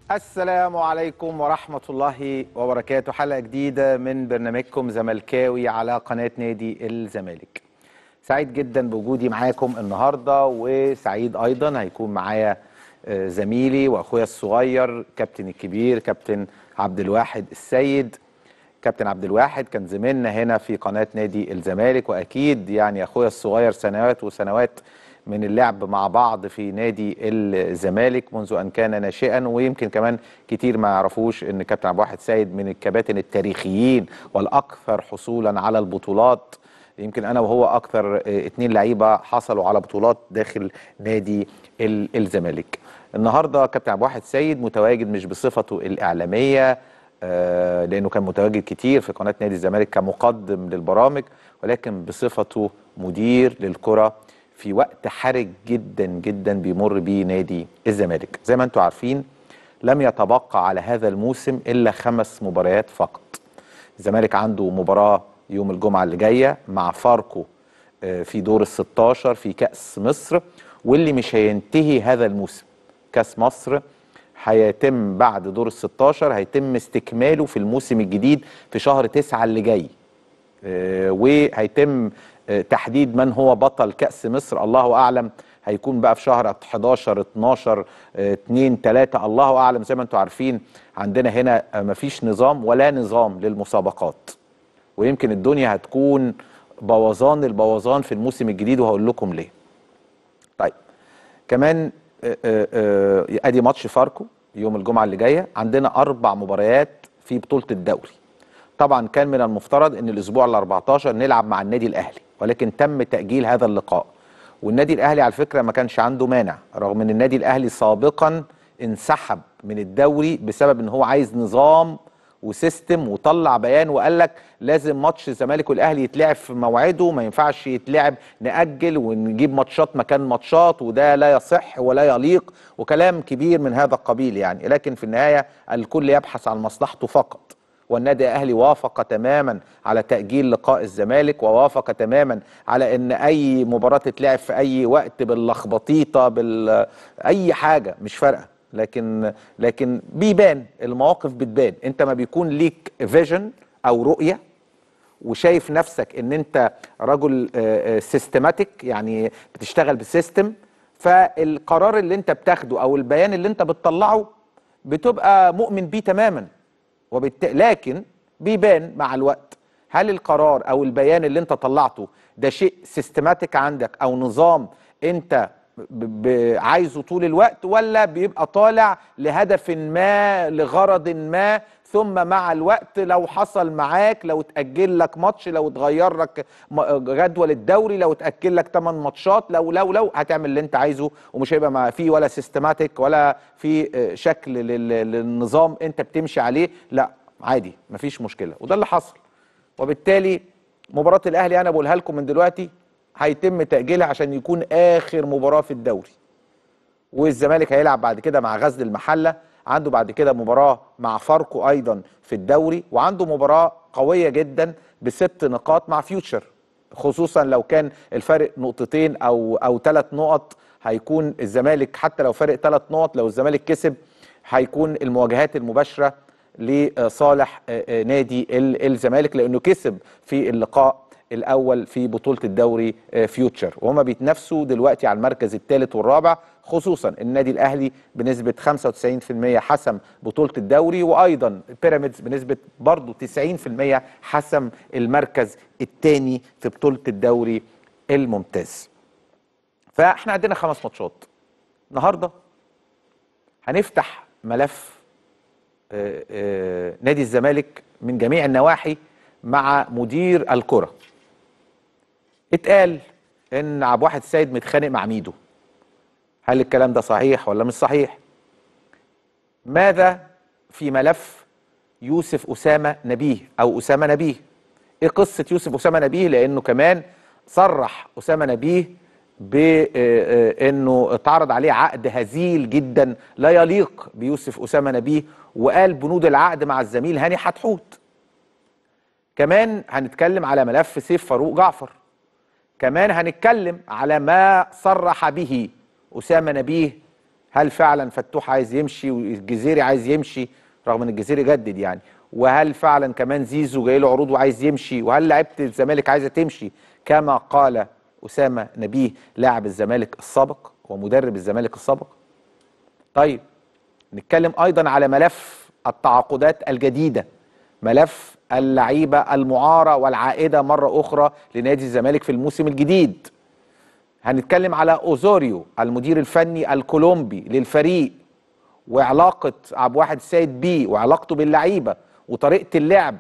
السلام عليكم ورحمة الله وبركاته حلقة جديدة من برنامجكم زملكاوي على قناة نادي الزمالك سعيد جدا بوجودي معاكم النهاردة وسعيد أيضا هيكون معايا آه، زميلي وأخويا الصغير كابتن الكبير كابتن عبد الواحد السيد كابتن عبد الواحد كان زميلنا هنا في قناة نادي الزمالك وأكيد يعني أخويا الصغير سنوات وسنوات من اللعب مع بعض في نادي الزمالك منذ ان كان ناشئا ويمكن كمان كتير ما يعرفوش ان كابتن عبد الواحد سيد من الكباتن التاريخيين والاكثر حصولا على البطولات يمكن انا وهو اكثر آه، اتنين لعيبه حصلوا على بطولات داخل نادي ال- الزمالك النهارده كابتن عبد الواحد سيد متواجد مش بصفته الاعلاميه آه، لانه كان متواجد كتير في قناه نادي الزمالك كمقدم للبرامج ولكن بصفته مدير للكره في وقت حرج جدا جدا بيمر بيه نادي الزمالك زي ما انتم عارفين لم يتبقى على هذا الموسم الا خمس مباريات فقط الزمالك عنده مباراه يوم الجمعه اللي جايه مع فاركو آه، في دور ال 16 في كاس مصر واللي مش هينتهي هذا الموسم كاس مصر هيتم بعد دور ال 16 هيتم استكماله في الموسم الجديد في شهر 9 اللي جاي آه، وهيتم آه، تحديد من هو بطل كأس مصر الله أعلم هيكون بقى في شهر 11 12 آه، 2 3 الله أعلم زي ما انتم عارفين عندنا هنا آه، مفيش نظام ولا نظام للمسابقات ويمكن الدنيا هتكون بوظان البوظان في الموسم الجديد وهقول لكم ليه طيب كمان آه، آه، آه، ادي ماتش فاركو يوم الجمعه اللي جايه عندنا اربع مباريات في بطوله الدوري طبعا كان من المفترض ان الاسبوع ال 14 نلعب مع النادي الاهلي ولكن تم تاجيل هذا اللقاء والنادي الاهلي على فكره ما كانش عنده مانع رغم ان النادي الاهلي سابقا انسحب من الدوري بسبب ان هو عايز نظام وسيستم وطلع بيان وقال لك لازم ماتش الزمالك والاهلي يتلعب في موعده ما ينفعش يتلعب ناجل ونجيب ماتشات مكان ماتشات وده لا يصح ولا يليق وكلام كبير من هذا القبيل يعني لكن في النهايه الكل يبحث عن مصلحته فقط والنادي الاهلي وافق تماما على تاجيل لقاء الزمالك ووافق تماما على ان اي مباراه تتلعب في اي وقت باللخبطيطه بال اي حاجه مش فارقه لكن لكن بيبان المواقف بتبان انت ما بيكون ليك فيجن او رؤيه وشايف نفسك ان انت رجل سيستماتيك يعني بتشتغل بسيستم فالقرار اللي انت بتاخده او البيان اللي انت بتطلعه بتبقى مؤمن بيه تماما وبالت... لكن بيبان مع الوقت هل القرار او البيان اللي انت طلعته ده شيء سيستماتيك عندك او نظام انت ب... ب... عايزه طول الوقت ولا بيبقى طالع لهدف ما لغرض ما ثم مع الوقت لو حصل معاك لو اتأجل لك ماتش لو اتغير لك م- جدول الدوري لو اتأجل لك 8 ماتشات لو لو لو هتعمل اللي انت عايزه ومش هيبقى ما فيه ولا سيستماتيك ولا في آه، شكل لل- للنظام انت بتمشي عليه لا عادي مفيش مشكلة وده اللي حصل وبالتالي مباراة الأهلي أنا بقولها لكم من دلوقتي هيتم تأجيلها عشان يكون آخر مباراة في الدوري والزمالك هيلعب بعد كده مع غزل المحله عنده بعد كده مباراه مع فاركو ايضا في الدوري وعنده مباراه قويه جدا بست نقاط مع فيوتشر خصوصا لو كان الفارق نقطتين او او ثلاث نقط هيكون الزمالك حتى لو فارق ثلاث نقط لو الزمالك كسب هيكون المواجهات المباشره لصالح آه، آه، نادي ال- الزمالك لانه كسب في اللقاء الاول في بطوله الدوري آه، فيوتشر وهما بيتنافسوا دلوقتي على المركز الثالث والرابع خصوصا النادي الاهلي بنسبه 95% حسم بطوله الدوري وايضا بيراميدز بنسبه برضه 90% حسم المركز الثاني في بطوله الدوري الممتاز فاحنا عندنا خمس ماتشات النهارده هنفتح ملف آه، آه، نادي الزمالك من جميع النواحي مع مدير الكره اتقال ان عبد الواحد السيد متخانق مع ميدو هل الكلام ده صحيح ولا مش صحيح ماذا في ملف يوسف اسامه نبيه او اسامه نبيه ايه قصه يوسف اسامه نبيه لانه كمان صرح اسامه نبيه بانه اتعرض عليه عقد هزيل جدا لا يليق بيوسف اسامه نبيه وقال بنود العقد مع الزميل هاني حتحوت كمان هنتكلم على ملف سيف فاروق جعفر كمان هنتكلم على ما صرح به أسامة نبيه هل فعلا فتوح عايز يمشي والجزيري عايز يمشي رغم ان الجزيري جدد يعني وهل فعلا كمان زيزو جاي له عروض وعايز يمشي وهل لعيبه الزمالك عايزه تمشي كما قال اسامه نبيه لاعب الزمالك السابق ومدرب الزمالك السابق طيب نتكلم ايضا على ملف التعاقدات الجديده ملف اللعيبه المعاره والعائده مره اخرى لنادي الزمالك في الموسم الجديد هنتكلم على اوزوريو المدير الفني الكولومبي للفريق وعلاقه عبد الواحد السيد بيه وعلاقته باللعيبه وطريقه اللعب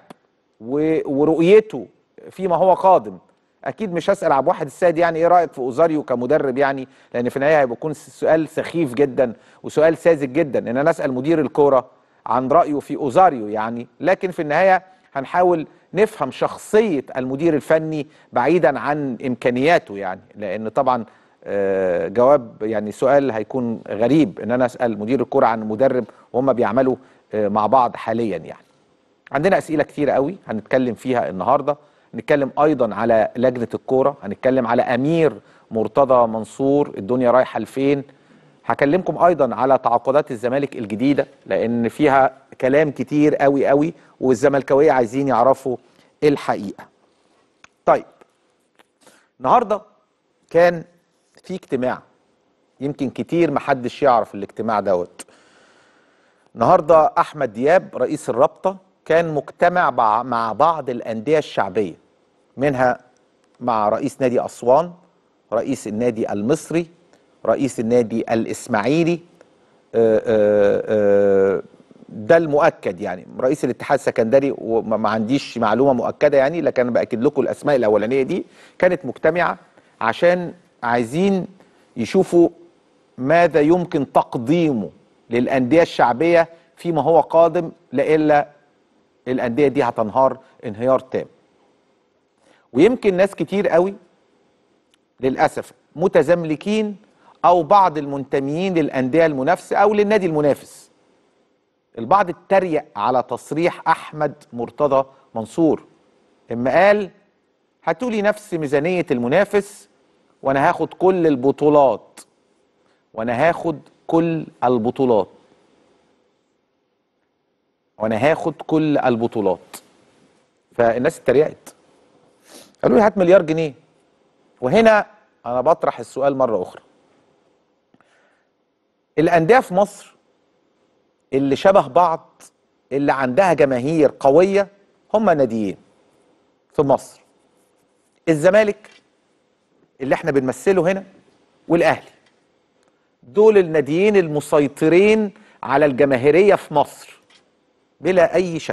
ورؤيته فيما هو قادم اكيد مش هسال عبد الواحد السيد يعني ايه رايك في اوزاريو كمدرب يعني لان في النهايه هيبقى يكون سؤال سخيف جدا وسؤال ساذج جدا ان انا اسال مدير الكوره عن رايه في اوزاريو يعني لكن في النهايه هنحاول نفهم شخصيه المدير الفني بعيدا عن امكانياته يعني لان طبعا آه، جواب يعني سؤال هيكون غريب ان انا اسال مدير الكوره عن مدرب وهم بيعملوا آه، مع بعض حاليا يعني عندنا اسئله كتيره قوي هنتكلم فيها النهارده هنتكلم ايضا على لجنه الكوره هنتكلم على امير مرتضى منصور الدنيا رايحه لفين هكلمكم ايضا على تعاقدات الزمالك الجديده لان فيها كلام كتير قوي قوي والزملكاويه عايزين يعرفوا الحقيقه طيب النهارده كان في اجتماع يمكن كتير محدش يعرف الاجتماع دوت النهارده احمد دياب رئيس الرابطه كان مجتمع مع بعض الانديه الشعبيه منها مع رئيس نادي اسوان رئيس النادي المصري رئيس النادي الاسماعيلي آه، آه، آه، ده المؤكد يعني رئيس الاتحاد السكندري وما عنديش معلومه مؤكده يعني لكن انا باكد لكم الاسماء الاولانيه دي كانت مجتمعه عشان عايزين يشوفوا ماذا يمكن تقديمه للانديه الشعبيه فيما هو قادم لإلا الانديه دي هتنهار انهيار تام ويمكن ناس كتير قوي للاسف متزملكين او بعض المنتميين للانديه المنافسه او للنادي المنافس البعض اتريق على تصريح احمد مرتضى منصور اما قال هاتولي نفس ميزانيه المنافس وانا هاخد كل البطولات وانا هاخد كل البطولات وانا هاخد كل البطولات فالناس اتريقت قالوا لي هات مليار جنيه وهنا انا بطرح السؤال مره اخرى الانديه في مصر اللي شبه بعض اللي عندها جماهير قويه هم ناديين في مصر الزمالك اللي احنا بنمثله هنا والاهلي دول الناديين المسيطرين على الجماهيريه في مصر بلا اي شك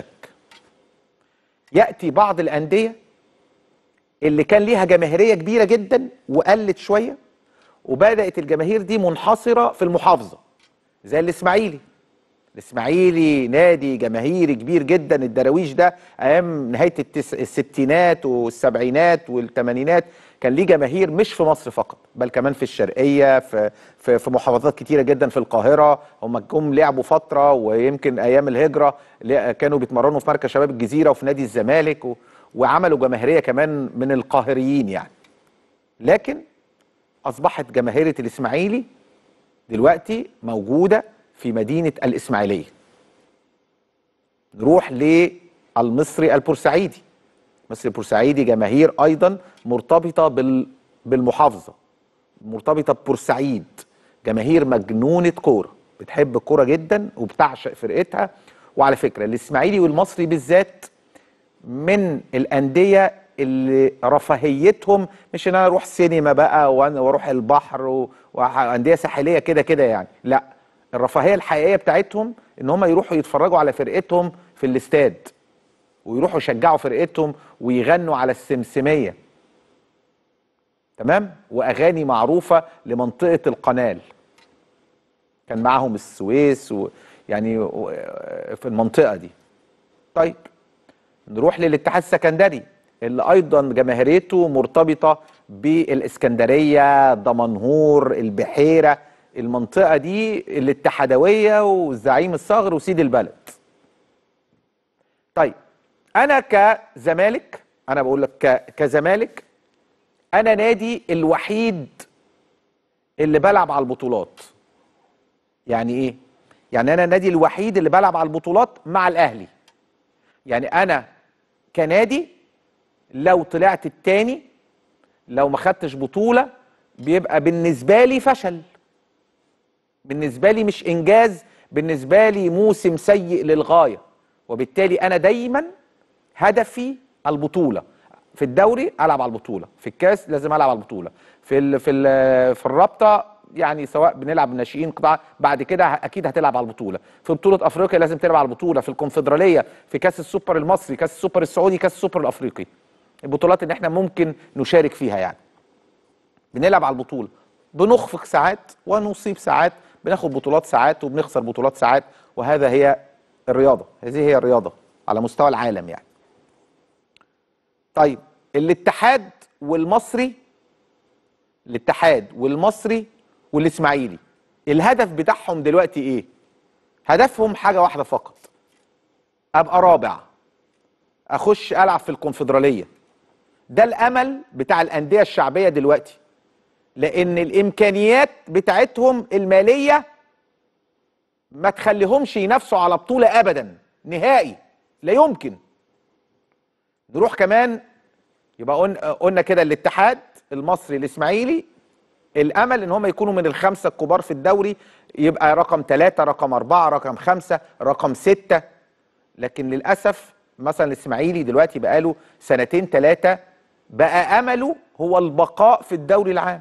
ياتي بعض الانديه اللي كان ليها جماهيريه كبيره جدا وقلت شويه وبدات الجماهير دي منحصره في المحافظه زي الاسماعيلي الاسماعيلي نادي جماهيري كبير جدا الدراويش ده ايام نهايه التس... الستينات والسبعينات والثمانينات كان ليه جماهير مش في مصر فقط بل كمان في الشرقيه في في, في محافظات كتيره جدا في القاهره هم جم لعبوا فتره ويمكن ايام الهجره كانوا بيتمرنوا في مركز شباب الجزيره وفي نادي الزمالك و... وعملوا جماهيريه كمان من القاهريين يعني لكن اصبحت جماهيريه الاسماعيلي دلوقتي موجوده في مدينه الاسماعيليه نروح للمصري البورسعيدي مصري البورسعيدي جماهير ايضا مرتبطه بال بالمحافظه مرتبطه ببورسعيد جماهير مجنونه كوره بتحب الكوره جدا وبتعشق فرقتها وعلى فكره الاسماعيلي والمصري بالذات من الانديه اللي رفاهيتهم مش ان انا اروح سينما بقى واروح البحر وانديه ساحليه كده كده يعني لا الرفاهيه الحقيقيه بتاعتهم ان هم يروحوا يتفرجوا على فرقتهم في الاستاد ويروحوا يشجعوا فرقتهم ويغنوا على السمسميه تمام واغاني معروفه لمنطقه القنال كان معاهم السويس ويعني في المنطقه دي طيب نروح للاتحاد السكندري اللي ايضا جماهيريته مرتبطه بالاسكندريه دمنهور البحيره المنطقه دي الاتحادويه والزعيم الصغر وسيد البلد طيب انا كزمالك انا بقول لك كزمالك انا نادي الوحيد اللي بلعب على البطولات يعني ايه يعني انا النادي الوحيد اللي بلعب على البطولات مع الاهلي يعني انا كنادي لو طلعت التاني لو ما خدتش بطوله بيبقى بالنسبه لي فشل بالنسبه لي مش انجاز بالنسبه لي موسم سيء للغايه وبالتالي انا دايما هدفي البطوله في الدوري العب على البطوله في الكاس لازم العب على البطوله في ال في ال في الرابطه يعني سواء بنلعب ناشئين قطاع بعد كده اكيد هتلعب على البطوله في بطوله افريقيا لازم تلعب على البطوله في الكونفدراليه في كاس السوبر المصري كاس السوبر السعودي كاس السوبر الافريقي البطولات اللي احنا ممكن نشارك فيها يعني بنلعب على البطوله بنخفق ساعات ونصيب ساعات بناخد بطولات ساعات وبنخسر بطولات ساعات وهذا هي الرياضه هذه هي الرياضه على مستوى العالم يعني طيب الاتحاد والمصري الاتحاد والمصري والاسماعيلي الهدف بتاعهم دلوقتي ايه هدفهم حاجه واحده فقط ابقى رابع اخش العب في الكونفدراليه ده الامل بتاع الانديه الشعبيه دلوقتي لان الامكانيات بتاعتهم الماليه ما تخليهمش ينافسوا على بطوله ابدا نهائي لا يمكن نروح كمان يبقى قلنا قلنا كده الاتحاد المصري الاسماعيلي الامل ان هم يكونوا من الخمسه الكبار في الدوري يبقى رقم ثلاثة رقم أربعة رقم خمسة رقم ستة لكن للأسف مثلا الإسماعيلي دلوقتي بقاله سنتين ثلاثة بقى أمله هو البقاء في الدوري العام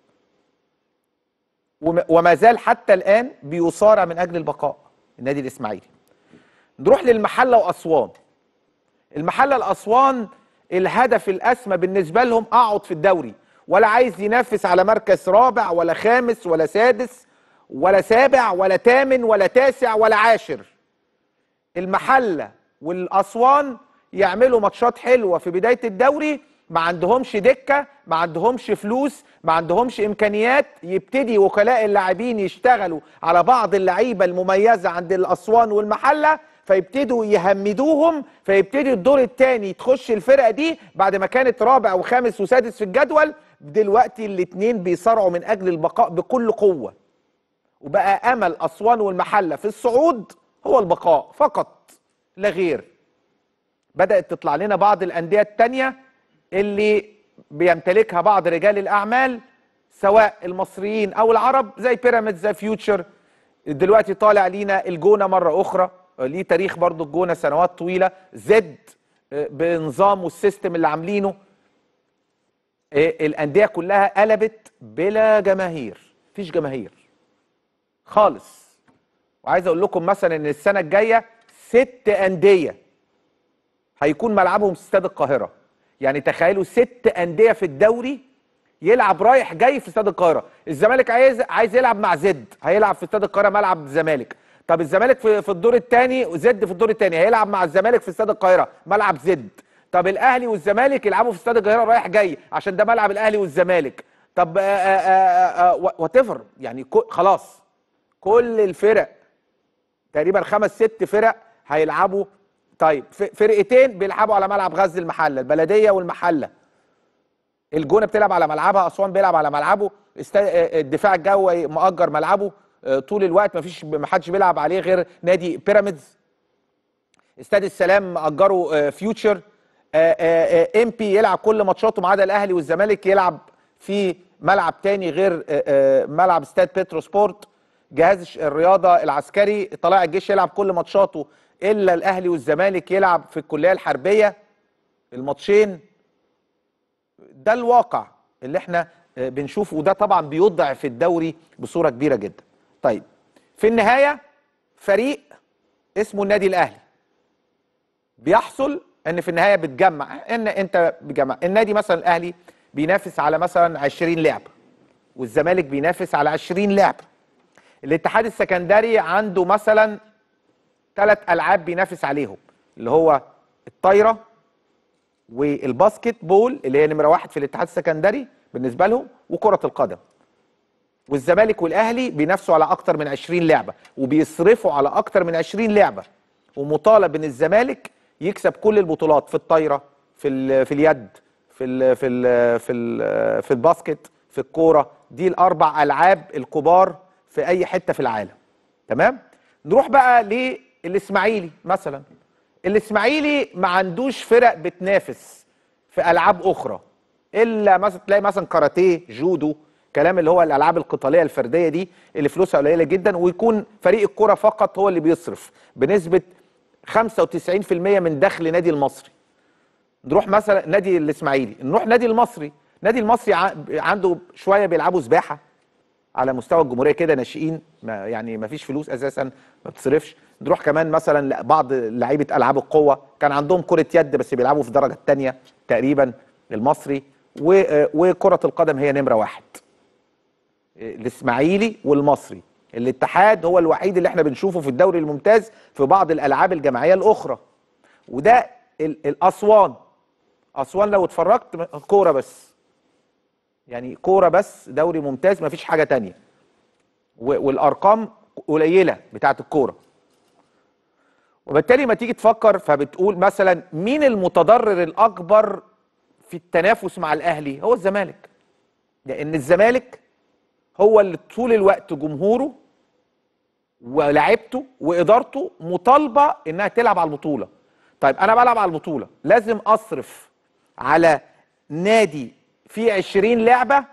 وما زال حتى الآن بيصارع من أجل البقاء النادي الإسماعيلي نروح للمحلة وأسوان المحلة الأسوان الهدف الأسمى بالنسبة لهم أقعد في الدوري ولا عايز ينافس على مركز رابع ولا خامس ولا سادس ولا سابع ولا تامن ولا تاسع ولا عاشر المحلة والأسوان يعملوا ماتشات حلوة في بداية الدوري ما عندهمش دكة ما عندهمش فلوس ما عندهمش إمكانيات يبتدي وكلاء اللاعبين يشتغلوا على بعض اللعيبة المميزة عند الأسوان والمحلة فيبتدوا يهمدوهم فيبتدي الدور الثاني تخش الفرقة دي بعد ما كانت رابع وخامس وسادس في الجدول دلوقتي الاثنين بيصارعوا من أجل البقاء بكل قوة وبقى أمل أسوان والمحلة في الصعود هو البقاء فقط لا غير بدأت تطلع لنا بعض الأندية التانية اللي بيمتلكها بعض رجال الأعمال سواء المصريين أو العرب زي بيراميدز زي فيوتشر دلوقتي طالع لينا الجونة مرة أخرى ليه تاريخ برضو الجونة سنوات طويلة زد بنظام والسيستم اللي عاملينه الأندية كلها قلبت بلا جماهير مفيش جماهير خالص وعايز اقول لكم مثلا ان السنه الجايه ست انديه هيكون ملعبهم استاد القاهره يعني تخيلوا ست انديه في الدوري يلعب رايح جاي في استاد القاهره الزمالك عايز عايز يلعب مع زد هيلعب في استاد القاهره ملعب الزمالك طب الزمالك في, في الدور الثاني وزد في الدور الثاني هيلعب مع الزمالك في استاد القاهره ملعب زد طب الاهلي والزمالك يلعبوا في استاد القاهره رايح جاي عشان ده ملعب الاهلي والزمالك طب وات ايفر يعني خلاص كل الفرق تقريبا خمس ست فرق هيلعبوا طيب فرقتين بيلعبوا على ملعب غزل المحله البلديه والمحله الجونه بتلعب على ملعبها اسوان بيلعب على ملعبه الدفاع الجوي مؤجر ملعبه طول الوقت مفيش ما حدش بيلعب عليه غير نادي بيراميدز استاد السلام مأجره فيوتشر ام بي يلعب كل ماتشاته ما عدا الاهلي والزمالك يلعب في ملعب تاني غير ملعب استاد بيترو سبورت جهاز الرياضه العسكري طلائع الجيش يلعب كل ماتشاته الا الاهلي والزمالك يلعب في الكليه الحربيه الماتشين ده الواقع اللي احنا بنشوفه وده طبعا بيضعف الدوري بصوره كبيره جدا طيب في النهايه فريق اسمه النادي الاهلي بيحصل ان في النهايه بتجمع ان انت بتجمع النادي مثلا الاهلي بينافس على مثلا 20 لعبه والزمالك بينافس على 20 لعبه الاتحاد السكندري عنده مثلا ثلاث العاب بينافس عليهم اللي هو الطايره والباسكت بول اللي هي نمره واحد في الاتحاد السكندري بالنسبه لهم وكره القدم والزمالك والاهلي بينافسوا على اكتر من 20 لعبه وبيصرفوا على اكتر من 20 لعبه ومطالب ان الزمالك يكسب كل البطولات في الطايره في ال في اليد في ال في ال في ال في الباسكت في الكوره دي الاربع العاب الكبار في اي حته في العالم تمام نروح بقى للاسماعيلي مثلا الاسماعيلي ما عندوش فرق بتنافس في العاب اخرى الا مثلا تلاقي مثلا كاراتيه جودو كلام اللي هو الالعاب القتاليه الفرديه دي اللي فلوسها قليله جدا ويكون فريق الكره فقط هو اللي بيصرف بنسبه 95% من دخل نادي المصري نروح مثلا نادي الاسماعيلي نروح نادي المصري نادي المصري ع- عنده شويه بيلعبوا سباحه على مستوى الجمهوريه كده ناشئين ما يعني ما فيش فلوس اساسا ما بتصرفش نروح كمان مثلا بعض لعيبه العاب القوه كان عندهم كره يد بس بيلعبوا في الدرجه الثانيه تقريبا المصري و- آه، وكره القدم هي نمره واحد الاسماعيلي والمصري الاتحاد هو الوحيد اللي احنا بنشوفه في الدوري الممتاز في بعض الالعاب الجماعيه الاخرى وده ال- الاسوان اسوان لو اتفرجت م- كوره بس يعني كوره بس دوري ممتاز مفيش حاجه تانية و- والارقام قليله بتاعت الكوره وبالتالي ما تيجي تفكر فبتقول مثلا مين المتضرر الاكبر في التنافس مع الاهلي هو الزمالك لان الزمالك هو اللي طول الوقت جمهوره ولاعيبته وادارته مطالبه انها تلعب على البطوله طيب انا بلعب على البطوله لازم اصرف على نادي فيه 20 لعبه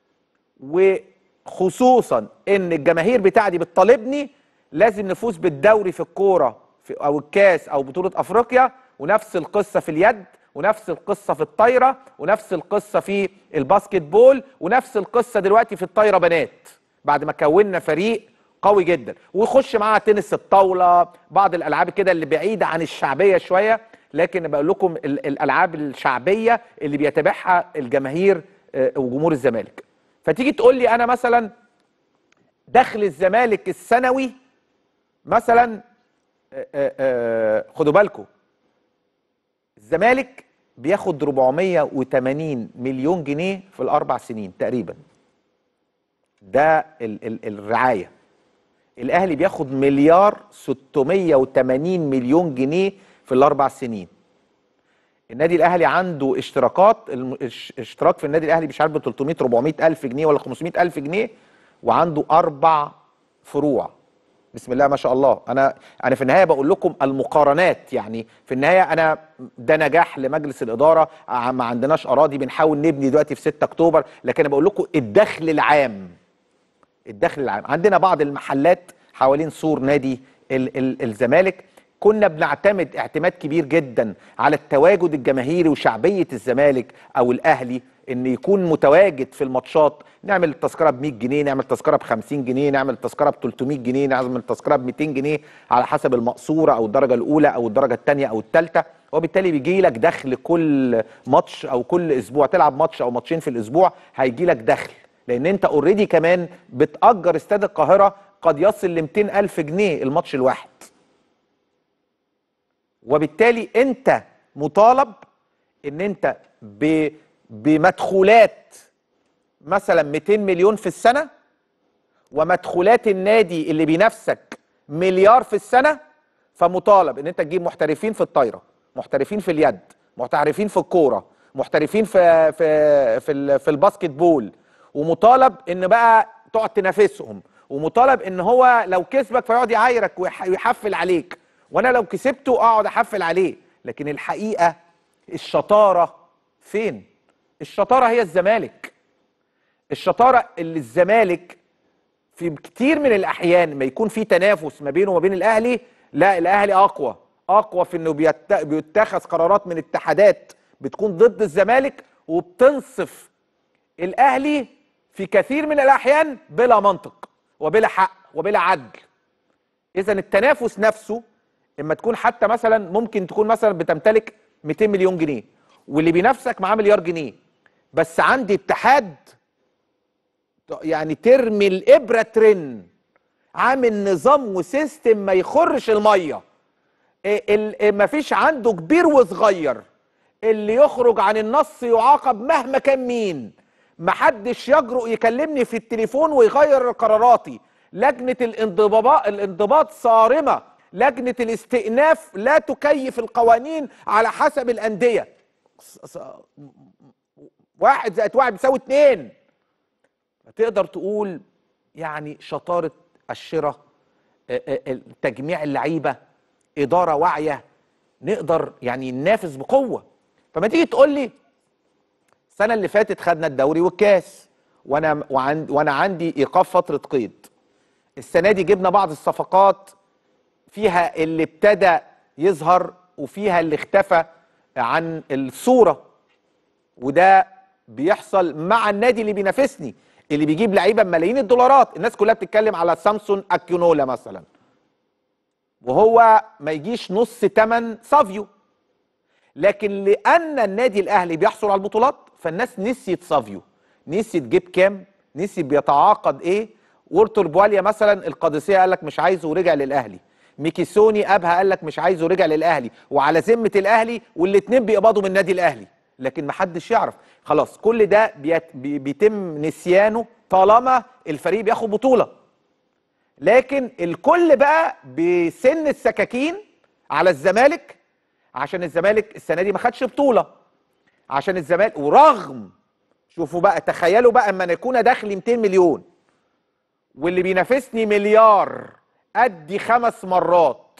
وخصوصا ان الجماهير بتاعتي بتطالبني لازم نفوز بالدوري في الكوره في او الكاس او بطوله افريقيا ونفس القصه في اليد ونفس القصه في الطايره ونفس القصه في الباسكت بول ونفس القصه دلوقتي في الطايره بنات بعد ما كونا فريق قوي جدا ويخش معاها تنس الطاوله بعض الالعاب كده اللي بعيده عن الشعبيه شويه لكن بقول لكم ال- الالعاب الشعبيه اللي بيتابعها الجماهير آه، وجمهور الزمالك فتيجي تقول لي انا مثلا دخل الزمالك السنوي مثلا آه، آه، آه، خدوا بالكم الزمالك بياخد 480 مليون جنيه في الاربع سنين تقريبا ده ال ال الرعايه الاهلي بياخد مليار 680 مليون جنيه في الاربع سنين النادي الاهلي عنده اشتراكات الم- اش- اشتراك في النادي الاهلي مش عارف ب 300 400 الف جنيه ولا 500 الف جنيه وعنده اربع فروع بسم الله ما شاء الله انا انا في النهايه بقول لكم المقارنات يعني في النهايه انا ده نجاح لمجلس الاداره ع- ما عندناش اراضي بنحاول نبني دلوقتي في 6 اكتوبر لكن انا بقول لكم الدخل العام الدخل العام عندنا بعض المحلات حوالين سور نادي ال ال الزمالك كنا بنعتمد اعتماد كبير جدا على التواجد الجماهيري وشعبيه الزمالك او الاهلي ان يكون متواجد في الماتشات نعمل التذكره ب 100 جنيه نعمل تذكره ب 50 جنيه نعمل تذكره ب 300 جنيه نعمل تذكره ب 200 جنيه على حسب المقصوره او الدرجه الاولى او الدرجه الثانيه او الثالثه وبالتالي بيجي لك دخل كل ماتش او كل اسبوع تلعب ماتش او ماتشين في الاسبوع هيجي لك دخل لان انت اوريدي كمان بتأجر استاد القاهره قد يصل ل 200 الف جنيه الماتش الواحد وبالتالي انت مطالب ان انت ب بمدخولات مثلا 200 مليون في السنه ومدخولات النادي اللي بينافسك مليار في السنه فمطالب ان انت تجيب محترفين في الطايره محترفين في اليد محترفين في الكوره محترفين في في في, ال- في الباسكت بول ومطالب ان بقى تقعد تنافسهم ومطالب ان هو لو كسبك فيقعد يعايرك ويح- ويحفل عليك وانا لو كسبته اقعد احفل عليه لكن الحقيقه الشطاره فين الشطاره هي الزمالك الشطاره اللي الزمالك في كتير من الاحيان ما يكون في تنافس ما بينه وما بين الاهلي لا الاهلي اقوى اقوى في انه بيت- بيتخذ قرارات من اتحادات بتكون ضد الزمالك وبتنصف الاهلي في كثير من الاحيان بلا منطق وبلا حق وبلا عدل اذا التنافس نفسه اما تكون حتى مثلا ممكن تكون مثلا بتمتلك 200 مليون جنيه واللي بينافسك معاه مليار جنيه بس عندي اتحاد يعني ترمي الابره ترن عامل نظام وسيستم ما يخرش الميه ما فيش عنده كبير وصغير اللي يخرج عن النص يعاقب مهما كان مين محدش يجرؤ يكلمني في التليفون ويغير قراراتي لجنة الانضباط الانضباط صارمة لجنة الاستئناف لا تكيف القوانين على حسب الأندية ص- ص- واحد زائد واحد بيساوي اتنين تقدر تقول يعني شطارة الشراء آه، آه، تجميع اللعيبه اداره واعيه نقدر يعني ننافس بقوه فما تيجي تقول لي السنه اللي فاتت خدنا الدوري والكاس وانا وعن وانا عندي ايقاف فتره قيد السنه دي جبنا بعض الصفقات فيها اللي ابتدى يظهر وفيها اللي اختفى عن الصوره وده بيحصل مع النادي اللي بينافسني اللي بيجيب لعيبه بملايين الدولارات الناس كلها بتتكلم على سامسون اكيونولا مثلا وهو ما يجيش نص ثمن سافيو لكن لان النادي الاهلي بيحصل على البطولات فالناس نسيت سافيو نسيت جيب كام نسيت بيتعاقد ايه وورتر بواليا مثلا القادسيه قال لك مش عايزه ورجع للاهلي ميكيسوني ابها قال لك مش عايزه ورجع للاهلي وعلى ذمه الاهلي والاثنين بيقبضوا من النادي الاهلي لكن محدش يعرف خلاص كل ده بيت بي- بيتم نسيانه طالما الفريق بياخد بطوله لكن الكل بقى بسن السكاكين على الزمالك عشان الزمالك السنه دي ما خدش بطوله عشان الزمالك ورغم شوفوا بقى تخيلوا بقى اما أنا يكون دخلي 200 مليون واللي بينافسني مليار ادي خمس مرات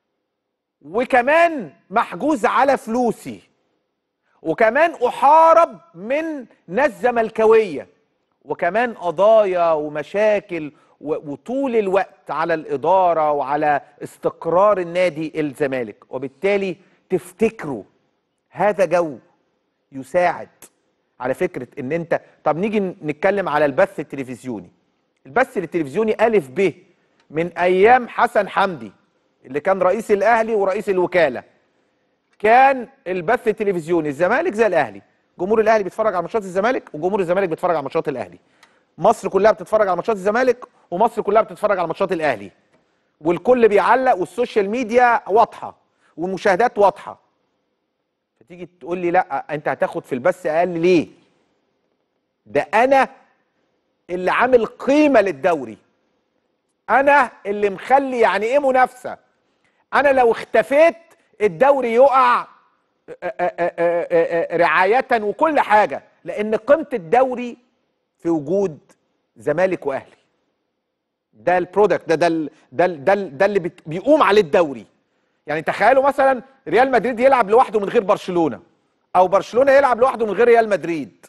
وكمان محجوز على فلوسي وكمان احارب من ناس زملكاويه وكمان قضايا ومشاكل و- وطول الوقت على الاداره وعلى استقرار النادي الزمالك وبالتالي تفتكروا هذا جو يساعد على فكره ان انت طب نيجي نتكلم على البث التلفزيوني البث التلفزيوني الف ب من ايام حسن حمدي اللي كان رئيس الاهلي ورئيس الوكاله كان البث التلفزيوني الزمالك زي الاهلي جمهور الاهلي بيتفرج على ماتشات الزمالك وجمهور الزمالك بيتفرج على ماتشات الاهلي مصر كلها بتتفرج على ماتشات الزمالك ومصر كلها بتتفرج على ماتشات الاهلي والكل بيعلق والسوشيال ميديا واضحه والمشاهدات واضحه فتيجي تقول لي لا انت هتاخد في البث اقل ليه ده انا اللي عامل قيمه للدوري انا اللي مخلي يعني ايه منافسه انا لو اختفيت الدوري يقع آه، آه، آه، آه، آه، رعايه وكل حاجه لان قيمه الدوري في وجود زمالك واهلي ده البرودكت ده ده ال- ده ال- ده, ال- ده اللي بت- بيقوم عليه الدوري يعني تخيلوا مثلا ريال مدريد يلعب لوحده من غير برشلونه او برشلونه يلعب لوحده من غير ريال مدريد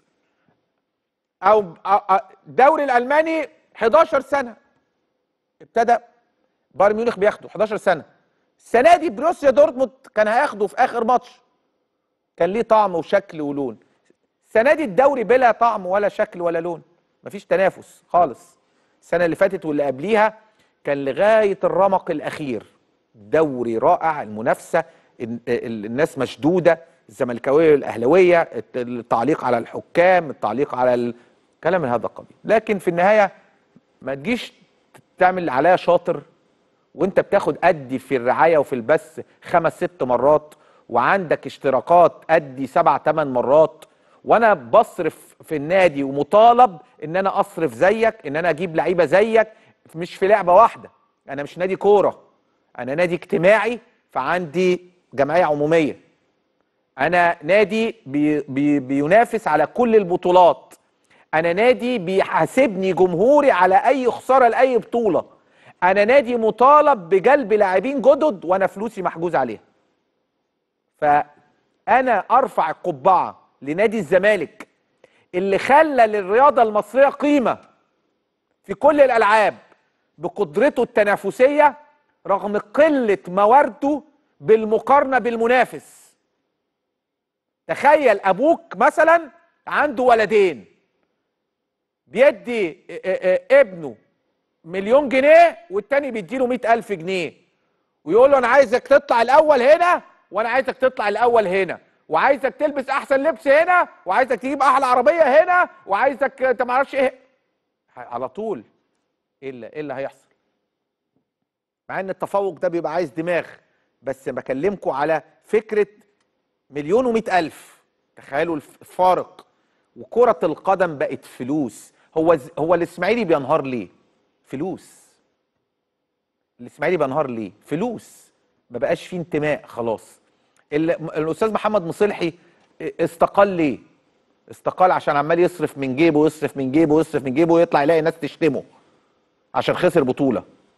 او أو- أو- الدوري الالماني 11 سنه ابتدى بايرن ميونخ بياخده 11 سنه السنه دي بروسيا دورتموند كان هياخده في اخر ماتش كان ليه طعم وشكل ولون السنه دي الدوري بلا طعم ولا شكل ولا لون مفيش تنافس خالص السنه اللي فاتت واللي قبليها كان لغايه الرمق الاخير دوري رائع المنافسه ال- ال- الناس مشدوده الزملكاويه والاهلاويه الت- التعليق على الحكام التعليق على ال- كلام من هذا القبيل لكن في النهايه ما تجيش تعمل عليا شاطر وانت بتاخد ادي في الرعايه وفي البث خمس ست مرات وعندك اشتراكات ادي سبع ثمان مرات وانا بصرف في النادي ومطالب ان انا اصرف زيك ان انا اجيب لعيبه زيك مش في لعبه واحده انا مش نادي كوره انا نادي اجتماعي فعندي جمعيه عموميه انا نادي بي بي بينافس على كل البطولات انا نادي بيحاسبني جمهوري على اي خساره لاي بطوله انا نادي مطالب بجلب لاعبين جدد وانا فلوسي محجوز عليها فانا ارفع القبعه لنادي الزمالك اللي خلى للرياضه المصريه قيمه في كل الالعاب بقدرته التنافسيه رغم قله موارده بالمقارنه بالمنافس تخيل ابوك مثلا عنده ولدين بيدي ا- ا- ا- ابنه مليون جنيه والتاني بيديله مئة ألف جنيه ويقول له أنا عايزك تطلع الأول هنا وأنا عايزك تطلع الأول هنا وعايزك تلبس أحسن لبس هنا وعايزك تجيب أحلى عربية هنا وعايزك أنت معرفش إيه على طول إيه اللي, إيه اللي هيحصل مع إن التفوق ده بيبقى عايز دماغ بس بكلمكم على فكرة مليون ومئة ألف تخيلوا الف- الفارق وكرة القدم بقت فلوس هو ز- هو الإسماعيلي بينهار ليه؟ فلوس الإسماعيلي بينهار ليه؟ فلوس ما بقاش فيه انتماء خلاص ال- الأستاذ محمد مصلحي استقال ليه؟ استقال عشان عمال يصرف من جيبه ويصرف من جيبه ويصرف من جيبه ويطلع يلاقي ناس تشتمه عشان خسر بطولة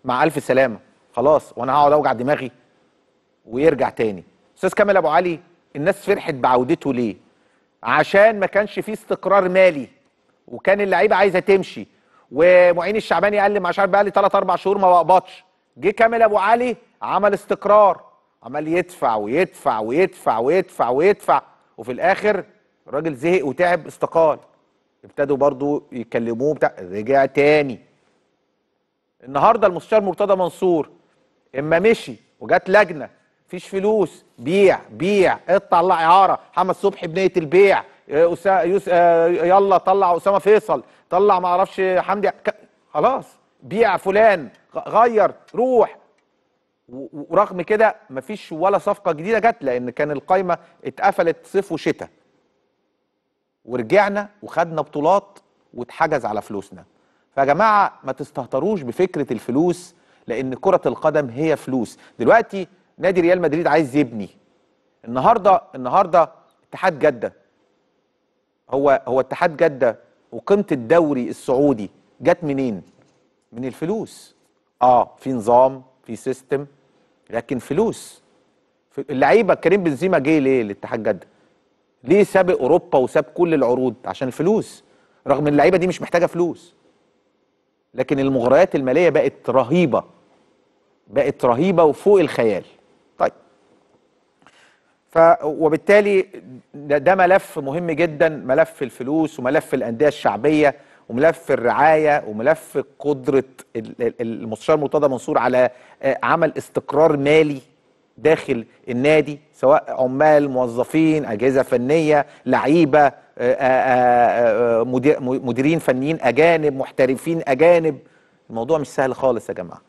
مع الف سلامه خلاص وانا هقعد اوجع دماغي ويرجع تاني استاذ كامل ابو علي الناس فرحت بعودته ليه عشان ما كانش فيه استقرار مالي وكان اللعيبه عايزه تمشي ومعين الشعباني قال لي مش عارف بقى لي 3 4 شهور ما بقبضش جه كامل ابو علي عمل استقرار عمال يدفع ويدفع ويدفع ويدفع ويدفع وفي الاخر الراجل زهق وتعب استقال ابتدوا برضو يكلموه بتاع رجع تاني النهارده المستشار مرتضى منصور اما مشي وجات لجنه مفيش فلوس بيع بيع اطلع اعاره محمد صبحي بنيه البيع آه، أسا- يوس آه، يلا طلع اسامه فيصل طلع ما اعرفش حمدي ك- خلاص بيع فلان غ- غير روح و- و- ورغم كده مفيش ولا صفقه جديده جت لان كان القايمه اتقفلت صيف وشتاء ورجعنا وخدنا بطولات واتحجز على فلوسنا فيا جماعه ما تستهتروش بفكره الفلوس لان كره القدم هي فلوس دلوقتي نادي ريال مدريد عايز يبني النهارده النهارده اتحاد جده هو هو اتحاد جده وقيمه الدوري السعودي جت منين من الفلوس اه في نظام في سيستم لكن فلوس في- اللعيبه كريم بنزيما جه ليه لاتحاد جده ليه ساب اوروبا وساب كل العروض عشان الفلوس رغم ان اللعيبه دي مش محتاجه فلوس لكن المغريات الماليه بقت رهيبه بقت رهيبه وفوق الخيال طيب ف وبالتالي ده, ده ملف مهم جدا ملف الفلوس وملف الانديه الشعبيه وملف الرعايه وملف قدره ال- ال- المستشار مرتضى منصور على آه، عمل استقرار مالي داخل النادي سواء عمال موظفين اجهزه فنيه لعيبه آه، آه، آه، آه، مدير- مديرين فنيين اجانب محترفين اجانب الموضوع مش سهل خالص يا جماعه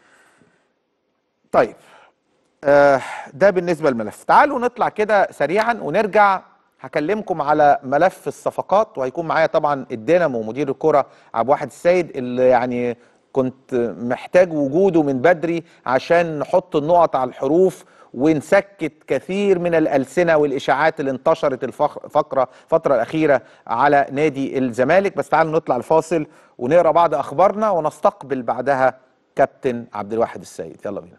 طيب آه، ده بالنسبه للملف تعالوا نطلع كده سريعا ونرجع هكلمكم على ملف الصفقات وهيكون معايا طبعا الدينامو مدير الكره عبد الواحد السيد اللي يعني كنت محتاج وجوده من بدري عشان نحط النقط على الحروف ونسكت كثير من الألسنة والإشاعات اللي انتشرت الفقرة الفترة الأخيرة على نادي الزمالك بس تعالوا نطلع الفاصل ونقرأ بعض أخبارنا ونستقبل بعدها كابتن عبد الواحد السيد يلا بينا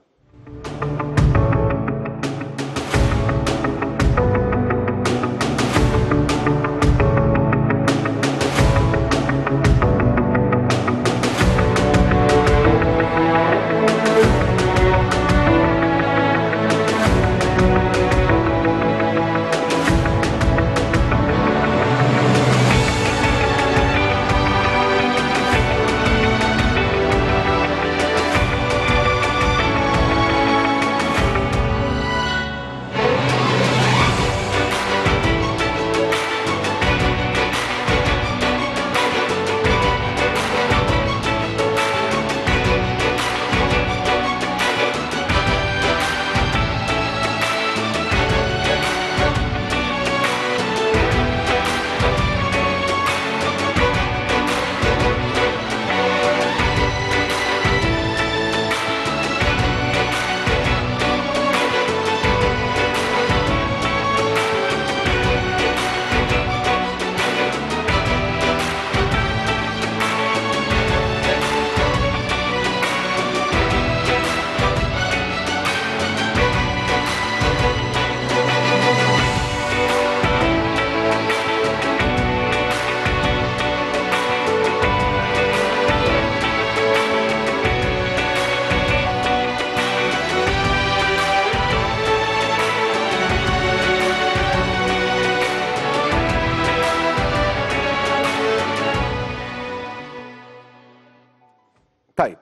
طيب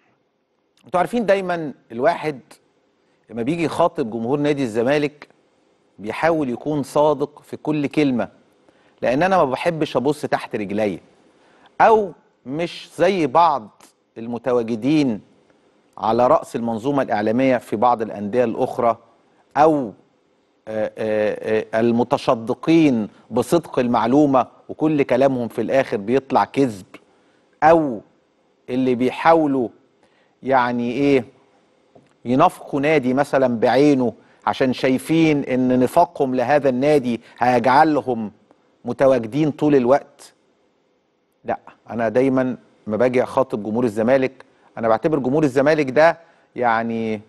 انتوا عارفين دايما الواحد لما بيجي يخاطب جمهور نادي الزمالك بيحاول يكون صادق في كل كلمة لأن أنا ما بحبش أبص تحت رجلي أو مش زي بعض المتواجدين على رأس المنظومة الإعلامية في بعض الأندية الأخرى أو آه، آه، آه، المتشدقين بصدق المعلومة وكل كلامهم في الآخر بيطلع كذب أو اللي بيحاولوا يعني إيه ينافقوا نادي مثلا بعينه عشان شايفين ان نفاقهم لهذا النادي هيجعلهم متواجدين طول الوقت لا انا دايما ما باجي اخاطب جمهور الزمالك انا بعتبر جمهور الزمالك ده يعني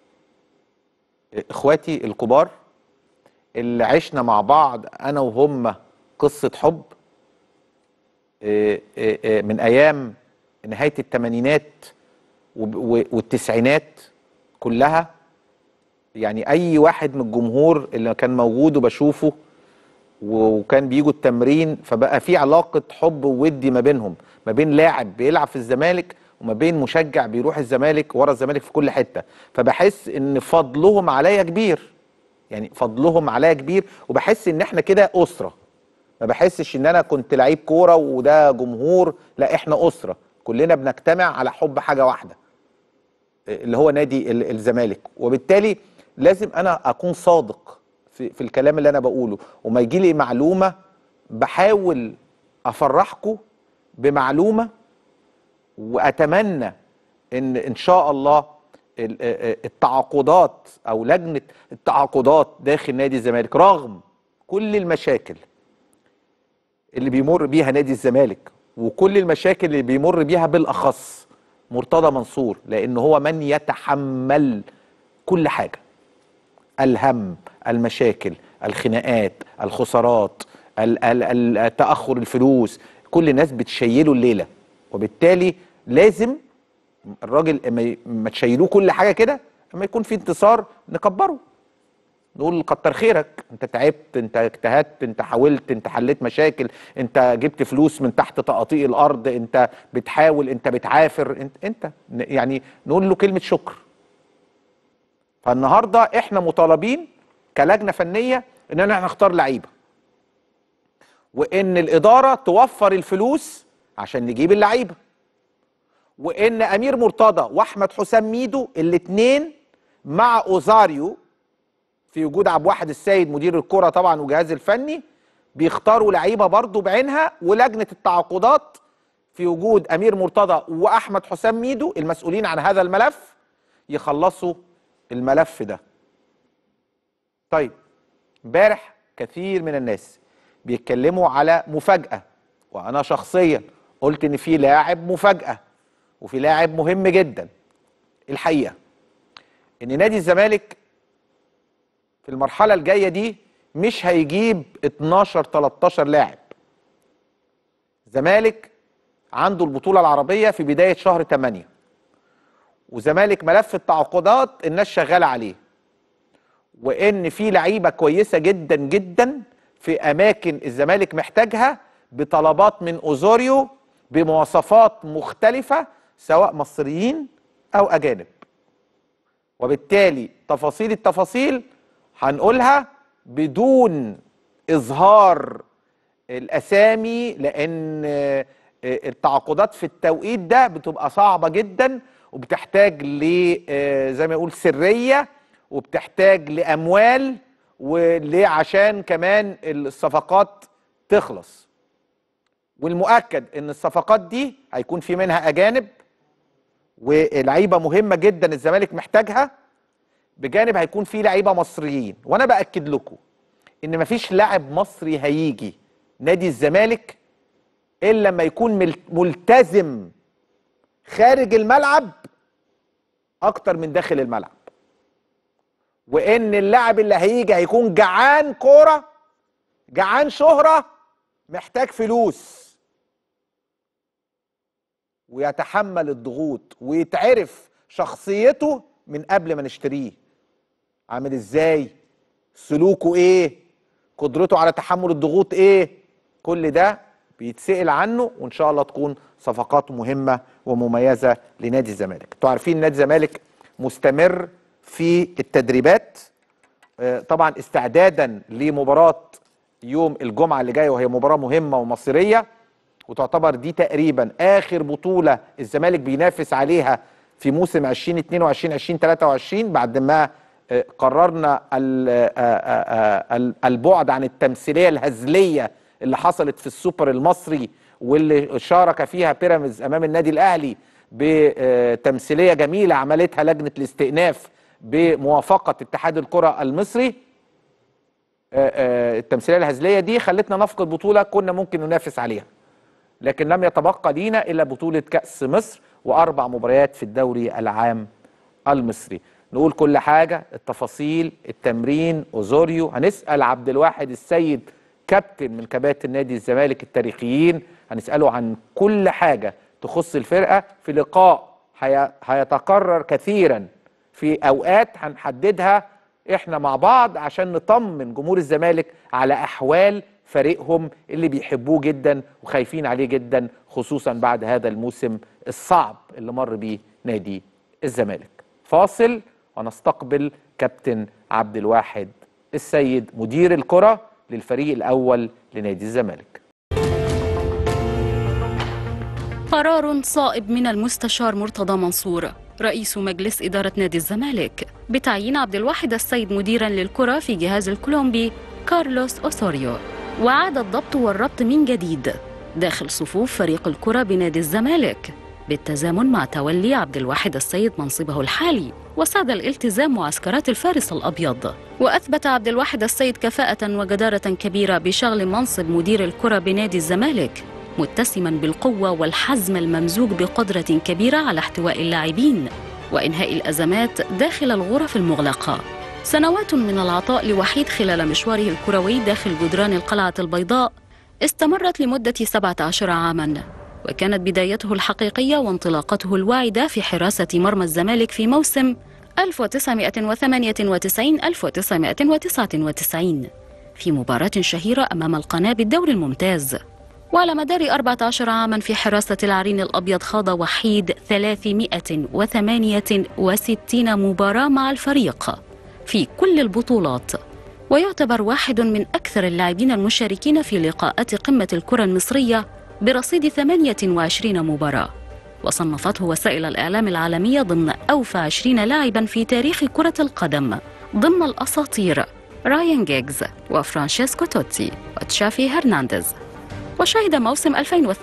اخواتي الكبار اللي عشنا مع بعض انا وهم قصه حب آه، آه، آه، من ايام نهايه الثمانينات والتسعينات كلها يعني اي واحد من الجمهور اللي كان موجود وبشوفه وكان بيجوا التمرين فبقى في علاقه حب وودي ما بينهم ما بين لاعب بيلعب في الزمالك وما بين مشجع بيروح الزمالك ورا الزمالك في كل حته فبحس ان فضلهم عليا كبير يعني فضلهم عليا كبير وبحس ان احنا كده اسره ما بحسش ان انا كنت لعيب كوره وده جمهور لا احنا اسره كلنا بنجتمع على حب حاجه واحده اللي هو نادي الزمالك وبالتالي لازم انا اكون صادق في, في الكلام اللي انا بقوله وما يجي لي معلومه بحاول افرحكم بمعلومه واتمنى ان ان شاء الله التعاقدات او لجنه التعاقدات داخل نادي الزمالك رغم كل المشاكل اللي بيمر بيها نادي الزمالك وكل المشاكل اللي بيمر بيها بالاخص مرتضى منصور لان هو من يتحمل كل حاجه الهم المشاكل الخناقات الخسارات تاخر الفلوس كل الناس بتشيله الليله وبالتالي لازم الراجل ما تشيلوه كل حاجه كده اما يكون في انتصار نكبره نقول كتر خيرك انت تعبت انت اجتهدت انت حاولت انت حليت مشاكل انت جبت فلوس من تحت تقاطيع الارض انت بتحاول انت بتعافر انت, انت يعني نقول له كلمه شكر فالنهارده احنا مطالبين كلجنه فنيه ان احنا نختار لعيبه وان الاداره توفر الفلوس عشان نجيب اللعيبه وان امير مرتضى واحمد حسام ميدو الاثنين مع اوزاريو في وجود عبد واحد السيد مدير الكره طبعا وجهاز الفني بيختاروا لعيبه برضو بعينها ولجنه التعاقدات في وجود امير مرتضى واحمد حسام ميدو المسؤولين عن هذا الملف يخلصوا الملف ده طيب امبارح كثير من الناس بيتكلموا على مفاجاه وانا شخصيا قلت ان في لاعب مفاجاه وفي لاعب مهم جدا الحقيقه ان نادي الزمالك في المرحله الجايه دي مش هيجيب 12 13 لاعب زمالك عنده البطوله العربيه في بدايه شهر 8 وزمالك ملف التعاقدات الناس شغاله عليه وان في لعيبه كويسه جدا جدا في اماكن الزمالك محتاجها بطلبات من اوزوريو بمواصفات مختلفه سواء مصريين او اجانب وبالتالي تفاصيل التفاصيل هنقولها بدون اظهار الاسامي لان التعاقدات في التوقيت ده بتبقى صعبه جدا وبتحتاج ل زي ما يقول سريه وبتحتاج لاموال ولعشان كمان الصفقات تخلص والمؤكد ان الصفقات دي هيكون في منها اجانب ولعيبه مهمه جدا الزمالك محتاجها بجانب هيكون في لعيبه مصريين وانا باكد لكم ان مفيش لاعب مصري هيجي نادي الزمالك الا لما يكون ملتزم خارج الملعب اكتر من داخل الملعب وان اللاعب اللي هيجي هيكون جعان كوره جعان شهره محتاج فلوس ويتحمل الضغوط ويتعرف شخصيته من قبل ما نشتريه عامل ازاي سلوكه ايه قدرته على تحمل الضغوط ايه كل ده بيتسأل عنه وان شاء الله تكون صفقات مهمه ومميزه لنادي الزمالك انتوا عارفين نادي الزمالك مستمر في التدريبات آه، طبعا استعدادا لمباراه يوم الجمعه اللي جايه وهي مباراه مهمه ومصيريه وتعتبر دي تقريبا اخر بطوله الزمالك بينافس عليها في موسم 2022 2023 بعد ما آه، قررنا آه، البعد عن التمثيليه الهزليه اللي حصلت في السوبر المصري واللي شارك فيها بيراميدز امام النادي الاهلي بتمثيليه جميله عملتها لجنه الاستئناف بموافقه اتحاد الكره المصري التمثيليه الهزليه دي خلتنا نفقد بطوله كنا ممكن ننافس عليها لكن لم يتبقى لينا الا بطوله كاس مصر واربع مباريات في الدوري العام المصري نقول كل حاجه التفاصيل التمرين اوزوريو هنسال عبد الواحد السيد كابتن من كباتن نادي الزمالك التاريخيين هنساله عن كل حاجه تخص الفرقه في لقاء هي- هيتكرر كثيرا في اوقات هنحددها احنا مع بعض عشان نطمن جمهور الزمالك على احوال فريقهم اللي بيحبوه جدا وخايفين عليه جدا خصوصا بعد هذا الموسم الصعب اللي مر بيه نادي الزمالك فاصل ونستقبل كابتن عبد الواحد السيد مدير الكرة للفريق الأول لنادي الزمالك قرار صائب من المستشار مرتضى منصور رئيس مجلس إدارة نادي الزمالك بتعيين عبد الواحد السيد مديرا للكرة في جهاز الكولومبي كارلوس أوسوريو وعاد الضبط والربط من جديد داخل صفوف فريق الكرة بنادي الزمالك بالتزامن مع تولي عبد الواحد السيد منصبه الحالي وساد الالتزام معسكرات الفارس الأبيض وأثبت عبد الواحد السيد كفاءة وجدارة كبيرة بشغل منصب مدير الكرة بنادي الزمالك متسما بالقوة والحزم الممزوج بقدرة كبيرة على احتواء اللاعبين وإنهاء الأزمات داخل الغرف المغلقة سنوات من العطاء لوحيد خلال مشواره الكروي داخل جدران القلعة البيضاء استمرت لمدة 17 عاماً وكانت بدايته الحقيقية وانطلاقته الواعدة في حراسة مرمى الزمالك في موسم 1998-1999 في مباراة شهيرة أمام القناة بالدوري الممتاز وعلى مدار 14 عاما في حراسة العرين الأبيض خاض وحيد 368 مباراة مع الفريق في كل البطولات ويعتبر واحد من أكثر اللاعبين المشاركين في لقاءات قمة الكرة المصرية برصيد 28 مباراة وصنفته وسائل الإعلام العالمية ضمن أوفى 20 لاعبا في تاريخ كرة القدم ضمن الأساطير رايان جيجز وفرانشيسكو توتي وتشافي هرنانديز وشهد موسم 2012-2013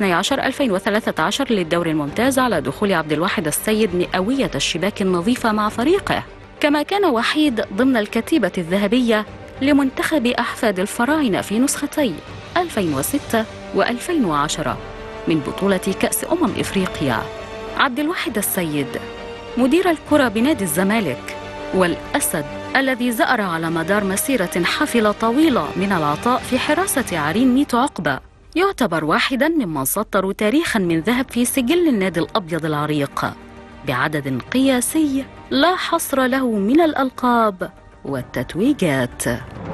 للدوري الممتاز على دخول عبد الواحد السيد مئوية الشباك النظيفة مع فريقه كما كان وحيد ضمن الكتيبة الذهبية لمنتخب أحفاد الفراعنة في نسختي 2006 و2010 من بطولة كأس أمم إفريقيا عبد الواحد السيد مدير الكرة بنادي الزمالك والأسد الذي زأر على مدار مسيرة حافلة طويلة من العطاء في حراسة عرين ميتو عقبة يعتبر واحدا ممن سطروا تاريخا من ذهب في سجل النادي الأبيض العريق بعدد قياسي لا حصر له من الألقاب والتتويجات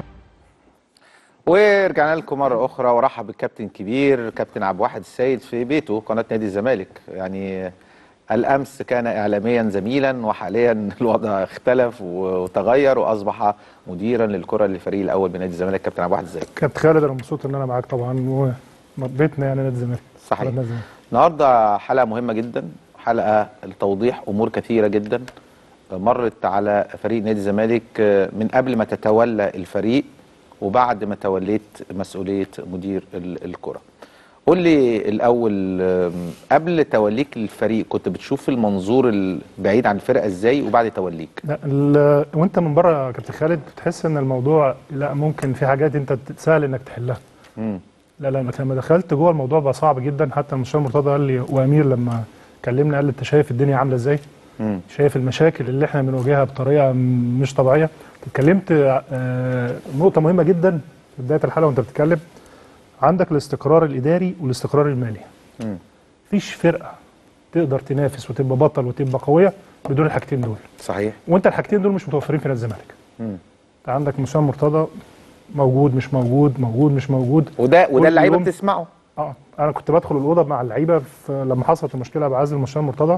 ورجعنا لكم مرة أخرى ورحب بالكابتن كبير كابتن عبد الواحد السيد في بيته قناة نادي الزمالك يعني الأمس كان إعلاميا زميلا وحاليا الوضع اختلف وتغير وأصبح مديرا للكرة للفريق الأول بنادي الزمالك كابتن عبد الواحد ازيك كابتن خالد انا مبسوط ان انا معاك طبعا وبيتنا يعني نادي الزمالك صحيح نادي الزمالك. النهارده حلقة مهمة جدا حلقة لتوضيح أمور كثيرة جدا مرت على فريق نادي الزمالك من قبل ما تتولى الفريق وبعد ما توليت مسؤولية مدير ال- الكرة قول لي الأول أم، قبل توليك الفريق كنت بتشوف المنظور البعيد عن الفرقة ازاي وبعد توليك لا ال- وانت من بره يا كابتن خالد بتحس ان الموضوع لا ممكن في حاجات انت سهل انك تحلها مم. لا لا لما لما دخلت جوه الموضوع بقى صعب جدا حتى المستشار مرتضى قال لي وامير لما كلمنا قال لي انت شايف الدنيا عامله ازاي مم. شايف المشاكل اللي احنا بنواجهها بطريقه م- مش طبيعيه اتكلمت آه، نقطه مهمه جدا في بدايه الحلقه وانت بتتكلم عندك الاستقرار الاداري والاستقرار المالي مم. مفيش فرقه تقدر تنافس وتبقى بطل وتبقى قويه بدون الحاجتين دول صحيح وانت الحاجتين دول مش متوفرين في نادي الزمالك مم. انت عندك مستشار مرتضى موجود مش موجود موجود مش موجود وده كل وده اللعيبة يوم- بتسمعه اه انا كنت بدخل الاوضه مع اللعيبه في لما حصلت المشكله بعزل المستشار مرتضى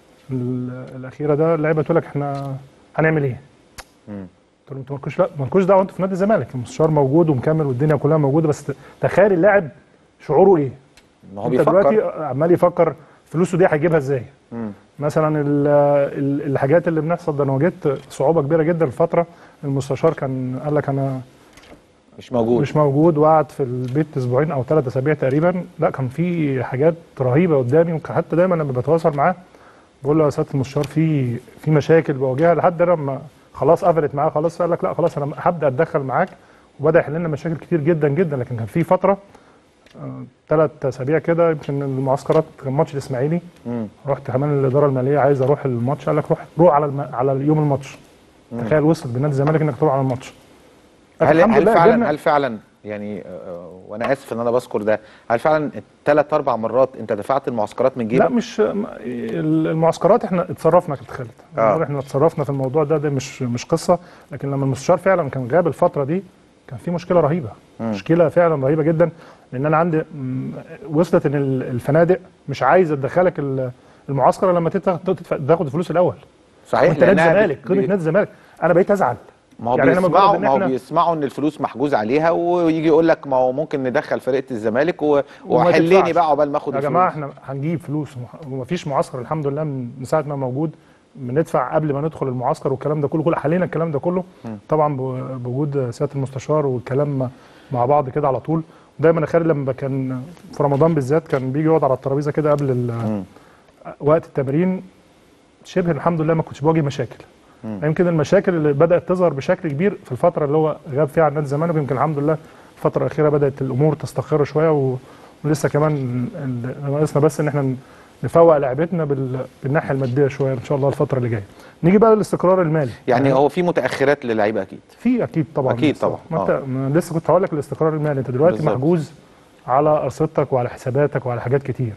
ال- الاخيره ده اللعيبه تقول لك احنا هنعمل ايه؟ مم. قلت لهم انتوا مالكوش لا مالكوش دعوه انتوا في نادي الزمالك المستشار موجود ومكمل والدنيا كلها موجوده بس ت- تخيل اللاعب شعوره ايه؟ ما هو انت بيفكر دلوقتي عمال يفكر فلوسه دي هيجيبها ازاي؟ مم. مثلا ال- ال- الحاجات اللي بنحصل ده انا واجهت صعوبه كبيره جدا في فتره المستشار كان قال لك انا مش موجود مش موجود وقعد في البيت اسبوعين او ثلاث اسابيع تقريبا لا كان في حاجات رهيبه قدامي وحتى دايما لما بتواصل معاه بقول له يا سياده المستشار في في مشاكل بواجهها لحد لما خلاص قفلت معاه خلاص قال لك لا خلاص انا هبدا اتدخل معاك وبدا يحل لنا مشاكل كتير جدا جدا لكن كان في فتره ثلاث اسابيع كده يمكن المعسكرات كان ماتش الاسماعيلي مم. رحت كمان الاداره الماليه عايز اروح الماتش قال لك روح روح على الم... على يوم الماتش تخيل وصل بنادي الزمالك انك تروح على الماتش لكن هل الحمد هل لله فعلا قدرنا- هل فعلا يعني آه، وانا اسف ان انا بذكر ده هل فعلا ثلاث اربع مرات انت دفعت المعسكرات من لا جيبك؟ مش م- المعسكرات احنا اتصرفنا يا كابتن خالد آه. آه. احنا اتصرفنا في الموضوع ده ده مش مش قصه لكن لما المستشار فعلا كان غاب الفتره دي كان في مشكله رهيبه مم. مشكله فعلا رهيبه جدا لان انا عندي م- وصلت ان ال- الفنادق مش عايزه تدخلك ال- المعسكر لما تدفع تدفع- تاخد الفلوس الاول صحيح وانت نادي لأنها الزمالك بي- قيمه نادي الزمالك انا بقيت ازعل ما هو يعني أنا بيسمعوا مجرد إن ما هو إحنا- بيسمعوا ان الفلوس محجوز عليها ويجي يقول لك ما هو ممكن ندخل فرقه الزمالك و- وما وحليني تدفعش. بقى عقبال ما اخد يا الفلوس جماعه احنا هنجيب فلوس ومح- ومفيش معسكر الحمد لله من من ساعه ما موجود بندفع قبل ما ندخل المعسكر والكلام ده كله كل حلينا الكلام ده كله طبعا ب- بوجود سياده المستشار والكلام مع بعض كده على طول دايما يا خالد لما كان في رمضان بالذات كان بيجي يقعد على الترابيزه كده قبل ال- وقت التمرين شبه الحمد لله ما كنتش بواجه مشاكل يمكن المشاكل اللي بدات تظهر بشكل كبير في الفتره اللي هو غاب فيها عن نادي الزمالك يمكن الحمد لله الفتره الاخيره بدات الامور تستقر شويه و... ولسه كمان ال- ال- ناقصنا بس ان احنا نفوق لعبتنا بال... بالناحيه الماديه شويه ان شاء الله الفتره اللي جايه. نيجي بقى للاستقرار المالي. يعني هو في متاخرات للعيبه اكيد في اكيد طبعا أكيد لسه. طبعا. ما انت آه. ما لسه كنت هقول لك الاستقرار المالي انت دلوقتي بالظبط. محجوز على ارصدتك وعلى حساباتك وعلى حاجات كتير.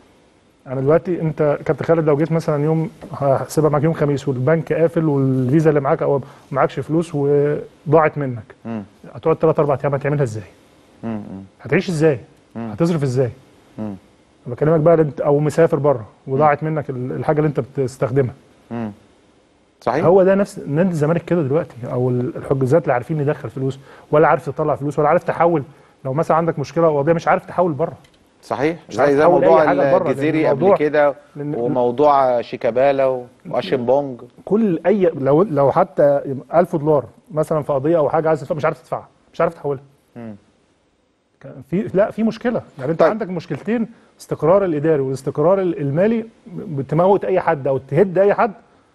انا دلوقتي انت كابتن خالد لو جيت مثلا يوم هحسبها معاك يوم خميس والبنك قافل والفيزا اللي معاك او معكش فلوس وضاعت منك مم. هتقعد ثلاث اربع ايام هتعملها ازاي؟ مم. مم. هتعيش ازاي؟ هتصرف ازاي؟ مم. أنا بكلمك بقى انت او مسافر بره وضاعت منك ال- الحاجه اللي انت بتستخدمها مم. صحيح هو ده نفس نادي الزمالك كده دلوقتي او ال- الحجوزات اللي عارفين يدخل فلوس ولا عارف تطلع فلوس ولا عارف تحول لو مثلا عندك مشكله قضيه مش عارف تحول بره صحيح مش عارف زي زي تحول أي موضوع حاجة بره، لأن الجزيري قبل الموضوع- كده لأن- وموضوع شيكابالا و- واشمبونج كل اي لو لو حتى 1000 دولار مثلا في قضيه او حاجه عايز تدفع مش عارف تدفعها مش عارف تحولها مم. كان في لا في مشكله يعني انت طيب. عندك مشكلتين استقرار الاداري والاستقرار ال- المالي بتموت اي حد او تهد اي حد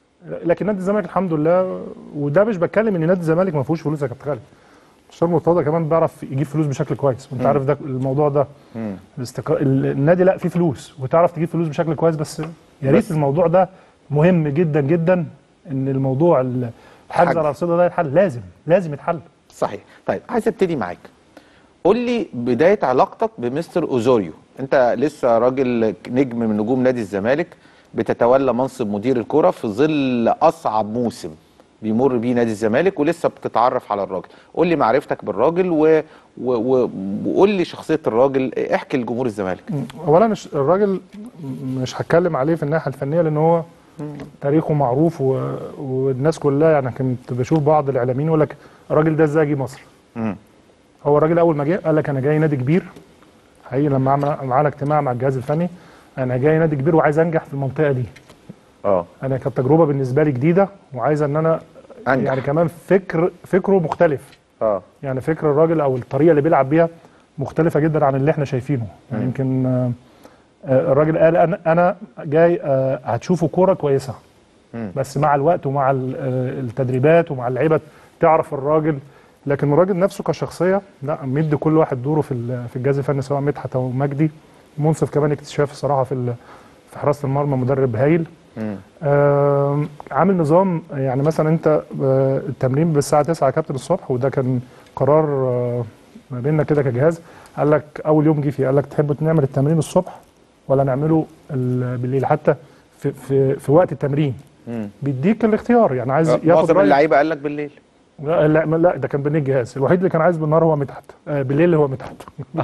لكن نادي الزمالك الحمد لله وده مش بتكلم ان نادي الزمالك ما فيهوش فلوس يا كابتن خالد مستشار مرتضى كمان بيعرف يجيب فلوس بشكل كويس وانت عارف ده الموضوع ده مم. الاستقرار ال- النادي لا فيه فلوس وتعرف تجيب فلوس بشكل كويس بس يا ريت بس- الموضوع ده مهم جدا جدا ان الموضوع ال- الحجز حجز. على الارصده ده يتحل لازم لازم يتحل صحيح طيب عايز ابتدي معاك قول لي بدايه علاقتك بمستر اوزوريو انت لسه راجل نجم من نجوم نادي الزمالك بتتولى منصب مدير الكره في ظل اصعب موسم بيمر بيه نادي الزمالك ولسه بتتعرف على الراجل قول لي معرفتك بالراجل و... و... و... وقول لي شخصيه الراجل احكي لجمهور الزمالك اولا الش- الراجل مش هتكلم عليه في الناحيه الفنيه لان هو تاريخه معروف و... والناس كلها يعني كنت بشوف بعض الاعلاميين يقول لك الراجل ده ازاي جه مصر مم. هو الراجل اول ما جه قال لك انا جاي نادي كبير حقيقي لما عمل معانا اجتماع مع الجهاز الفني انا جاي نادي كبير وعايز انجح في المنطقه دي اه انا كانت تجربه بالنسبه لي جديده وعايز ان انا أنجح. يعني كمان فكر فكره مختلف اه يعني فكر الراجل او الطريقه اللي بيلعب بيها مختلفه جدا عن اللي احنا شايفينه يعني يمكن آه، آه، الراجل قال انا انا جاي آه، هتشوفوا كوره كويسه مم. بس مع الوقت ومع ال- آه، التدريبات ومع اللعيبه تعرف الراجل لكن الراجل نفسه كشخصيه لا مدي كل واحد دوره في ال- في الجهاز الفني سواء مدحت او مجدي منصف كمان اكتشاف الصراحه في ال- في حراسه المرمى مدرب هايل مم. آم، عامل نظام يعني مثلا انت آه، التمرين بالساعه 9 يا كابتن الصبح وده كان قرار آه، ما بيننا كده كجهاز قال لك اول يوم جه فيه قال لك تحبوا نعمل التمرين الصبح ولا نعمله ال- بالليل حتى في في في وقت التمرين مم. بيديك الاختيار يعني عايز آه، ياخد معظم رايك اللعيبه قال لك بالليل لا لا لا ده كان بين الجهاز الوحيد اللي كان عايز بالنهار هو مدحت آه بالليل هو مدحت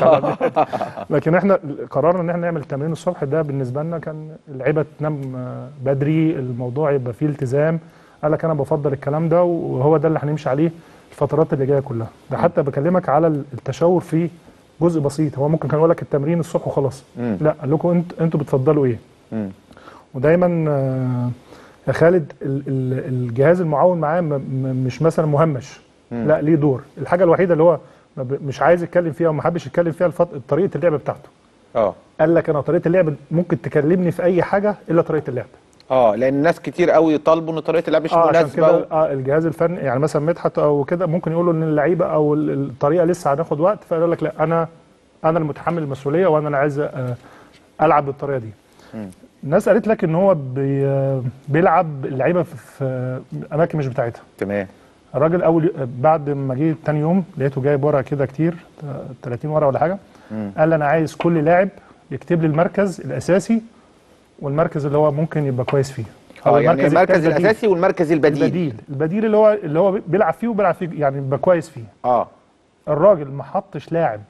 لكن احنا قررنا ان احنا نعمل التمرين الصبح ده بالنسبه لنا كان اللعيبه تنام آه، بدري الموضوع يبقى فيه التزام قال لك انا بفضل الكلام ده وهو ده اللي هنمشي عليه الفترات اللي جايه كلها ده حتى بكلمك على التشاور في جزء بسيط هو ممكن كان يقول لك التمرين الصبح وخلاص مم. لا قال لكم انت انتوا بتفضلوا ايه مم. ودايما آه، يا خالد ال- ال- الجهاز المعاون معاه م- م- مش مثلا مهمش مم. لا ليه دور الحاجه الوحيده اللي هو ما ب- مش عايز يتكلم فيها وما حبش يتكلم فيها الفط... طريقه اللعب بتاعته اه قال لك انا طريقه اللعب ممكن تكلمني في اي حاجه الا طريقه اللعب اه لان ناس كتير قوي طالبوا ان طريقه اللعب مش اه عشان مناسبه كده و... اه الجهاز الفني يعني مثلا مدحت او كده ممكن يقولوا ان اللعيبه او ال- الطريقه لسه هناخد وقت فيقول لك لا انا انا المتحمل المسؤوليه وانا اللي عايز آه، العب بالطريقه دي الناس قالت لك ان هو بي آه، بيلعب اللعيبه في- في اماكن مش بتاعتها تمام الراجل اول بعد ما جه تاني يوم لقيته جايب ورقه كده كتير 30 ورقه ولا حاجه قال لي انا عايز كل لاعب يكتب لي المركز الاساسي والمركز اللي هو ممكن يبقى كويس فيه أو اه يعني المركز التاني بديل. الاساسي والمركز البديل البديل البديل اللي هو اللي هو بيلعب فيه وبيلعب فيه يعني بيبقى كويس فيه اه الراجل ما حطش لاعب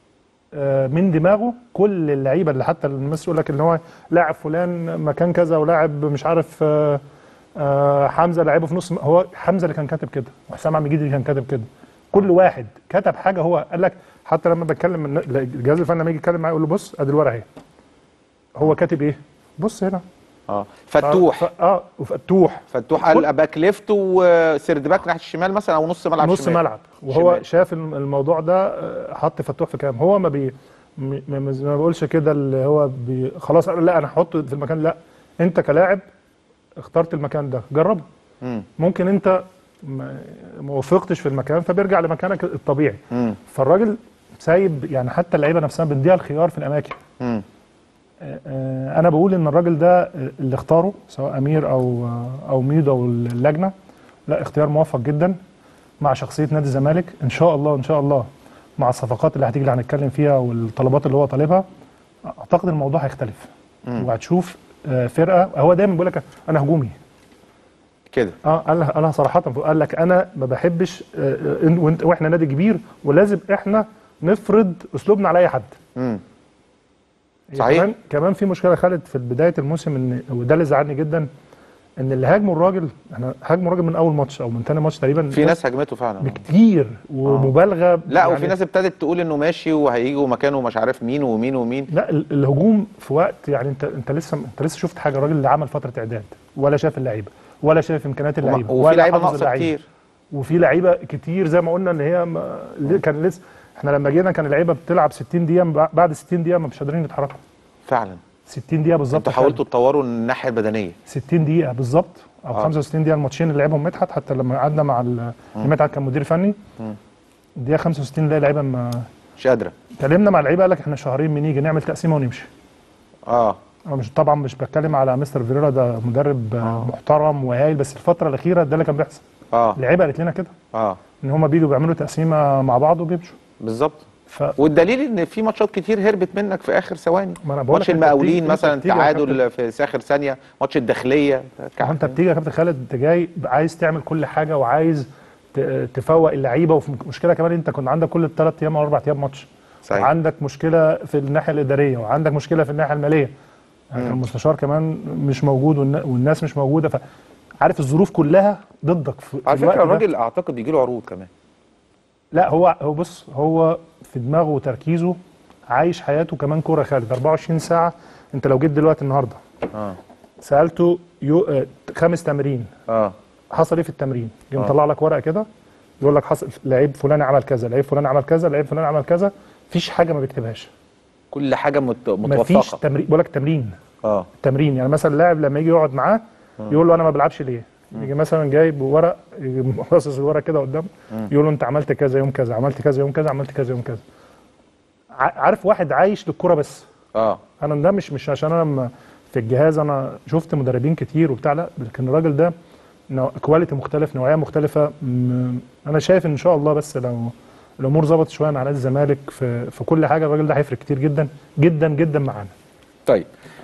آه، من دماغه كل اللعيبه اللي حتى الناس يقول لك ان هو لاعب فلان مكان كذا ولاعب مش عارف آه، آه، حمزه لعبه في نص هو حمزه اللي كان كاتب كده وحسام عبد المجيد اللي كان كاتب كده كل واحد كتب حاجه هو قال لك حتى لما بتكلم الن- الجهاز الفني لما يجي يتكلم معايا يقول له بص ادي الورقه اهي هو كاتب ايه؟ بص هنا اه فتوح ف- اه وفتوح فتوح قال باك ليفت وسيرد باك ناحيه الشمال مثلا او نص ملعب نص شمال. ملعب وهو شمال. شاف الم- الموضوع ده آه، حط فتوح في كام هو ما بي م- ما ما بقولش كده اللي هو بي خلاص لا انا هحطه في المكان لا انت كلاعب اخترت المكان ده جربه مم. ممكن انت ما ما وفقتش في المكان فبيرجع لمكانك الطبيعي مم. فالراجل سايب يعني حتى اللعيبه نفسها بنديها الخيار في الاماكن مم. آه، آه، انا بقول ان الراجل ده آه، اللي اختاره سواء امير او آه، او ميدو او اللجنه لا اختيار موفق جدا مع شخصيه نادي الزمالك ان شاء الله ان شاء الله مع الصفقات اللي هتيجي اللي هنتكلم فيها والطلبات اللي هو طالبها اعتقد الموضوع هيختلف وهتشوف آه، فرقه هو دايما بيقول لك انا هجومي كده اه قال لها- قالها صراحه قال لك انا ما بحبش آه، آه، إن- وانت واحنا نادي كبير ولازم احنا نفرض اسلوبنا على اي حد مم. هي صحيح. كمان كمان في مشكله خالد في بدايه الموسم ان وده اللي زعلني جدا ان اللي هاجموا الراجل احنا هاجموا الراجل من اول ماتش او من تاني ماتش تقريبا في ناس هجمته فعلا بكتير ومبالغه لا يعني وفي ناس ابتدت تقول انه ماشي وهيجوا مكانه مش عارف مين ومين ومين لا ال- الهجوم في وقت يعني انت انت لسه انت لسه شفت حاجه الراجل اللي عمل فتره اعداد ولا شاف اللعيبه ولا شاف امكانيات وما- اللعيبه وفي ولا لعيبه حافظ ناقصه اللعيبة. كتير وفي لعيبه كتير زي ما قلنا ان هي ما اللي كان لسه احنا لما جينا كان اللعيبه بتلعب 60 دقيقه بعد 60 دقيقه ما مش قادرين يتحركوا فعلا 60 دقيقه بالظبط انتوا حاولتوا تطوروا الناحيه البدنيه 60 دقيقة بالظبط أو آه. 65 دقيقة الماتشين اللي لعبهم مدحت حتى لما قعدنا مع ال- مدحت كان مدير فني الدقيقة 65 نلاقي لعيبة ما مش قادره كلمنا مع اللعيبة قال لك احنا شهرين بنيجي نعمل تقسيمة ونمشي اه انا مش طبعا مش بتكلم على مستر فيريرا ده مدرب آه. محترم وهايل بس الفترة الأخيرة ده اللي كان بيحصل اه اللعيبة قالت لنا كده اه ان هم بيجوا بيعملوا تقسيمة مع بعض وبيمشوا بالظبط ف والدليل ان في ماتشات كتير هربت منك في اخر ثواني ما أنا بقول ماتش لك أنت المقاولين بتيجي- مثلا أنت بتيجي يا تعادل في اخر ثانيه ماتش الداخليه ما انت بتيجي يا كابتن خالد انت جاي عايز تعمل كل حاجه وعايز ت- تفوق اللعيبه وفي مشكله كمان انت كنت عندك كل ثلاث ايام او اربع ايام ماتش صحيح. وعندك مشكله في الناحيه الاداريه وعندك مشكله في الناحيه الماليه يعني كان المستشار كمان مش موجود والنا- والناس مش موجوده فعارف الظروف كلها ضدك في على في الوقت فكره ده. الراجل اعتقد بيجي له عروض كمان لا هو هو بص هو في دماغه وتركيزه عايش حياته كمان كوره خالد 24 ساعه انت لو جيت دلوقتي النهارده اه سالته يو آه، خامس تمرين اه حصل ايه في التمرين يقوم مطلع لك ورقه كده يقول لك حصل لعيب فلان عمل كذا لعيب فلان عمل كذا لعيب فلان عمل كذا مفيش حاجه ما بيكتبهاش كل حاجه مت... مفيش متوثقه تمرين بيقول لك تمرين اه تمرين يعني مثلا اللاعب لما يجي يقعد معاه يقول له انا ما بلعبش ليه يجي مثلا جايب ورق يجي رصص الورق كده قدامه يقول له انت عملت كذا يوم كذا عملت كذا يوم كذا عملت كذا يوم كذا ع- عارف واحد عايش للكوره بس اه انا ده مش مش عشان انا م- في الجهاز انا شفت مدربين كتير وبتاع لا لكن الراجل ده نوع- كواليتي مختلف نوعيه مختلفه م- انا شايف ان شاء الله بس لو الامور ظبطت شويه مع نادي الزمالك في في كل حاجه الراجل ده هيفرق كتير جدا جدا جدا معانا طيب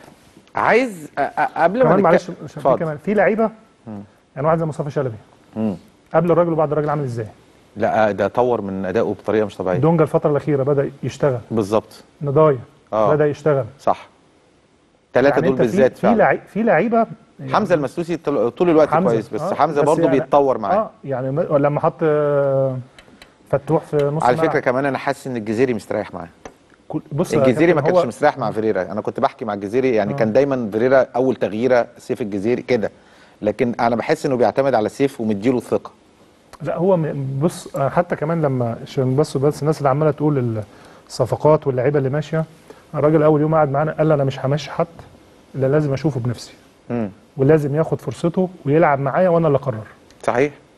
عايز أ- أ- قبل ما كمان نتك- معلش عشان في اتفضل. كمان في لعيبه يعني واحد زي مصطفى شلبي مم. قبل الراجل وبعد الراجل عامل ازاي لا ده طور من ادائه بطريقه مش طبيعيه دونجا الفتره الاخيره بدا يشتغل بالظبط نضايا آه. بدا يشتغل صح ثلاثه يعني دول انت في- بالذات في فعلا لعي- في لعيبه حمزه المسلوسي طل- طول الوقت حمزة. كويس بس آه، حمزه بس برضه يعني- بيتطور معاه اه يعني م- لما حط آه، فتوح في نص على الملعب. فكره كمان انا حاسس ان الجزيري مستريح معاه كل- بص يا الجزيري ما كابتن، كانش هو- مستريح مع فيريرا انا كنت بحكي مع الجزيري يعني كان دايما فيريرا اول تغييره سيف الجزيري كده لكن انا بحس انه بيعتمد على سيف ومديله الثقه لا هو م- بص آه، حتى كمان لما عشان بس بس الناس اللي عماله تقول الصفقات واللعيبه اللي ماشيه الراجل اول يوم قعد معانا قال انا مش همشي حد الا لازم اشوفه بنفسي امم ولازم ياخد فرصته ويلعب معايا وانا اللي اقرر صحيح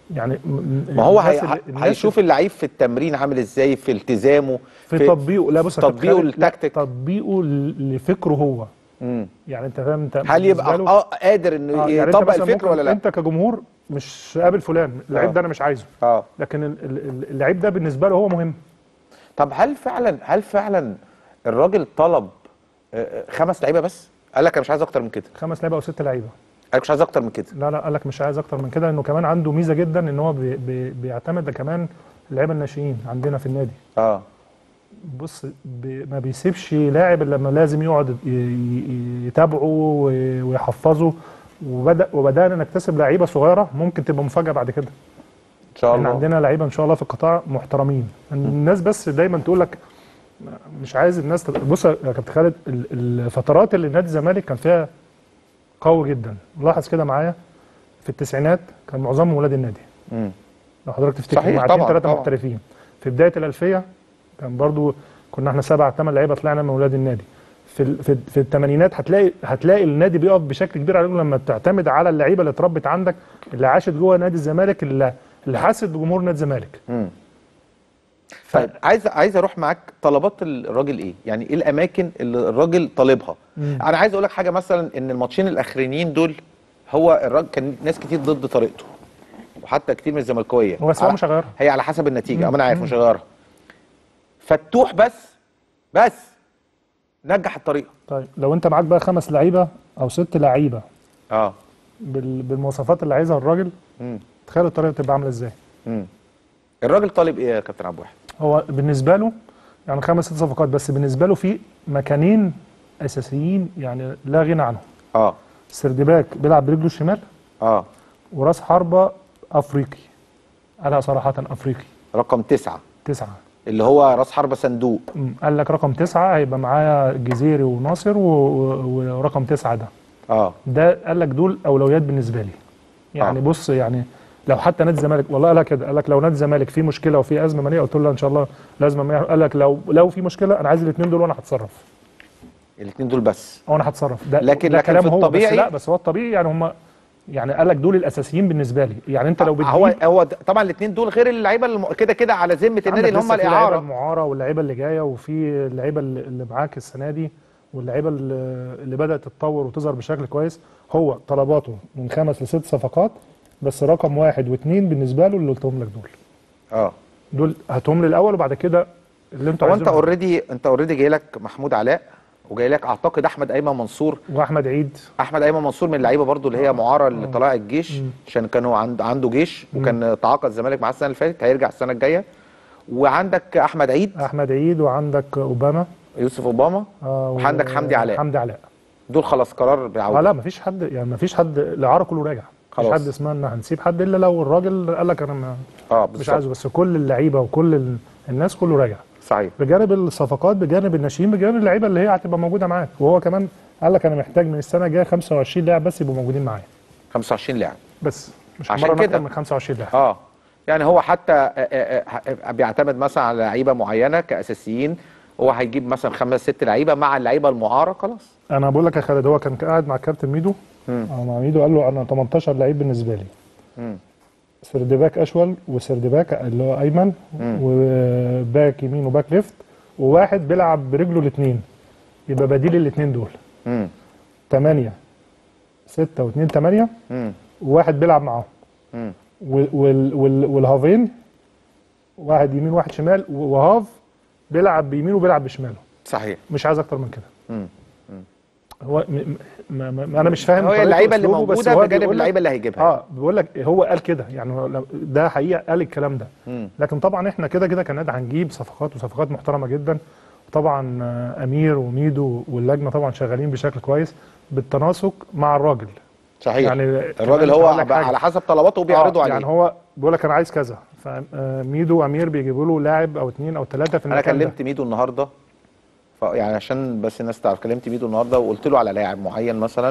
يعني م- م- ما هو الناس هي... اللي- الناس هيشوف اللعيب في التمرين عامل ازاي في التزامه في تطبيقه لا بص يا كابتن تطبيقه خالد، لا، للتكتيك. تطبيقه ل- لفكره هو مم. يعني انت فاهم انت هل يبقى بالنسبة له- اه قادر انه آه، يعني انت يطبق مثلا الفكره ممكن ولا لا؟ انت كجمهور مش قابل فلان اللعيب آه. ده انا مش عايزه اه لكن ال- ال- اللعيب ده بالنسبه له هو مهم طب هل فعلا هل فعلا الراجل طلب آه، آه، خمس لعيبه بس؟ قال لك انا مش عايز اكتر من كده، خمس لعيبه او ست لعيبه قال لك مش عايز اكتر من كده. لا لا قال لك مش عايز اكتر من كده انه كمان عنده ميزه جدا ان هو بي بي بيعتمد ده كمان اللعيبه الناشئين عندنا في النادي اه بص بي ما بيسيبش لاعب الا لما لازم يقعد ي- ي- يتابعه وي- ويحفظه وبدا وبدانا نكتسب لعيبه صغيره ممكن تبقى مفاجاه بعد كده ان شاء احنا الله عندنا لعيبه ان شاء الله في القطاع محترمين الناس بس دايما تقول لك مش عايز الناس تت- بص يا كابتن خالد ال- الفترات اللي نادي الزمالك كان فيها قوي جدا لاحظ كده معايا في التسعينات كان معظمهم ولاد النادي مم. لو حضرتك تفتكر صحيح، مع طبعاً، اتنين ثلاثه طبعاً. محترفين في بدايه الالفيه كان برضو كنا احنا سبع ثمان لعيبه طلعنا من ولاد النادي في ال- في في الثمانينات هتلاقي هتلاقي النادي بيقف بشكل كبير على رجله لما تعتمد على اللعيبه اللي اتربت عندك اللي عاشت جوه نادي الزمالك اللي اللي حست بجمهور نادي الزمالك مم. طيب عايز عايز اروح معاك طلبات الراجل ايه؟ يعني ايه الاماكن اللي الراجل طالبها؟ مم. انا عايز اقول لك حاجه مثلا ان الماتشين الاخرانيين دول هو الراجل كان ناس كتير ضد طريقته وحتى كتير من الزملكاويه هو بس هو على- مش هيغيرها هي على حسب النتيجه مم. انا عارف مم. مش هيغيرها فتوح بس بس نجح الطريقه طيب لو انت معاك بقى خمس لعيبه او ست لعيبه اه بال- بالمواصفات اللي عايزها الراجل مم. تخيل الطريقه تبقى عامله ازاي مم. الراجل طالب ايه يا كابتن عبد الواحد؟ هو بالنسبه له يعني خمس ست صفقات بس بالنسبه له في مكانين اساسيين يعني لا غنى عنهم اه سردباك بيلعب برجله الشمال اه وراس حربة افريقي قالها صراحة افريقي رقم تسعة تسعة اللي هو راس حربة صندوق أمم، قال لك رقم تسعة هيبقى معايا جزيري وناصر و... و... ورقم تسعة ده اه ده قال لك دول اولويات بالنسبة لي يعني آه. بص يعني لو حتى نادي الزمالك والله قالها كده قال لك لو نادي الزمالك فيه مشكلة وفيه ازمة مالية قلت له ان شاء الله لازم أما يعمل. قال لك لو لو في مشكلة انا عايز الاثنين دول وانا هتصرف الاثنين دول بس وانا هتصرف ده لكن- ده لكن كلام في هو الطبيعي- بس لا بس هو الطبيعي يعني هم يعني قال لك دول الاساسيين بالنسبه لي يعني انت لو بتجيب هو هو د- طبعا الاثنين دول غير اللعيبه الم- كده كده على ذمه النادي عندك اللي هم لسه في لعيبة الاعاره المعاره واللعيبه اللي جايه وفي اللعيبه اللي اللي معاك السنه دي واللعيبه اللي اللي بدات تتطور وتظهر بشكل كويس هو طلباته من خمس لست صفقات بس رقم واحد واثنين بالنسبه له اللي قلتهم لك دول اه دول هاتهم لي الاول وبعد كده اللي انتوا هو انت عايزينه اوريدي انت اوريدي جاي لك محمود علاء وجاي لك اعتقد احمد ايمن منصور واحمد عيد احمد ايمن منصور من اللعيبه برضو اللي هي معاره اللي طلائع الجيش مم. عشان كانوا عند عنده جيش وكان تعاقد الزمالك معاه السنه اللي فاتت هيرجع السنه الجايه وعندك احمد عيد احمد عيد وعندك اوباما يوسف اوباما آه، وعندك حمدي علاء. حمدي علاء دول خلاص قرار اه بعوده لا مفيش حد يعني مفيش حد الاعاره كله راجع مفيش خلاص. حد اسمها ان هنسيب حد الا لو الراجل قال لك انا ما اه مش بالظبط عايزه بس كل اللعيبه وكل ال- الناس كله راجع صحيح بجانب الصفقات بجانب الناشئين بجانب اللعيبه اللي هي هتبقى موجوده معاك وهو كمان قال لك انا محتاج من السنه الجايه 25 لاعب بس يبقوا موجودين معايا 25 لاعب بس مش عشان همرن كده. اكتر من 25 لاعب اه يعني هو حتى آه، آه، آه، بيعتمد مثلا على لعيبه معينه كاساسيين هو هيجيب مثلا خمس ست لعيبه مع اللعيبه المعاره خلاص انا بقول لك يا خالد هو كان قاعد مع كابتن ميدو مم. او مع ميدو قال له انا 18 لعيب بالنسبه لي مم. سردباك اشول وسردباك اللي هو ايمن مم. وباك يمين وباك ليفت وواحد بيلعب برجله الاثنين يبقى بديل الاثنين دول مم. 8 6 و2 8 مم. وواحد بيلعب معاهم مم. وال وال وال والهافين واحد يمين واحد شمال وهاف بيلعب بيمينه وبيلعب بشماله صحيح مش عايز اكتر من كده مم. هو م م ما ما انا مش فاهم هو طريقته اللعيبه اللي وأسلوبه، بس موجوده هو بجانب بيقول لك- اللعيبه اللي هيجيبها اه بيقول لك هو قال كده يعني هو لو- ده حقيقه قال الكلام ده مم. لكن طبعا احنا كده كده كنادي هنجيب صفقات وصفقات محترمه جدا طبعا آه، امير وميدو واللجنه طبعا شغالين بشكل كويس بالتناسق مع الراجل صحيح يعني الراجل كمان هو هقول لك حاجة. على حسب طلباته وبيعرضوا آه، عليه يعني هو بيقول لك انا عايز كذا فميدو وامير بيجيبوا له لاعب او اثنين او ثلاثه في انا المكان ده. كلمت ميدو النهارده ف يعني عشان بس الناس تعرف كلمت ميدو النهارده وقلت له على لاعب معين مثلا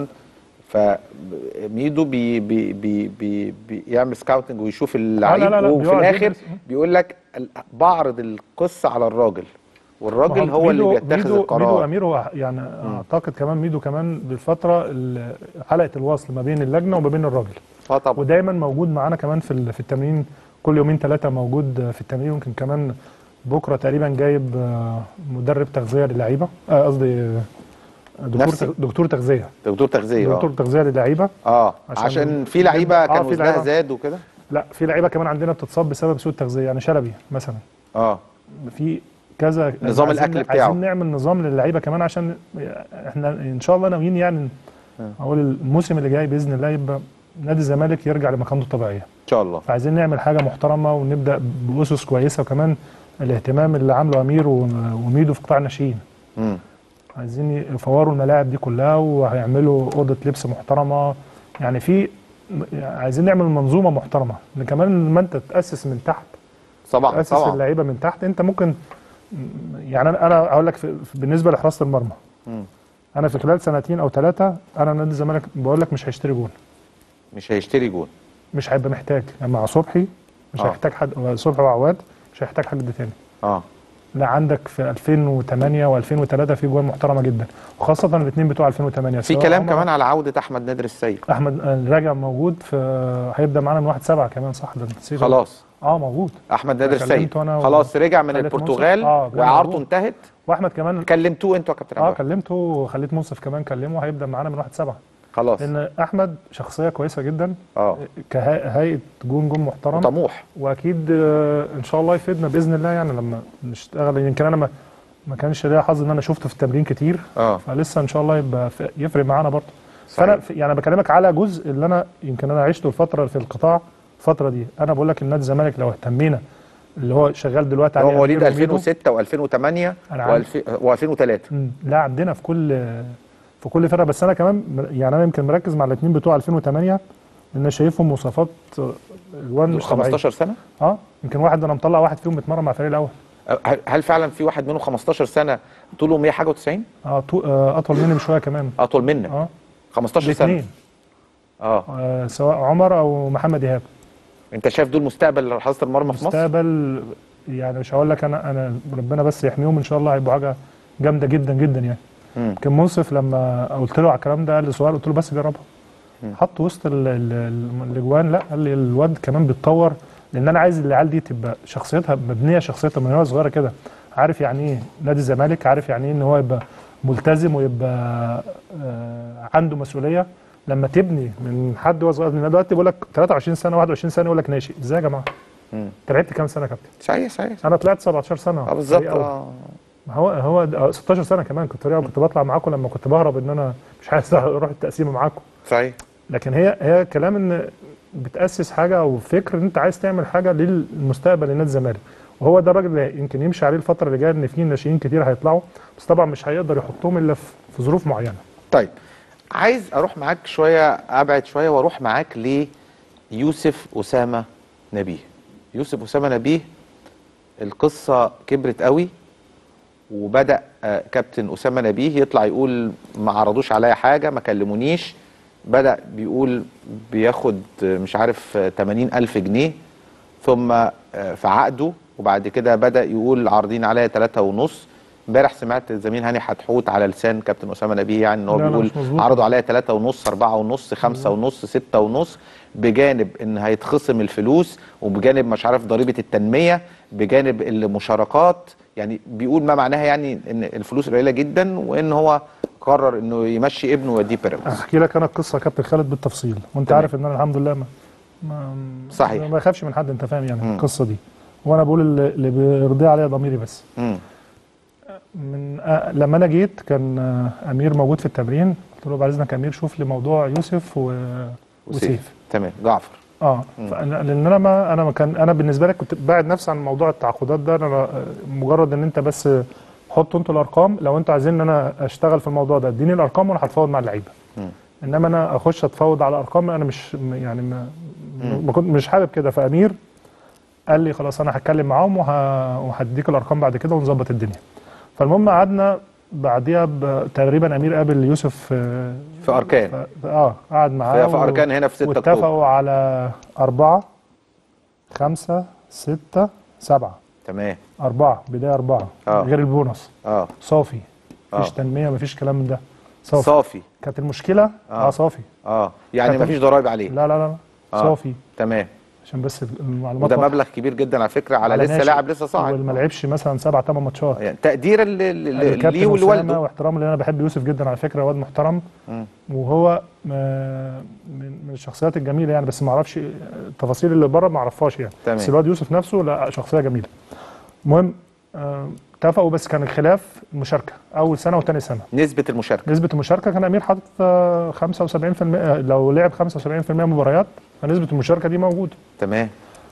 فميدو بي بي بي بي بيعمل سكاوتنج ويشوف اللعيب لا، لا، وفي بيقعد الاخر يدرس. بيقول لك ال- بعرض القصه على الراجل والراجل ما هو اللي ميدو- بيتخذ ميدو ميدو القرار امير هو يعني اعتقد كمان ميدو كمان بالفتره ال- حلقه الوصل ما بين اللجنه وما بين الراجل اه طبعا ودايما موجود معانا كمان في ال- في التمرين كل يومين ثلاثه موجود في التمرين يمكن كمان بكره تقريبا جايب آه، مدرب تغذيه للعيبه آه، قصدي آه، دكتور نفسي. تغ- دكتور تغذيه دكتور تغذيه دكتور اه تغذيه للعيبه اه عشان- عشان في لعيبه آه، كان في وزنها لعيبة. زاد وكده لا في لعيبه كمان عندنا بتتصاب بسبب سوء التغذيه يعني شلبي مثلا اه في كذا نظام عايزين- الأكل بتاعه. عايزين نعمل نظام للعيبه كمان عشان احنا ان شاء الله ناويين يعني اقول الموسم اللي جاي باذن الله يبقى نادي الزمالك يرجع لمكانته الطبيعيه ان شاء الله فعايزين نعمل حاجه محترمه ونبدا باسس كويسه وكمان الاهتمام اللي عامله امير و- وميدو في قطاع الناشئين امم عايزين يفوروا الملاعب دي كلها وهيعملوا اوضه لبس محترمه يعني في عايزين نعمل منظومه محترمه ان كمان لما انت تاسس من تحت طبعا تاسس طبعا اللعيبه من تحت انت ممكن يعني انا انا اقول لك في في- بالنسبه لحراسه المرمى مم. انا في خلال سنتين او ثلاثه انا نادي الزمالك بقول لك مش هيشتري جون مش هيشتري جون مش هيبقى محتاج يعني مع صبحي مش آه. هيحتاج حد صبحي وعواد مش هيحتاج حد تاني اه لا عندك في 2008 و2003 في جوان محترمه جدا وخاصه الاثنين بتوع 2008 في سواء كلام عمر- كمان على عوده احمد نادر السيد احمد راجع موجود في هيبدا معانا من 1 7 كمان صح ده نسيت خلاص اه موجود احمد نادر كلمته السيد أنا و- خلاص رجع من خليت البرتغال منصف. آه، كان واعارته موجود. انتهت واحمد كمان كلمتوه انتوا يا كابتن اه عبد كلمته وخليت منصف كمان كلمه هيبدا معانا من 1 7 خلاص لان احمد شخصيه كويسه جدا اه كهيئه جون جون محترم طموح واكيد آه، ان شاء الله يفيدنا باذن الله يعني لما نشتغل يمكن انا ما ما كانش ليا حظ ان انا شفته في التمرين كتير اه فلسه ان شاء الله يبقى في- يفرق معانا برضه صحيح. فانا في- يعني بكلمك على جزء اللي انا يمكن انا عشته الفتره في القطاع الفتره دي انا بقول لك النادي الزمالك لو اهتمينا اللي هو شغال دلوقتي هو عليه مواليد أمير وميدو. 2006 و2008 أنا عارف. و2003 مم. لا عندنا في كل في كل فرقه بس انا كمان م- يعني انا يمكن مركز مع الاثنين بتوع 2008 لان شايفهم مواصفات آه، الوان مش طبيعيه 15 سنه اه يمكن واحد انا مطلع واحد فيهم بيتمرن مع الفريق الاول هل- هل فعلا في واحد منهم 15 سنه طوله 100 حاجه و90 اه طو- آه، اطول مني بشويه كمان اطول منك اه 15 سنه الاثنين اه آه سواء عمر او محمد ايهاب انت شايف دول مستقبل حراسه المرمى في مصر مستقبل يعني مش هقول لك انا انا ربنا بس يحميهم ان شاء الله هيبقوا حاجه جامده جدا جدا يعني مم. كان منصف لما قلت له على الكلام ده قال لي سؤال قلت له بس جربها حط وسط ال- ال- ال- الاجوان لا قال لي الواد كمان بيتطور لان انا عايز العيال دي تبقى شخصيتها مبنيه شخصيتها من وهي صغيره كده عارف يعني ايه نادي الزمالك عارف يعني ايه ان هو يبقى ملتزم ويبقى آه عنده مسؤوليه لما تبني من حد وهو صغير انا دلوقتي بقول لك 23 سنه 21 سنه يقول لك ناشئ ازاي يا جماعه؟ مم. انت لعبت كام سنه يا كابتن؟ صحيح صحيح انا طلعت 17 سنه اه بالظبط فريق أول. اه ما هو هو د- آه، 16 سنه كمان كنت فريق أول، كنت بطلع معاكم لما كنت بهرب ان انا مش عايز اروح التقسيمه معاكم صحيح لكن هي هي كلام ان بتاسس حاجه او فكر ان انت عايز تعمل حاجه للمستقبل لنادي الزمالك وهو ده الراجل اللي يمكن يمشي عليه الفتره اللي جايه ان في ناشئين كتير هيطلعوا بس طبعا مش هيقدر يحطهم الا في في ظروف معينه طيب عايز اروح معاك شويه ابعد شويه واروح معاك ليوسف اسامه نبيه يوسف اسامه نبيه القصه كبرت قوي وبدا آه، كابتن اسامه نبيه يطلع يقول ما عرضوش عليا حاجه ما كلمونيش بدا بيقول بياخد آه، مش عارف آه، 80 الف جنيه ثم آه، في عقده وبعد كده بدا يقول عارضين عليا ثلاثة ونص امبارح سمعت الزميل هاني حتحوت على لسان كابتن اسامه نبيه يعني ان هو لا، لا، بيقول مش مظبوط. عرضوا عليا ثلاثة ونص أربعة ونص خمسة ونص ستة ونص بجانب ان هيتخصم الفلوس وبجانب مش عارف ضريبه التنميه بجانب المشاركات يعني بيقول ما معناها يعني ان الفلوس قليله جدا وان هو قرر انه يمشي ابنه ويوديه بيراميدز احكي لك انا القصه يا كابتن خالد بالتفصيل وانت تمام. عارف ان انا الحمد لله ما ما صحيح. ما بخافش من حد انت فاهم يعني مم. القصه دي وانا بقول اللي اللي بيرضي عليا ضميري بس مم. من آه لما انا جيت كان آه امير موجود في التمرين قلت له بعد اذنك يا امير شوف لي موضوع يوسف و... وسيف تمام جعفر اه فأنا لان انا ما انا ما كان انا بالنسبه لي كنت بعد نفسي عن موضوع التعاقدات ده انا آه، مجرد ان انت بس حطوا انتوا الارقام لو انتوا عايزين ان انا اشتغل في الموضوع ده اديني الارقام وانا هتفاوض مع اللعيبه مم. انما انا اخش اتفاوض على ارقام انا مش م- يعني ما, ما كنت مش حابب كده فامير قال لي خلاص انا هتكلم معاهم وه- وهديك الارقام بعد كده ونظبط الدنيا فالمهم قعدنا بعديها ب- تقريبا امير قابل يوسف آه، في اركان ف- اه قعد معاه في, في و- اركان هنا في 6 اكتوبر واتفقوا على أربعة خمسة ستة سبعة تمام أربعة بداية أربعة آه. غير البونص اه صافي مفيش آه. تنمية مفيش كلام من ده صافي صافي كانت المشكلة آه. اه صافي اه يعني كابتن- مفيش ضرايب عليه لا لا لا آه. صافي تمام عشان بس المعلومات وده واضحة. مبلغ كبير جدا على فكره على, لسه ناشئ. لاعب لسه صاعد واللي ما لعبش مثلا سبع ثمان ماتشات يعني تقديرا ل- ل- ل- الكابتن ليه أسامة ولوالده واحترام لان انا بحب يوسف جدا على فكره واد محترم مم. وهو آه، من من الشخصيات الجميله يعني بس ما اعرفش التفاصيل اللي بره ما اعرفهاش يعني تمام. بس الواد يوسف نفسه لا شخصيه جميله المهم آه، اتفقوا بس كان الخلاف المشاركه اول سنه وثاني سنه نسبه المشاركه نسبه المشاركه كان امير حاطط آه، 75% لو لعب 75% مباريات فنسبه المشاركه دي موجوده تمام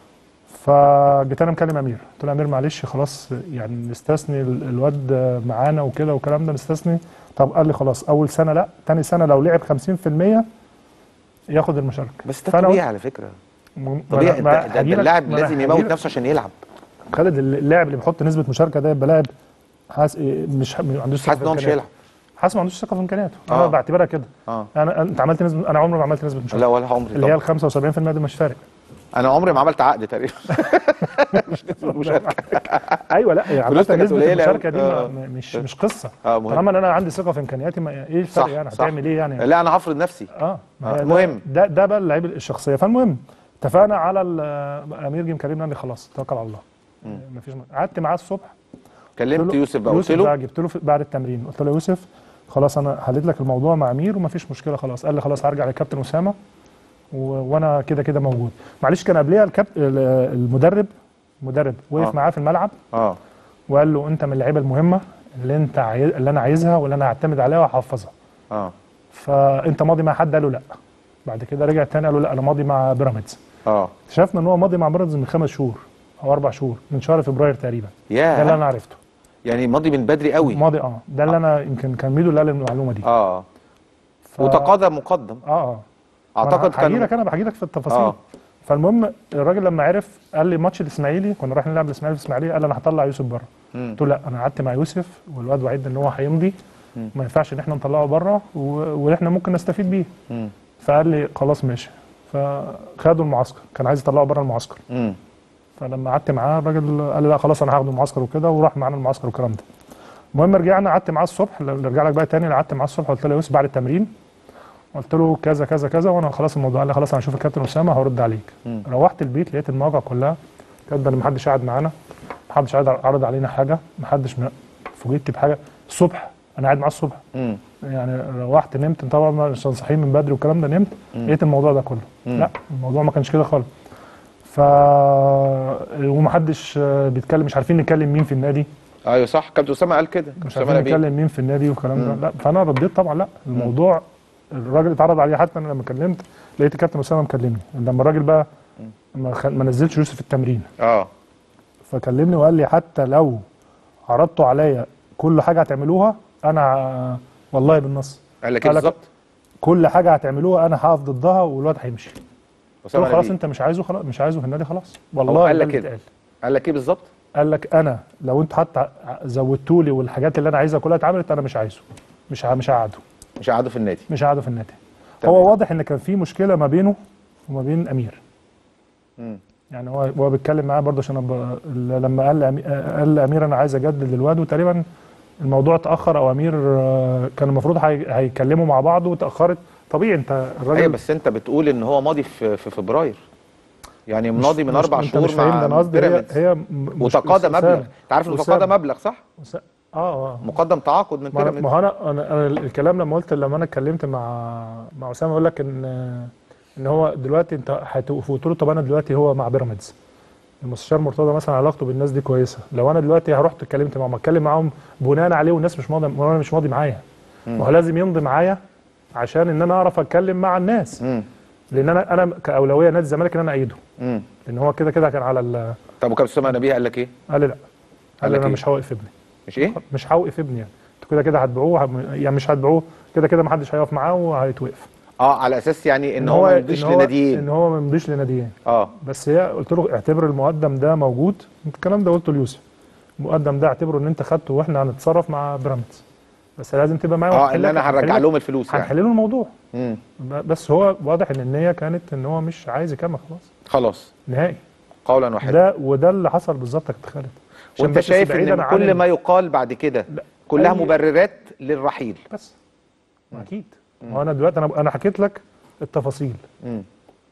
فجيت انا مكلم امير قلت له يا امير معلش خلاص يعني نستثني ال- الواد معانا وكده والكلام ده نستثني طب قال لي خلاص اول سنه لا تاني سنه لو لعب 50% ياخد المشاركه بس ده فأنا طبيعي قلت- على فكره م- طبيعي ما- انت ده, ده هجيلك- اللاعب ما أنا لازم يموت هجيلك. نفسه عشان يلعب خالد اللاعب اللي بيحط نسبه مشاركه ده يبقى لاعب حاس إيه، مش ما عندوش ثقه حاسس في ان هو مش إمكانياته. هيلعب حاسس ما عندوش ثقه في امكانياته آه. انا بعتبرها كده اه انا انت عملت نسبه انا عمري ما عملت نسبه مشاركه لا ولا عمري اللي هي طبعا. ال 75% دي مش فارق انا عمري ما عملت عقد تقريبا مش نسبه مشاركه ايوه لا يعني فلوسها حتى كانت نسبه قليلة المشاركه أوي. دي آه. ما- مش مش قصه اه مهم طالما ان انا عندي ثقه في امكانياتي ما ايه الفرق صح يعني صح. هتعمل ايه يعني لا انا هفرض نفسي اه ما آه، هي ده- مهم. ده ده بقى اللعيب الشخصيه فالمهم اتفقنا على ال- امير جه مكلمني قال لي خلاص توكل على الله مفيش م- قعدت معاه الصبح كلمت قلت له- يوسف بقى قلت يوسف له بقى جبت له في- بعد التمرين قلت له يوسف خلاص انا حليت لك الموضوع مع امير ومفيش مشكله خلاص قال لي خلاص هرجع للكابتن اسامه و... وانا كده كده موجود معلش كان قبلها الكابتن المدرب مدرب وقف آه. معاه في الملعب اه وقال له انت من اللعيبه المهمه اللي انت عايز اللي انا عايزها واللي انا هعتمد عليها وهحفظها اه فانت ماضي مع حد قال له لا بعد كده رجع تاني قال له لا انا ماضي مع بيراميدز اه اكتشفنا ان هو ماضي مع بيراميدز من خمس شهور او اربع شهور من شهر فبراير تقريبا ده اللي يا انا عرفته يعني ماضي من بدري قوي ماضي اه ده اللي انا يمكن كان ميدو اللي قال المعلومه دي اه ف... وتقاضى مقدم اه اه اعتقد هحكي لك كان انا بحكي لك في التفاصيل آه. آه. فالمهم الراجل لما عرف قال لي ماتش الاسماعيلي كنا رايحين نلعب الاسماعيلي في الاسماعيلي قال انا هطلع يوسف بره مم. قلت له لا انا قعدت مع يوسف والواد وعدني ان هو هيمضي مم. ما ينفعش ان احنا نطلعه بره و... واحنا ممكن نستفيد بيه مم. فقال لي خلاص ماشي فخدوا المعسكر كان عايز يطلعه بره المعسكر مم. فلما قعدت معاه الراجل قال لي لا خلاص انا هاخده المعسكر وكده وراح معانا المعسكر والكلام ده المهم رجعنا قعدت معاه الصبح نرجع لك بقى تاني قعدت معاه الصبح قلت له يا يوسف بعد التمرين قلت له كذا كذا كذا وانا خلاص الموضوع قال لي خلاص انا هشوف الكابتن اسامه هرد عليك مم. روحت البيت لقيت المواقع كلها كاتبه ان محدش قاعد معانا محدش قاعد عرض علينا حاجه محدش م- فوجئت بحاجه الصبح انا قاعد معاه الصبح مم. يعني روحت نمت طبعا عشان صاحيين من بدري والكلام ده نمت لقيت الموضوع ده كله مم. لا الموضوع ما كانش كده خالص ف ومحدش آه، بيتكلم مش عارفين نتكلم مين في النادي ايوه صح كابتن اسامه قال كده كابتن مش اسامه عارفين نبيل نتكلم مين في النادي والكلام ده مم. لا فانا رديت طبعا لا الموضوع الراجل اتعرض عليه حتى انا لما كلمت لقيت الكابتن اسامه مكلمني لما الراجل بقى ما, خ... ما نزلش يوسف التمرين اه فكلمني وقال لي حتى لو عرضتوا عليا كل حاجه هتعملوها انا ه- والله بالنص قال لك ايه قال لك- بالظبط كل حاجه هتعملوه انا هقف ضدها والواد هيمشي قلت له اسامه خلاص نبيل انت مش عايزه خلاص مش عايزه في النادي خلاص هو والله قال ده لك اللي كده. اتقال. قال لك ايه بالظبط قال لك انا لو انت حتى زودتوا لي والحاجات اللي انا عايزها كلها اتعملت انا مش عايزه مش ه- مش هقعده مش قعدوا في النادي مش هقعده في النادي تمام. هو واضح ان كان في مشكله ما بينه وما بين امير مم. يعني هو هو بيتكلم معاه برضه عشان أبقى لما قال لأمي- قال لامير انا عايز اجدد للواد وتقريبا الموضوع اتاخر او امير آه، كان المفروض هي- هيكلموا مع بعض وتاخرت طبيعي انت الراجل ايوه بس انت بتقول ان هو ماضي في في فبراير يعني ماضي من اربع انت شهور مش فاهم ده مع انا قصدي هي بيراميدز هي م- مش- وتقاضى مش مبلغ أسامة. انت عارف انه أسامة. تقاضى مبلغ صح أس- اه اه مقدم تعاقد من ما بيراميدز ما هو انا انا أنا الكلام لما قلت لما انا اتكلمت مع مع اسامه اقول لك ان ان هو دلوقتي انت هتوقف قلت له طب انا دلوقتي هو مع بيراميدز المستشار مرتضى مثلا علاقته بالناس دي كويسه لو انا دلوقتي هروح اتكلمت معاهم اتكلم معاهم بناء عليه والناس مش ماضي وانا مش ماضي معايا ما هو لازم يمضي معايا عشان ان انا اعرف اتكلم مع الناس امم لان انا انا كاولويه نادي الزمالك ان انا ايده امم لان هو كده كده كان على ال- طب وكابتن اسامه نبيه قال لك ايه؟ قال لي لا قال قال لي لك انا إيه؟ مش هوقف ابني مش ايه؟ مش هوقف ابني يعني انتوا كده كده هتبيعوه هم- يعني مش هتبيعوه كده كده ما حدش هيقف معاه وهيتوقف اه على اساس يعني ان هو ما يمضيش إن هو- لناديين ان هو ما يمضيش لناديين اه بس هي قلت له اعتبر المقدم ده موجود الكلام ده قلته ليوسف المقدم ده اعتبره ان انت خدته واحنا هنتصرف مع بيراميدز بس لازم تبقى معايا اه وهنحل ان لك- انا هرجع هنحل لك- لهم الفلوس يعني هنحل له الموضوع امم ب- بس هو واضح ان النيه كانت ان هو مش عايز يكمل خلاص خلاص نهائي قولا واحدا ده وده اللي حصل بالظبط يا كابتن خالد عشان وانت بس شايف بعيداً ان عن كل ال- ما يقال بعد كده لا، كلها أي- مبررات للرحيل بس ما اكيد ما هو انا دلوقتي انا انا حكيت لك التفاصيل امم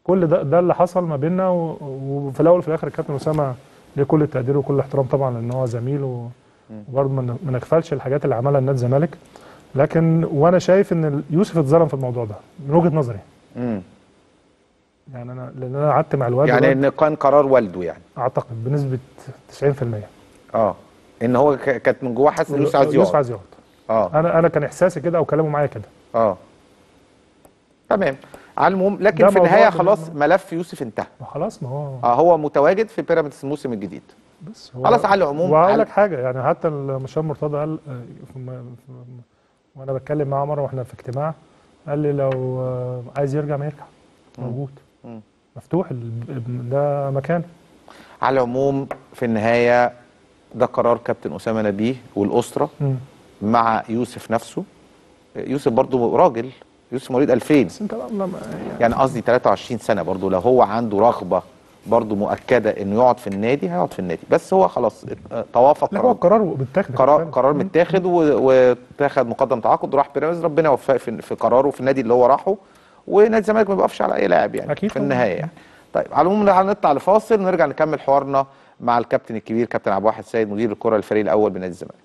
كل ده ده اللي حصل ما بيننا و- وفي الاول وفي الاخر الكابتن اسامه ليه كل التقدير وكل الاحترام طبعا لان هو زميل و- وبرضه ما ن- ما نغفلش الحاجات اللي عملها النادي الزمالك لكن وانا شايف ان يوسف اتظلم في الموضوع ده من وجهه نظري مم. يعني انا لان انا قعدت مع الواد يعني الواد ان كان قرار والده يعني اعتقد بنسبه 90% اه ان هو ك- كانت من جواه حاسس ان يوسف عايز يوسف يقعد عايز يقعد اه انا انا كان احساسي كده او كلامه معايا كده اه تمام على المهم لكن ده في موضوع النهايه بال- خلاص ملف يوسف انتهى ما خلاص ما هو اه هو متواجد في بيراميدز الموسم الجديد بس هو خلاص على العموم وهقول على- لك حاجه يعني حتى المشير مرتضى قال آه، في م- في- وانا بتكلم معاه مره واحنا في اجتماع قال لي لو آه، عايز يرجع ما يرجع موجود مم. مفتوح ال- ده مكان على العموم في النهايه ده قرار كابتن اسامه نبيه والاسره مم. مع يوسف نفسه يوسف برضو راجل يوسف مواليد 2000 بس انت بقى لما يعني قصدي 23 سنه برضو لو هو عنده رغبه برضو مؤكده انه يقعد في النادي هيقعد في النادي بس هو خلاص اه، توافق لا هو قرار القرار بيتاخد قرار قرار متاخد و- واتاخد مقدم تعاقد وراح بيراميدز ربنا يوفقه في في قراره في النادي اللي هو راحه ونادي الزمالك ما بيقفش على اي لاعب يعني أكيد في طبعاً. النهايه يعني طيب على العموم هنطلع لفاصل ونرجع نكمل حوارنا مع الكابتن الكبير كابتن عبد الواحد سيد مدير الكره للفريق الاول بنادي الزمالك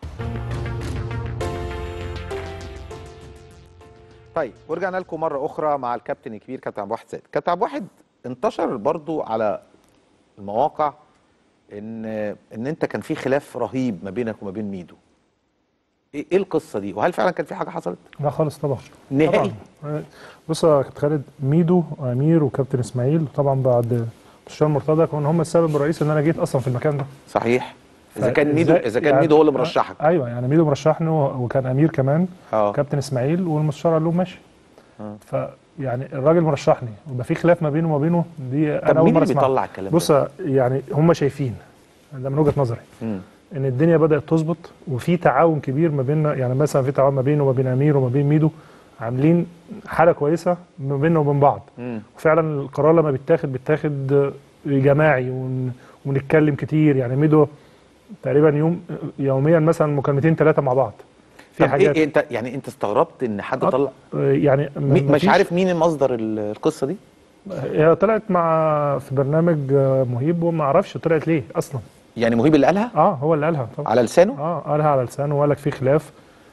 طيب ورجعنا لكم مره اخرى مع الكابتن الكبير كابتن عبد الواحد سيد كابتن عبد الواحد انتشر برضو على المواقع ان ان انت كان في خلاف رهيب ما بينك وما بين ميدو ايه إيه القصه دي وهل فعلا كان في حاجه حصلت لا خالص طبعا نهائي طبعا بص يا كابتن خالد ميدو وامير وكابتن اسماعيل طبعا بعد مستشار مرتضى كانوا هم السبب الرئيسي ان انا جيت اصلا في المكان ده صحيح اذا كان ميدو فإزاي- اذا كان يعني- ميدو هو اللي مرشحك ايوه يعني ميدو مرشحني وكان امير كمان اه كابتن اسماعيل والمستشار قال له ماشي آه. فيعني الراجل مرشحني ويبقى في خلاف ما بينه وما بينه دي طب انا اول مين مره اللي اسمعها بيطلع الكلام بص ده؟ يعني هم شايفين ده من وجهه نظري مم. ان الدنيا بدات تظبط وفي تعاون كبير ما بيننا يعني مثلا في تعاون ما بينه وما بين امير وما بين ميدو عاملين حاله كويسه ما بيننا وبين بعض مم. وفعلا القرار لما بيتاخد بيتاخد جماعي ون... ونتكلم كتير يعني ميدو تقريبا يوم يوميا مثلا مكالمتين ثلاثه مع بعض في طب حاجات ايه إيه انت يعني انت استغربت ان حد آه، طلع يعني م- مي- مش مفيش- عارف مين مصدر ال- القصه دي هي طلعت مع في برنامج آه، مهيب وما اعرفش طلعت ليه اصلا يعني مهيب اللي قالها اه هو اللي قالها طبعا على لسانه اه قالها على لسانه وقال لك في خلاف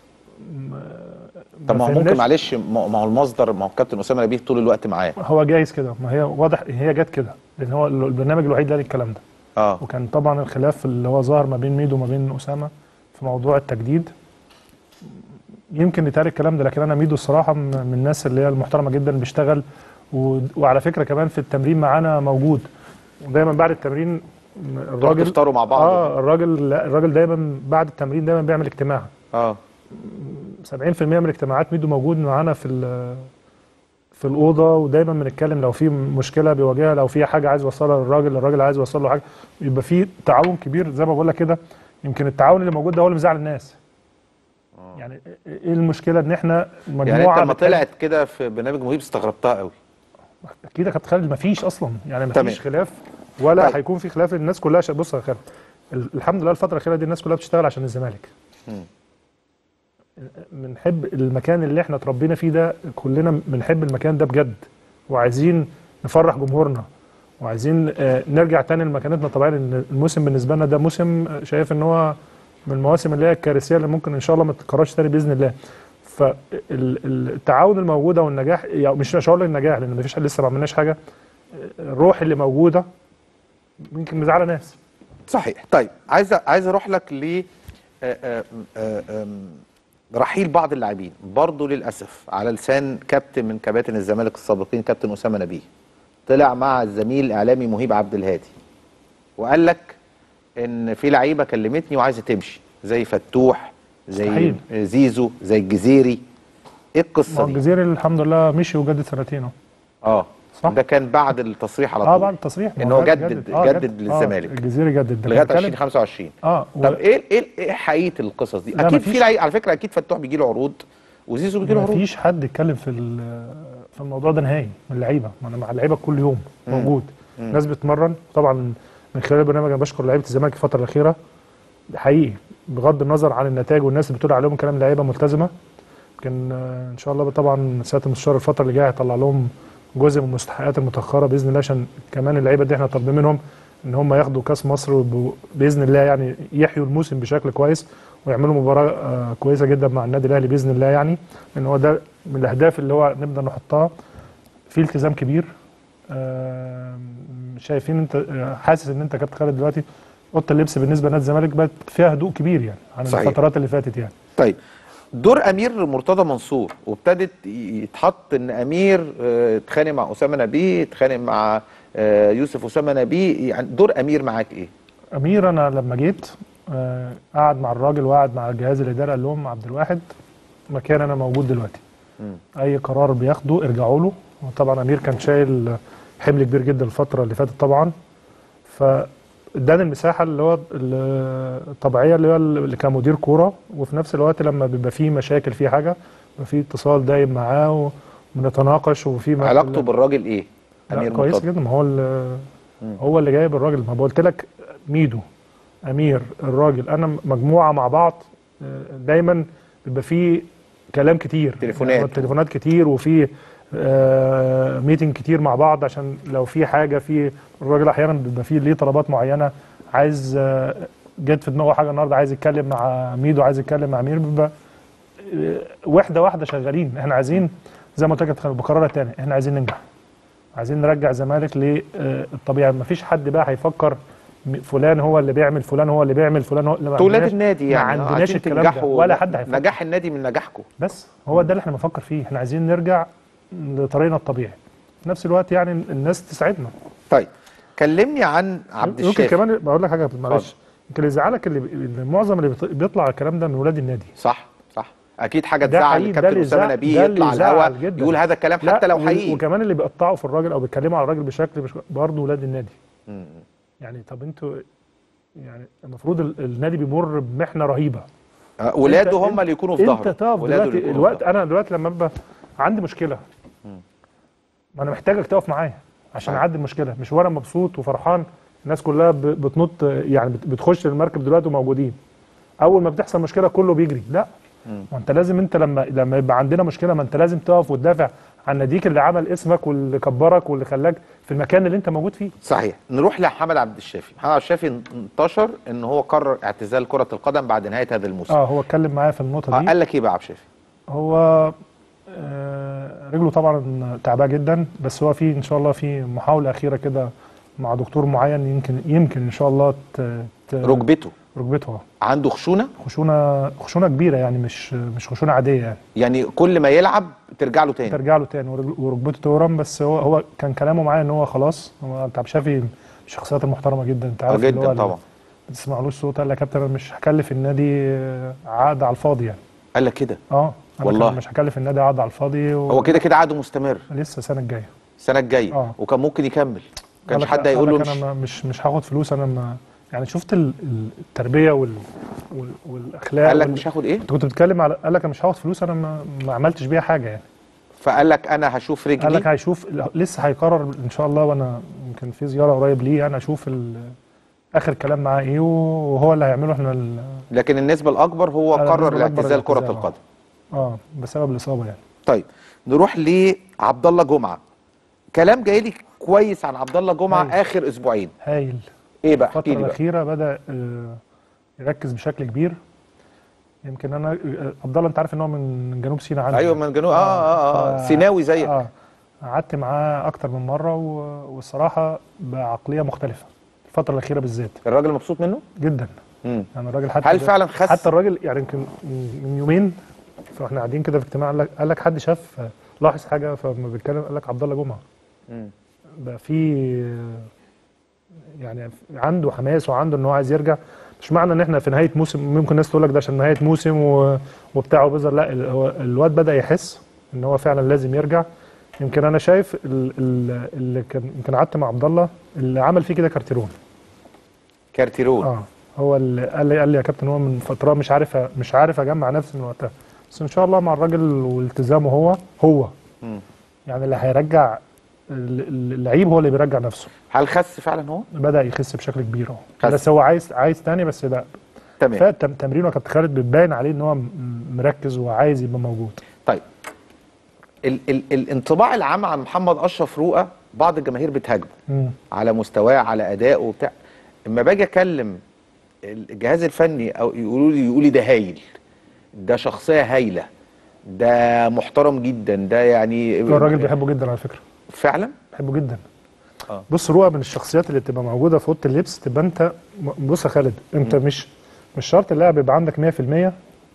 طب ما هو ممكن فهمناش. معلش ما ما هو المصدر ما هو كابتن اسامه نبيه طول الوقت معاه هو جايز كده ما هي واضح هي جت كده لان هو البرنامج الوحيد اللي قال الكلام ده اه وكان طبعا الخلاف اللي هو ظهر ما بين ميدو وما بين اسامه في موضوع التجديد يمكن يتقال الكلام ده لكن انا ميدو الصراحه من من الناس اللي هي المحترمه جدا بيشتغل و... وعلى فكره كمان في التمرين معانا موجود ودايما بعد التمرين الراجل تفطروا مع بعض اه الراجل لا الراجل دايما بعد التمرين دايما بيعمل اجتماع اه 70% من الاجتماعات ميدو موجود معانا في ال- في الاوضه ودايما بنتكلم لو في مشكله بيواجهها لو في حاجه عايز يوصلها للراجل الراجل عايز يوصل له حاجه يبقى في تعاون كبير زي ما بقول لك كده يمكن التعاون اللي موجود ده هو اللي مزعل الناس يعني ايه المشكله ان احنا مجموعه يعني انت لما بتحب- طلعت كده في برنامج مهيب استغربتها قوي اكيد يا كابتن خالد مفيش اصلا يعني تمام. مفيش خلاف ولا طيب. هيكون في خلاف الناس كلها ش... بص يا خالد ال- الحمد لله الفتره الاخيره دي الناس كلها بتشتغل عشان الزمالك مم. بنحب المكان اللي احنا اتربينا فيه ده كلنا بنحب المكان ده بجد وعايزين نفرح جمهورنا وعايزين آه، نرجع تاني لمكانتنا طبعا لان الموسم بالنسبه لنا ده موسم آه، شايف ان هو من المواسم اللي هي الكارثيه اللي ممكن ان شاء الله ما تتكررش تاني باذن الله فالتعاون الموجود والنجاح يعني مش مش هقول لك النجاح لان مفيش حد لسه ما عملناش حاجه الروح اللي موجوده يمكن مزعله ناس صحيح طيب عايز عايز اروح لك ل آه، آه، آه، آم، رحيل بعض اللاعبين برضه للاسف على لسان كابتن من كباتن الزمالك السابقين كابتن اسامه نبيه طلع مع الزميل الاعلامي مهيب عبد الهادي وقال لك ان في لعيبه كلمتني وعايزه تمشي زي فتوح زي مستحيل. زيزو زي الجزيري ايه ما القصه هو دي الجزيري الحمد لله مشي وجدد سنتين اهو اه صح. ده كان بعد التصريح على طول اه بعد التصريح ما ان هو جدد- جدد آه، جدد آه، للزمالك الجزيري جدد ده لغايه كان بيتكلم- 2025 اه و- طب ايه ايه ايه حقيقه القصص دي؟ لا، اكيد مفيش- في لعيب على فكره اكيد فتوح بيجي له عروض وزيزو بيجي له ما عروض فيش حد يتكلم في ال- في الموضوع ده نهائي من اللعيبه ما انا مع اللعيبه كل يوم موجود ناس بتمرن طبعا من خلال البرنامج انا بشكر لعيبه الزمالك الفتره الاخيره حقيقي بغض النظر عن النتائج والناس اللي بتقول عليهم كلام لعيبه ملتزمه يمكن آه، ان شاء الله طبعا سياده المستشار الفتره اللي جايه هيطلع لهم جزء من المستحقات المتاخره باذن الله عشان كمان اللعيبه دي احنا طالبين منهم ان هم ياخدوا كاس مصر وب- باذن الله يعني يحيوا الموسم بشكل كويس ويعملوا مباراه آه، كويسه جدا مع النادي الاهلي باذن الله يعني لان هو ده من الاهداف اللي هو نبدا نحطها في التزام كبير آه، شايفين انت آه، حاسس ان انت كابتن خالد دلوقتي اوضه اللبس بالنسبه لنادي الزمالك بقت فيها هدوء كبير يعني عن صحيح. الفترات اللي فاتت يعني طيب دور امير مرتضى منصور وابتدت يتحط ان امير آه، اتخانق مع اسامه نبيه اتخانق مع آه، يوسف اسامه نبيه يعني دور امير معاك ايه؟ امير انا لما جيت آه، قعد مع الراجل وقعد مع الجهاز الاداري قال لهم عبد الواحد مكان انا موجود دلوقتي مم. اي قرار بياخده ارجعوا له وطبعا امير كان شايل حمل كبير جدا الفتره اللي فاتت طبعا فاداني المساحه اللي هو ال- الطبيعيه اللي هو اللي كمدير كوره وفي نفس الوقت لما بيبقى فيه مشاكل في حاجه بيبقى في اتصال دايم معاه وبنتناقش وفي علاقته بالراجل ايه؟ لا امير كويس مرتضى جدا ما هو ال- مم. هو اللي جايب الراجل ما قلت لك ميدو امير الراجل انا مجموعه مع بعض آه، دايما بيبقى فيه كلام كتير تليفونات. يعني تليفونات كتير وفي آه ميتنج كتير مع بعض عشان لو في حاجه في الراجل احيانا بيبقى فيه ليه طلبات معينه عايز آه جت في دماغه حاجه النهارده عايز يتكلم مع ميدو عايز يتكلم مع امير بيبقى آه، واحده واحده شغالين احنا عايزين زي ما قلت لك بكررها تاني احنا عايزين ننجح عايزين نرجع الزمالك للطبيعه مفيش حد بقى هيفكر م- فلان هو اللي بيعمل فلان هو اللي بيعمل فلان هو اللي ما اولاد عندناش- النادي يعني ما آه، عندناش عشان الكلام ده تنجحوا ولا حد هيفكر نجاح النادي من نجاحكم بس هو ده اللي احنا بنفكر فيه احنا عايزين نرجع لطريقنا الطبيعي في نفس الوقت يعني الناس تساعدنا طيب كلمني عن عبد ممكن الشافي كمان بقول لك حاجه معلش اتفضل. يمكن اللي يزعلك اللي اللي معظم اللي بيط- بيطلع الكلام ده من ولاد النادي صح صح اكيد حاجه ده تزعل حقيقي، ده الكابتن اللي اسامه يزعل- نبيه ده اللي يطلع على يزعل الهواء جدا. يقول هذا الكلام حتى لو و- حقيقي وكمان اللي بيقطعوا في الراجل او بيتكلموا على الراجل بشكل مش برضه ولاد النادي مم. يعني طب انتوا يعني المفروض ال- النادي بيمر بمحنه رهيبه آه، ولاده انت- هم اللي يكونوا في انت ظهره تقف ولاده اللي دلوقتي يكونوا في الوقت انا دلوقتي لما ابقى عندي مشكله ما انا محتاجك تقف معايا عشان صحيح. اعدي المشكله مش وانا مبسوط وفرحان الناس كلها ب- بتنط يعني بت- بتخش المركب دلوقتي وموجودين اول ما بتحصل مشكله كله بيجري لا مم. ما انت لازم انت لما لما يبقى عندنا مشكله ما انت لازم تقف وتدافع عن ناديك اللي عمل اسمك واللي كبرك واللي خلاك في المكان اللي انت موجود فيه صحيح نروح لمحمد عبد الشافي محمد عبد الشافي انتشر ان هو قرر اعتزال كره القدم بعد نهايه هذا الموسم اه هو اتكلم معايا في النقطه آه دي قال لك ايه بقى عبد الشافي هو آه، رجله طبعا تعباه جدا بس هو في ان شاء الله في محاوله اخيره كده مع دكتور معين يمكن يمكن ان شاء الله ت... ت... ركبته ركبته آه. عنده خشونه خشونه خشونه كبيره يعني مش مش خشونه عاديه يعني يعني كل ما يلعب ترجع له تاني ترجع له تاني ورج- وركبته تورم بس هو هو كان كلامه معايا ان هو خلاص هو انت عبد الشافي من الشخصيات المحترمه جدا انت آه عارف اللي هو جدا اللي طبعا ما تسمعلوش صوت قال لك يا كابتن انا مش هكلف النادي آه، عقد على الفاضي يعني قال لك كده اه انا والله. كان مش هكلف النادي عقد على الفاضي و... هو كده كده عقده مستمر لسه السنه الجايه السنه الجايه آه. وكان ممكن يكمل كانش قال لك- حد هيقول له قال لك امشي انا ما- مش مش هاخد فلوس انا ما يعني شفت ال- ال- التربيه وال وال والاخلاق قال لك وال- مش هاخد ايه انت كنت بتتكلم على قال لك انا مش هاخد فلوس انا ما, ما عملتش بيها حاجه يعني فقال لك انا هشوف قال لك رجلي هيشوف لسه هيقرر ان شاء الله وانا يمكن في زياره قريب ليه انا اشوف ال- اخر كلام معاه ايه وهو اللي هيعمله احنا ال- لكن النسبه الاكبر هو آه، قرر النسبة الأكبر الاعتزال كره الاعتزال، آه. القدم اه بسبب الاصابه يعني طيب نروح لعبد الله جمعه كلام جاي لي كويس عن عبد الله جمعه هايل. اخر اسبوعين هايل ايه بقى احكي الفتره لي بقى الاخيره بدا آه، يركز بشكل كبير يمكن انا آه، عبد الله انت عارف ان هو من جنوب سيناء عندي ايوه من جنوب اه اه اه ف- سيناوي زيك اه قعدت معاه اكتر من مره و- والصراحه بعقليه مختلفه الفتره الاخيره بالذات الراجل مبسوط منه جدا مم. يعني الراجل حتى هل فعلا خس حتى الراجل يعني يمكن من يومين فاحنا قاعدين كده في اجتماع قال لك قال لك حد شاف لاحظ حاجه فلما بيتكلم قال لك عبد الله جمعه مم. بقى في يعني عنده حماس وعنده ان هو عايز يرجع مش معنى ان احنا في نهايه موسم ممكن الناس تقول لك ده عشان نهايه موسم و- وبتاع وبيظهر لا ال- هو الواد بدا يحس ان هو فعلا لازم يرجع يمكن انا شايف ال- ال- اللي كان يمكن قعدت مع عبد الله اللي عمل فيه كده كارتيرون كارتيرون اه هو اللي قال لي قال لي يا كابتن هو من فتره مش عارف مش عارف اجمع نفسي من وقتها بس ان شاء الله مع الراجل والتزامه هو هو مم. يعني اللي هيرجع ال- ال- اللعيب هو اللي بيرجع نفسه هل خس فعلا هو بدا يخس بشكل كبير اهو خس. بس هو عايز عايز تاني بس لا تمام فتمرينه يا كابتن خالد بتبان عليه ان هو م- مركز وعايز يبقى موجود طيب ال ال الانطباع العام عن محمد اشرف رؤى بعض الجماهير بتهاجمه مم. على مستواه على ادائه وبتاع اما باجي اكلم الجهاز الفني او يقولوا لي يقولوا لي ده هايل ده شخصيه هايله ده محترم جدا ده يعني هو الراجل بيحبه جدا على فكره فعلا بحبه جدا آه. بص رؤى من الشخصيات اللي بتبقى موجوده في اوضه اللبس تبقى انت م- بص يا خالد انت مش مش شرط اللاعب يبقى عندك 100%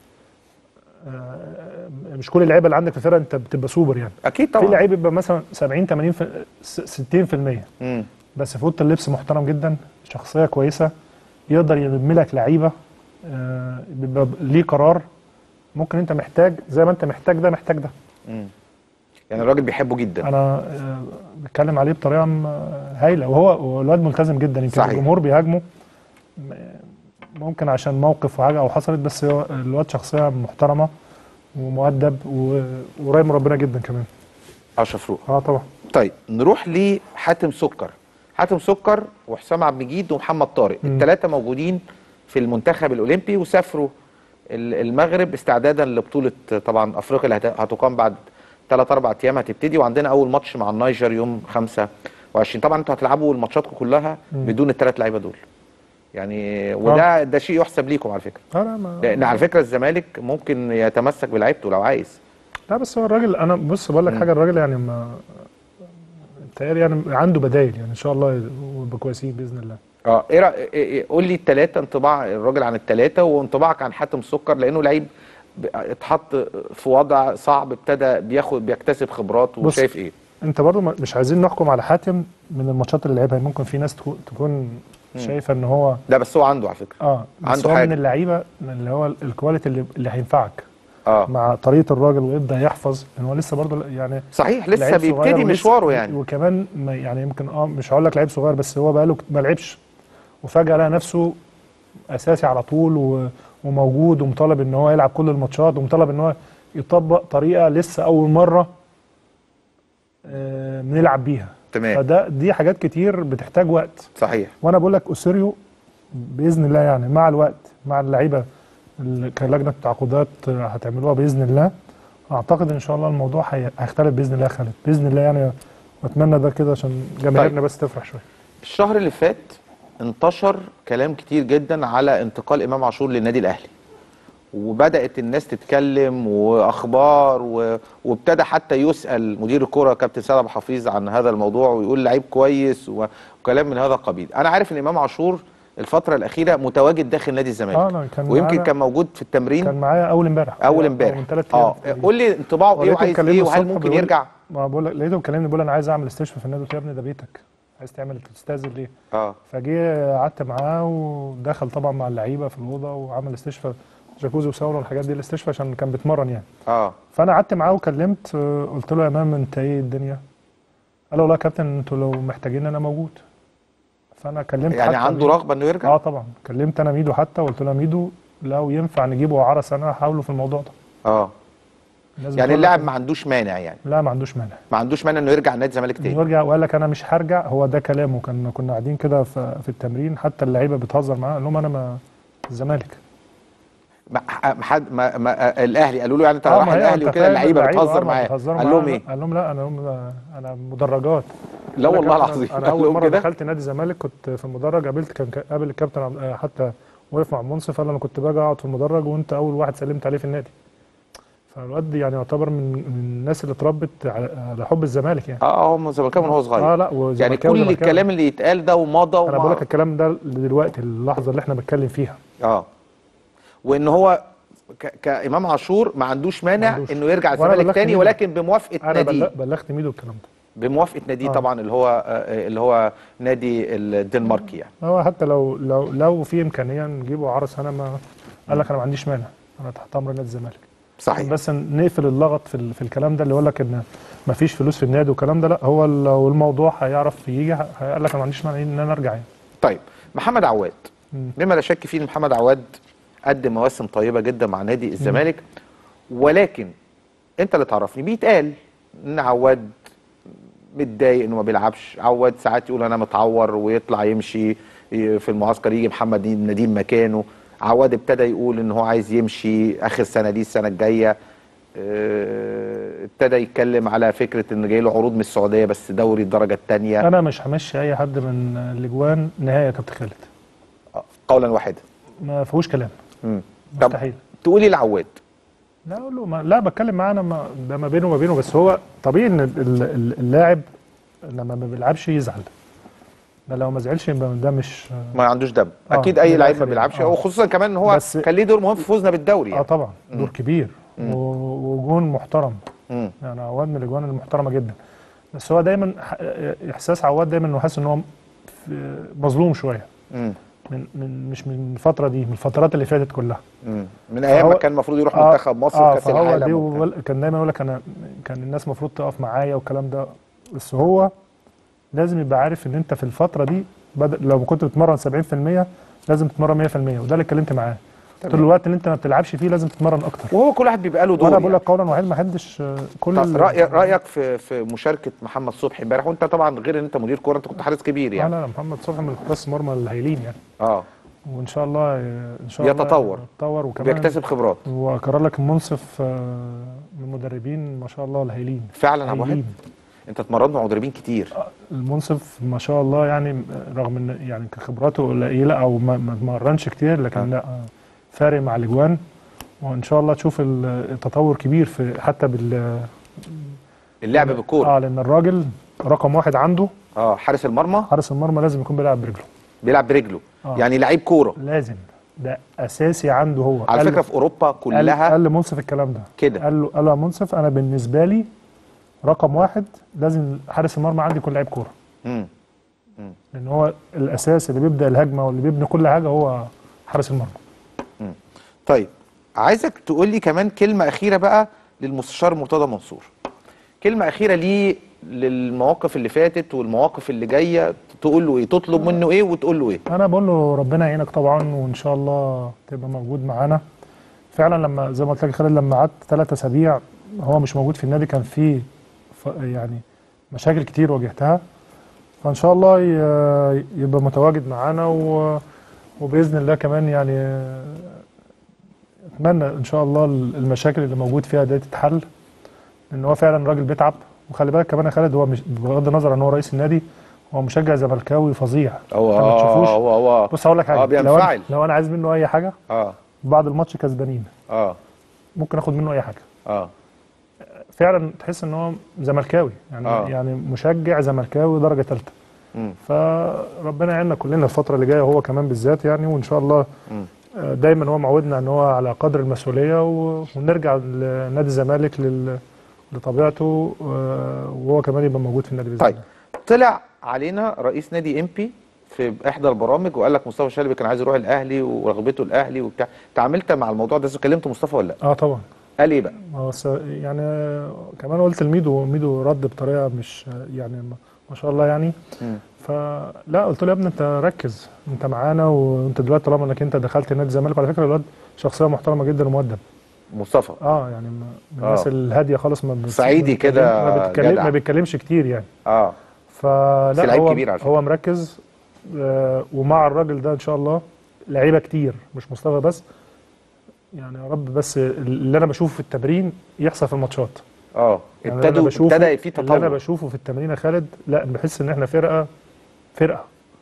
آه، مش كل اللعيبه اللي عندك في الفرقه انت بتبقى سوبر يعني اكيد في طبعا لعيب يبقى مثلا 70 80 في- س- 60% مم. بس في اوضه اللبس محترم جدا شخصيه كويسه يقدر يلم لك لعيبه آه، بيبقى ليه قرار ممكن انت محتاج زي ما انت محتاج ده محتاج ده مم. يعني الراجل بيحبه جدا انا آه، بتكلم عليه بطريقه م- هايله وهو هو الواد ملتزم جدا يمكن صحيح. الجمهور بيهاجمه م- ممكن عشان موقف وحاجه او حصلت بس هو الواد شخصيه محترمه ومؤدب و- وقريب من ربنا جدا كمان اشرف رؤى اه طبعا طيب نروح لحاتم سكر حاتم سكر وحسام عبد المجيد ومحمد طارق مم. الثلاثه موجودين في المنتخب الاولمبي وسافروا ال- المغرب استعدادا لبطوله طبعا افريقيا اللي هت- هتقام بعد ثلاث اربع ايام هتبتدي وعندنا اول ماتش مع النيجر يوم 25 طبعا انتوا هتلعبوا ماتشاتكم كلها بدون الثلاث لعيبه دول يعني وده ده شيء يحسب ليكم على فكره لا لا ما لان على فكره الزمالك ممكن يتمسك بلعيبته لو عايز لا بس هو الراجل انا بص بقول لك حاجه الراجل يعني ما متهيألي يعني عنده بدايل يعني ان شاء الله يبقوا كويسين باذن الله اه ايه رأ- إيه- إيه- قول لي الثلاثه انطباع الراجل عن الثلاثه وانطباعك عن حاتم سكر لانه لعيب ب- اتحط في وضع صعب ابتدى بياخد بيكتسب خبرات بص، وشايف ايه انت برضو ما- مش عايزين نحكم على حاتم من الماتشات اللي لعبها ممكن في ناس تكون- تكون شايفه ان هو لا بس هو عنده على فكره اه بس عنده هو حاجة. من اللعيبه اللي هو ال- الكواليتي اللي, اللي هينفعك اه مع طريقه الراجل ويبدا يحفظ ان هو لسه برضو يعني صحيح لسه لعيب صغير بيبتدي ولسه- مشواره يعني وكمان ما- يعني يمكن اه مش هقول لك لعيب صغير بس هو بقاله كت- ما لعبش وفجاه لقى نفسه اساسي على طول و- وموجود ومطالب ان هو يلعب كل الماتشات ومطالب ان هو يطبق طريقه لسه اول مره آه، بنلعب بيها تمام فده دي حاجات كتير بتحتاج وقت صحيح وانا بقول لك اوسيريو باذن الله يعني مع الوقت مع اللعيبه اللي كلجنه تعاقدات هتعملوها باذن الله اعتقد ان شاء الله الموضوع هي- هيختلف باذن الله يا خالد باذن الله يعني واتمنى ده كده عشان جماهيرنا بس تفرح شويه الشهر اللي فات انتشر كلام كتير جدا على انتقال امام عاشور للنادي الاهلي وبدات الناس تتكلم واخبار و... وابتدى حتى يسال مدير الكره كابتن سيد ابو حفيظ عن هذا الموضوع ويقول لعيب كويس و... وكلام من هذا القبيل انا عارف ان امام عاشور الفتره الاخيره متواجد داخل نادي الزمالك اه لا كان ويمكن معانا- كان موجود في التمرين كان معايا اول امبارح اول أو امبارح من ثلاث اه ايام قول لي انطباعه ايه ولقيته وعايز مكلمني ايه وهل الصبح ممكن بيقول- يرجع ما بقول لك لقيته مكلمني بيقول انا عايز اعمل استشفاء في النادي قلت له يا ابني ده بيتك عايز تعمل تستاذن ليه؟ اه فجه قعدت معاه ودخل طبعا مع اللعيبه في الاوضه وعمل استشفاء جاكوزي وثوره والحاجات دي الاستشفاء عشان كان بيتمرن يعني اه فانا قعدت معاه وكلمت آه، قلت له يا امام انت ايه الدنيا؟ قال له والله يا كابتن انتوا لو محتاجين انا موجود فانا كلمت يعني حتى عنده ميدو. رغبه انه يرجع اه طبعا كلمت انا ميدو حتى وقلت له يا ميدو لو ينفع نجيبه اعاره سنه حاولوا في الموضوع ده اه الناس يعني بتقول اللاعب لك- ما عندوش مانع يعني لا ما عندوش مانع ما عندوش مانع انه يرجع نادي الزمالك تاني يرجع وقال لك انا مش هرجع هو ده كلامه كان كنا قاعدين كده في, في التمرين حتى اللعيبه بتهزر معاه قال لهم انا ما الزمالك ما ما حد ما, ما الاهلي قالوا له يعني انت آه، رايح ما هي الاهلي أنت وكده فاهم اللعيبه اللعيبة، بتهزر آه، ما معاه بتهزروا قال معاه. لهم ايه؟ قال لهم لا انا هم انا مدرجات لا قال لك والله أنا- العظيم انا قال اول لهم مره كده دخلت نادي الزمالك كنت في المدرج قابلت كان كان- قابل الكابتن عبد- آه، حتى وقف مع المنصف قال انا كنت باجي اقعد في المدرج وانت اول واحد سلمت عليه في النادي فالواد يعني يعتبر من من الناس اللي اتربت على على حب الزمالك يعني اه هو زملكاوي من هو صغير اه لا يعني وزملكاوي كل زملكاوي. الكلام اللي يتقال ده ومضى انا بقول وما لك الكلام ده دلوقتي اللحظه اللي احنا بنتكلم فيها اه وان هو ك... كامام عاشور ما عندوش مانع ما عندوش. انه يرجع وأنا الزمالك بلغت تاني ميدو. ولكن بموافقه انا ناديه بلغ- بلغت ميدو الكلام ده بموافقه ناديه آه. طبعا اللي هو آه، اللي هو نادي الدنماركي يعني هو حتى لو لو لو في امكانيه نجيبه عرس انا ما قال لك انا ما عنديش مانع انا تحت امر نادي الزمالك صحيح بس نقفل اللغط في ال- في الكلام ده اللي يقول لك ان ما فيش فلوس في النادي والكلام ده لا هو لو الموضوع هيعرف يجي هيقول لك انا ما عنديش مانع ان انا ارجع يعني طيب محمد عواد مم. مما لا شك فيه ان محمد عواد قدم مواسم طيبه جدا مع نادي الزمالك ولكن انت اللي تعرفني بيتقال ان عواد متضايق انه ما بيلعبش عواد ساعات يقول انا متعور ويطلع يمشي ي- في المعسكر يجي محمد نديم مكانه عواد ابتدى يقول ان هو عايز يمشي اخر سنه دي السنه الجايه آه، ابتدى يتكلم على فكره ان جاي له عروض من السعوديه بس دوري الدرجه الثانيه انا مش همشي اي حد من الاجوان نهائي يا كابتن خالد قولا واحدا ما فيهوش كلام مم. طب مستحيل تقولي العواد لا اقول له ما لا بتكلم معاه انا ما ده ما بينه وما بينه بس هو طبيعي ان ال- ال- اللاعب لما ما بيلعبش يزعل ده لو ما زعلش يبقى ده مش ما عندوش دم آه، اكيد اي من لعيب ما الآخر بيلعبش يعني. آه. وخصوصا كمان ان هو بس- كان ليه دور مهم في فوزنا بالدوري اه يعني. طبعا دور كبير و- وجون محترم مم. يعني عواد من الاجوان المحترمه جدا بس هو دايما ح- احساس عواد دايما انه حاسس ان هو في- مظلوم شويه مم. من من مش من الفتره دي من الفترات اللي فاتت كلها مم. من ايام ما فهو- كان المفروض يروح آه، منتخب مصر اه وكاس فهو العالم دي وبتاع. وال- كان دايما يقول لك انا كان الناس المفروض تقف معايا والكلام ده بس هو لازم يبقى عارف ان انت في الفتره دي بدأ لو كنت بتتمرن 70% لازم تتمرن 100% وده اللي اتكلمت معاه قلت له الوقت اللي انت ما بتلعبش فيه لازم تتمرن اكتر وهو كل واحد بيبقى له دور وانا بقول يعني. لك قولا واحد ما حدش آه، كل طب ال- رايك رايك في في مشاركه محمد صبحي امبارح وانت طبعا غير ان انت مدير كوره انت كنت حارس كبير لا يعني لا محمد صبحي من الحراس المرمى الهايلين يعني اه وان شاء الله آه، ان شاء الله بيتطور. يتطور وكمان بيكتسب خبرات وكرر لك المنصف آه، من المدربين ما شاء الله الهايلين فعلا يا ابو واحد هايلين. انت اتمرنت مع مدربين كتير المنصف ما شاء الله يعني رغم ان يعني خبراته قليله او ما ما اتمرنش كتير لكن آه. لا آه، فارق مع الاجوان وان شاء الله تشوف ال- التطور كبير في حتى بال اللعب بالكوره اه لان الراجل رقم واحد عنده اه حارس المرمى حارس المرمى لازم يكون بيلعب برجله بيلعب برجله آه. يعني لعيب كوره لازم ده اساسي عنده هو على قال- فكره في اوروبا قال, كلها قال لمنصف الكلام ده كده. قال له قال له يا منصف انا بالنسبه لي رقم واحد لازم حارس المرمى عندي يكون لعيب كوره مم. لان هو الاساس اللي بيبدا الهجمه واللي بيبني كل حاجه هو حارس المرمى طيب عايزك تقول لي كمان كلمه اخيره بقى للمستشار مرتضى منصور كلمه اخيره ليه للمواقف اللي فاتت والمواقف اللي جايه تقول له ايه تطلب منه ايه وتقول له ايه انا بقول له ربنا يعينك طبعا وان شاء الله تبقى موجود معانا فعلا لما زي ما قلت لك يا خالد لما قعدت ثلاث اسابيع هو مش موجود في النادي كان في ف- يعني مشاكل كتير واجهتها فان شاء الله ي- يبقى متواجد معانا و- وباذن الله كمان يعني اتمنى ان شاء الله المشاكل اللي موجود فيها دي تتحل لان هو فعلا راجل بيتعب وخلي بالك كمان يا خالد هو مش بغض النظر ان هو رئيس النادي هو مشجع زملكاوي فظيع هو أنت ما تشوفوش هو هو بص هقول لك حاجه اه لو بينفعل أنا, لو انا عايز منه اي حاجه اه بعد الماتش كسبانين اه ممكن اخد منه اي حاجه اه فعلا تحس ان هو زملكاوي يعني آه. آه. يعني مشجع زملكاوي درجه ثالثه مم. فربنا يعيننا كلنا الفتره اللي جايه هو كمان بالذات يعني وان شاء الله مم. آه، دايما هو معودنا ان هو على قدر المسؤوليه و- ونرجع لنادي الزمالك لل- لطبيعته آه، وهو كمان يبقى موجود في النادي باذن طيب الله طلع علينا رئيس نادي امبي في احدى البرامج وقال لك مصطفى شلبي كان عايز يروح الاهلي ورغبته الاهلي وبتاع تعاملت مع الموضوع ده كلمت مصطفى ولا لا اه طبعا قال ايه بقى هو س- يعني آه، كمان قلت لميدو ميدو رد بطريقه مش آه، يعني ما- ما شاء الله يعني مم. فلا قلت له يا ابني انت ركز انت معانا وانت دلوقتي طالما انك انت دخلت نادي الزمالك وعلى فكره الواد شخصيه محترمه جدا ومؤدب مصطفى اه يعني من من الناس آه. الهاديه خالص ما بت- صعيدي ما بتتكلم- كده ما بيتكلم جدع. ما بيتكلمش كتير يعني اه بس فلا لعيب هو كبير على فكرة. هو مركز آه ومع الراجل ده ان شاء الله لعيبه كتير مش مصطفى بس يعني يا رب بس اللي انا بشوفه في التمرين يحصل في الماتشات اه يعني اللي أنا ابتدوا بشوفه- ابتدى في اللي انا تطور بشوفه في التمرين يا خالد لا بحس ان احنا فرقه فرقه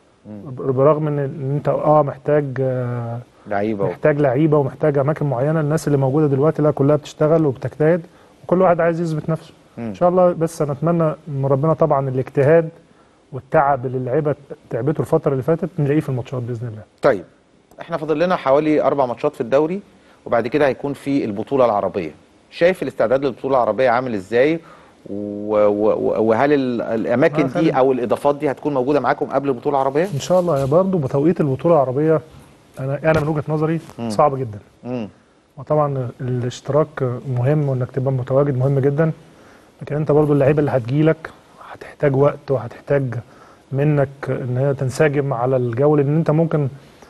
برغم ان ان انت اه محتاج آه لعيبه و- محتاج لعيبه ومحتاج اماكن معينه الناس اللي موجوده دلوقتي لا كلها بتشتغل وبتجتهد وكل واحد عايز يثبت نفسه مم. ان شاء الله بس انا اتمنى من ربنا طبعا الاجتهاد والتعب اللي اللعيبه تعبته الفتره اللي فاتت نلاقيه في الماتشات باذن الله طيب احنا فاضل لنا حوالي اربع ماتشات في الدوري وبعد كده هيكون في البطوله العربيه شايف الاستعداد للبطوله العربيه عامل ازاي و... و... وهل ال- الاماكن آه، دي خالد. او الاضافات دي هتكون موجوده معاكم قبل البطوله العربيه ان شاء الله يا برضه بتوقيت البطوله العربيه انا انا من وجهه نظري صعب جدا امم وطبعا الاشتراك مهم وانك تبقى متواجد مهم جدا لكن انت برضو اللعيبه اللي هتجيلك هتحتاج وقت وهتحتاج منك ان هي تنسجم على الجو لان انت ممكن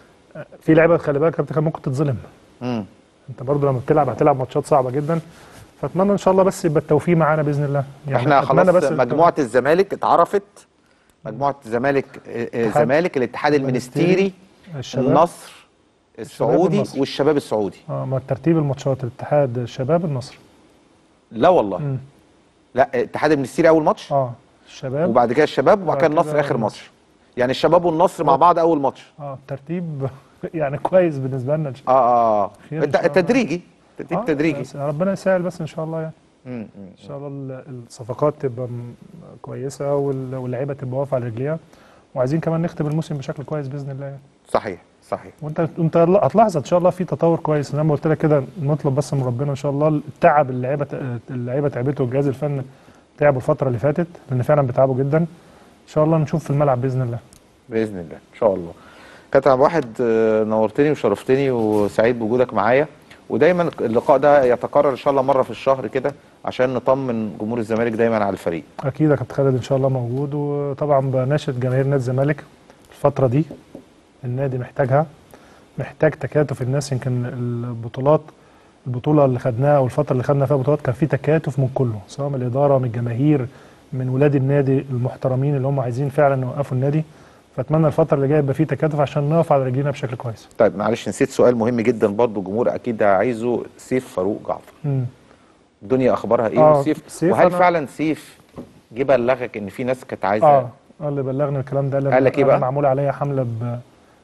في لعيبه خلي بالك يا كابتن خالد ممكن تتظلم امم انت برضو لما بتلعب هتلعب ماتشات صعبه جدا فاتمنى ان شاء الله بس يبقى التوفيق معانا باذن الله احنا أتمنى خلاص بس مجموعه الزمالك اتعرفت مجموعه الزمالك آه، آه، اتحاد الزمالك الاتحاد المنستيري الشباب النصر السعودي والنصر. والشباب السعودي اه ما ترتيب الماتشات الاتحاد الشباب النصر لا والله مم. لا اتحاد المنستيري اول ماتش اه الشباب وبعد كده الشباب وبعد كده وبعد النصر كده اخر النصر. ماتش يعني الشباب والنصر مع بعض اول ماتش اه الترتيب يعني كويس بالنسبه لنا اه اه خير إن الت- شاء الله. التدريجي ترتيب آه، تدريجي بس ربنا يسهل بس ان شاء الله يعني مم، مم. ان شاء الله ال- الصفقات تبقى م- كويسه وال- واللعيبه تبقى واقفه على رجليها وعايزين كمان نختم الموسم بشكل كويس باذن الله يعني صحيح صحيح وانت انت هتلاحظ ان شاء الله في تطور كويس زي ما قلت لك كده نطلب بس من ربنا ان شاء الله التعب اللي اللعيبه اللعيبه تعبته والجهاز الفني تعبوا الفتره اللي فاتت لان فعلا بيتعبوا جدا ان شاء الله نشوف في الملعب باذن الله باذن الله ان شاء الله كابتن عبد الواحد آه، نورتني وشرفتني وسعيد بوجودك معايا ودايما اللقاء ده يتكرر ان شاء الله مره في الشهر كده عشان نطمن جمهور الزمالك دايما على الفريق اكيد يا كابتن خالد ان شاء الله موجود وطبعا بناشد جماهير نادي الزمالك الفتره دي النادي محتاجها محتاج تكاتف الناس يمكن البطولات البطوله اللي خدناها والفتره اللي خدنا فيها بطولات كان في تكاتف من كله سواء من الاداره من الجماهير من ولاد النادي المحترمين اللي هم عايزين فعلا يوقفوا النادي فاتمنى الفتره اللي جايه يبقى في تكاتف عشان نقف على رجلينا بشكل كويس طيب معلش نسيت سؤال مهم جدا برضو الجمهور اكيد عايزه سيف فاروق جعفر مم. الدنيا اخبارها ايه آه، وسيف سيف وهل أنا- فعلا سيف جه بلغك ان في ناس كانت عايزه اه آه، اللي بلغني الكلام ده قال لك إيه أنا بقى؟ معمول عليا حمله ب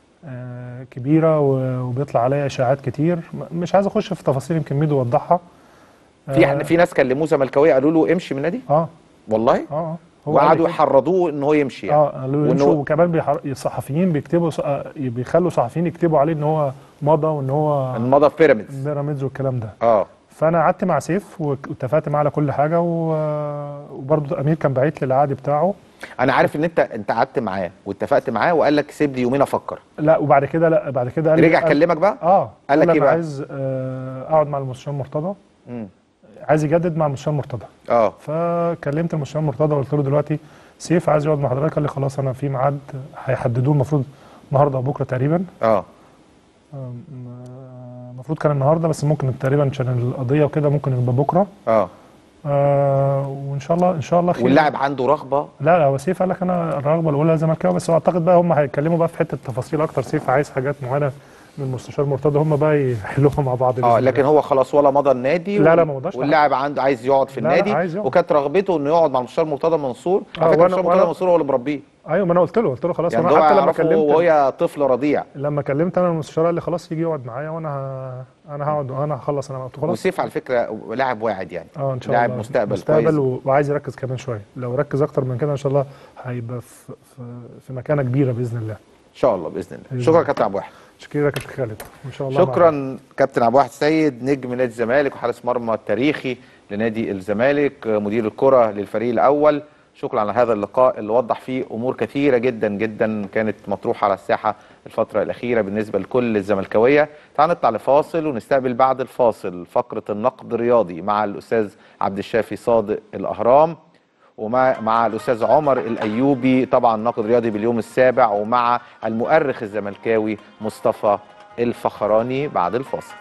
آه، كبيره و- وبيطلع عليا اشاعات كتير م- مش عايز اخش في تفاصيل يمكن ميدو وضحها في آه، في ناس كلموه زملكاويه قالوا له امشي من النادي اه والله اه اه هو قال وقعدوا لي كده. يحرضوه ان هو يمشي يعني اه قالوا له وإن يمشوا هو- وكمان بيحر... الصحفيين بيكتبوا ص- آه، بيخلوا صحفيين يكتبوا عليه ان هو مضى وان هو المضى في بيراميدز بيراميدز والكلام ده اه فانا قعدت مع سيف وك- واتفقت معاه على كل حاجه و... وبرضه امير كان باعت لي العقد بتاعه انا عارف ان انت انت قعدت معاه واتفقت معاه وقال لك سيب لي يومين افكر لا وبعد كده لا بعد كده قال لي- رجع قال- كلمك بقى اه قال لك لي إيه انا بقى؟ عايز آه، اقعد مع المستشار مرتضى مم. عايز يجدد مع المستشار مرتضى اه فكلمت المستشار مرتضى وقلت له دلوقتي سيف عايز يقعد مع حضرتك قال لي خلاص انا في ميعاد هيحددوه المفروض النهارده او بكره تقريبا اه آم، آه، المفروض كان النهارده بس ممكن تقريبا عشان القضيه وكده ممكن يبقى بكره اه آه وان شاء الله ان شاء الله خير واللاعب عنده رغبه لا لا هو سيف قال لك انا الرغبه الاولى زملكاوي بس هو اعتقد بقى هم هيتكلموا بقى في حته تفاصيل اكتر سيف عايز حاجات معينه من المستشار مرتضى هم بقى يحلوها مع بعض بإذن اه الله. لكن هو خلاص ولا مضى النادي لا، وال- لا، ما مضاش. واللاعب عنده عايز يقعد في لا، لا، النادي عايز يقعد. وكانت رغبته انه يقعد مع المستشار مرتضى منصور آه، على فكره وأنا- المستشار مرتضى وأنا- منصور هو اللي مربيه ايوه ما انا قلت له قلت له خلاص يعني وانا هو حتى لما يعرفه كلمت وهي طفل رضيع لما كلمت انا المستشار قال لي خلاص يجي يقعد معايا وانا ه... انا هقعد انا هخلص انا قلت له خلاص وسيف على فكره لاعب واعد يعني اه ان شاء لاعب الله مستقبل, مستقبل كويس و... وعايز يركز كمان شويه لو ركز اكتر من كده ان شاء الله هيبقى في في, في مكانه كبيره باذن الله ان شاء الله باذن الله بإذن شكرا الله. كابتن عبد الواحد شكرا يا كابتن خالد ان شاء الله معاك. شكرا كابتن عبد الواحد سيد نجم نادي الزمالك وحارس مرمى التاريخي لنادي الزمالك مدير الكره للفريق الاول شكرا على هذا اللقاء اللي وضح فيه امور كثيره جدا جدا كانت مطروحه على الساحه الفتره الاخيره بالنسبه لكل الزملكاويه تعال نطلع لفاصل ونستقبل بعد الفاصل فقره النقد الرياضي مع الاستاذ عبد الشافي صادق الاهرام ومع مع الاستاذ عمر الايوبي طبعا ناقد رياضي باليوم السابع ومع المؤرخ الزملكاوي مصطفى الفخراني بعد الفاصل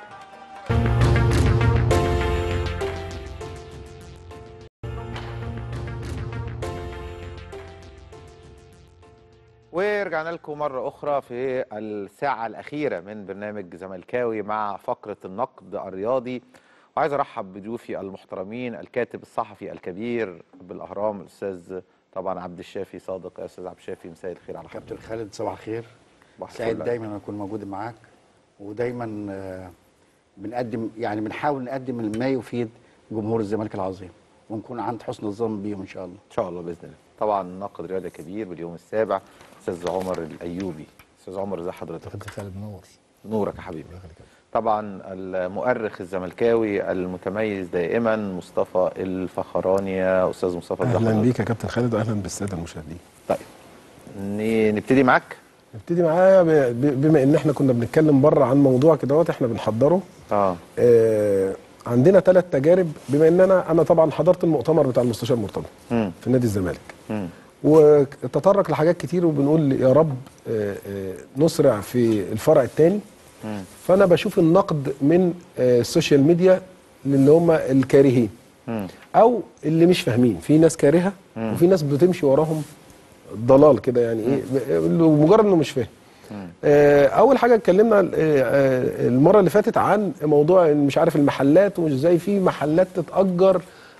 ورجعنا لكم مرة أخرى في الساعة الأخيرة من برنامج زملكاوي مع فقرة النقد الرياضي وعايز أرحب بضيوفي المحترمين الكاتب الصحفي الكبير بالأهرام الأستاذ طبعا عبد الشافي صادق يا أستاذ عبد الشافي مساء الخير على حضرتك كابتن خالد صباح الخير صباح سعيد الفل. دايما اكون موجود معاك ودايما آه، بنقدم يعني بنحاول نقدم ما يفيد جمهور الزمالك العظيم ونكون عند حسن الظن بيهم ان شاء الله إن شاء الله بإذن الله طبعا ناقد رياضي كبير باليوم السابع أستاذ عمر الأيوبي أستاذ عمر ازي حضرتك كابتن خالد منور نورك يا حبيبي الله يخليك يا كابتن. طبعا المؤرخ الزملكاوي المتميز دائما مصطفى الفخراني يا استاذ مصطفى ازي اهلا حضرتك؟ بيك يا كابتن خالد واهلا بالساده المشاهدين طيب ن- نبتدي معاك نبتدي معايا ب- ب- بما ان احنا كنا بنتكلم بره عن موضوع كده اهوت احنا بنحضره اه آه عندنا ثلاث تجارب بما ان انا انا طبعا حضرت المؤتمر بتاع المستشار مرتضى مم. في نادي الزمالك مم. وتطرق لحاجات كتير وبنقول يا رب آه، آه، نسرع في الفرع الثاني مم. فانا بشوف النقد من آه، السوشيال ميديا للي هم الكارهين مم. او اللي مش فاهمين في ناس كارهه وفي ناس بتمشي وراهم ضلال كده يعني ايه مجرد انه مش فاهم آه، اول حاجه اتكلمنا آه، آه، المره اللي فاتت عن موضوع إن مش عارف المحلات ومش ازاي في محلات تتاجر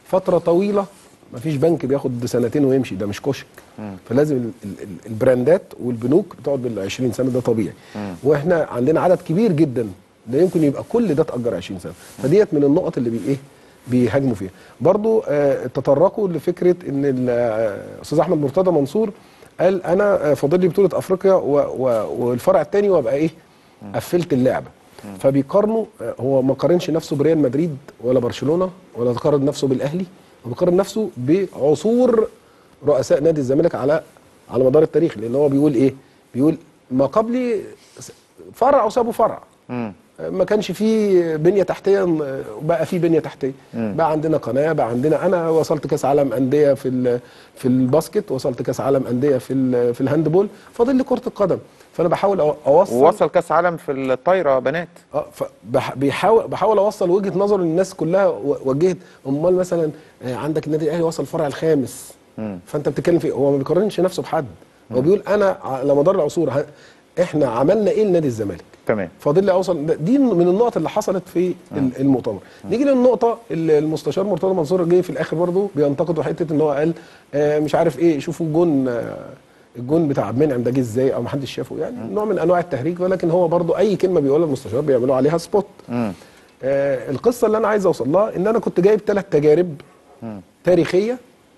فتره طويله مفيش بنك بياخد سنتين ويمشي ده مش كشك فلازم ال- ال- ال- البراندات والبنوك بتقعد بال 20 سنه ده طبيعي واحنا عندنا عدد كبير جدا لا يمكن يبقى كل ده اتاجر 20 سنه فديت من النقط اللي بي ايه بيهاجموا فيها برضو آه تطرقوا لفكره ان ال- آه، الاستاذ احمد مرتضى منصور قال انا آه، فاضل لي بطوله افريقيا و- و- والفرع الثاني وابقى ايه قفلت اللعبه فبيقارنوا آه، هو ما قارنش نفسه بريال مدريد ولا برشلونه ولا قارن نفسه بالاهلي هو بيقارن نفسه بعصور رؤساء نادي الزمالك على على مدار التاريخ لان هو بيقول ايه بيقول ما قبلي س- فرع وسابوا فرع ما كانش فيه بنيه تحتيه بقى في بنيه تحتيه بقى عندنا قناه بقى عندنا انا وصلت كاس عالم انديه في ال- في الباسكت وصلت كاس عالم انديه في ال- في الهاندبول فاضل لي كره القدم فانا بحاول أو- اوصل ووصل كاس عالم في الطايره بنات اه فبح- بيحاول بحاول اوصل وجهه نظر للناس كلها و- وجهت امال مثلا آه، عندك النادي الاهلي وصل الفرع الخامس فانت بتتكلم في هو ما بيقارنش نفسه بحد هو بيقول انا على مدار العصور ه- احنا عملنا ايه لنادي الزمالك تمام فاضل لي اوصل ده- دي من النقط اللي حصلت في ال- المؤتمر نيجي للنقطه اللي المستشار مرتضى منصور جه في الاخر برضه بينتقدوا حته ان هو قال آه، مش عارف ايه شوفوا الجون آه، الجون بتاع عبد المنعم ده جه ازاي او ما حدش شافه يعني نوع من انواع التهريج ولكن هو برضه اي كلمه بيقولها المستشار بيعملوا عليها سبوت آه القصه اللي انا عايز اوصل لها ان انا كنت جايب ثلاث تجارب تاريخيه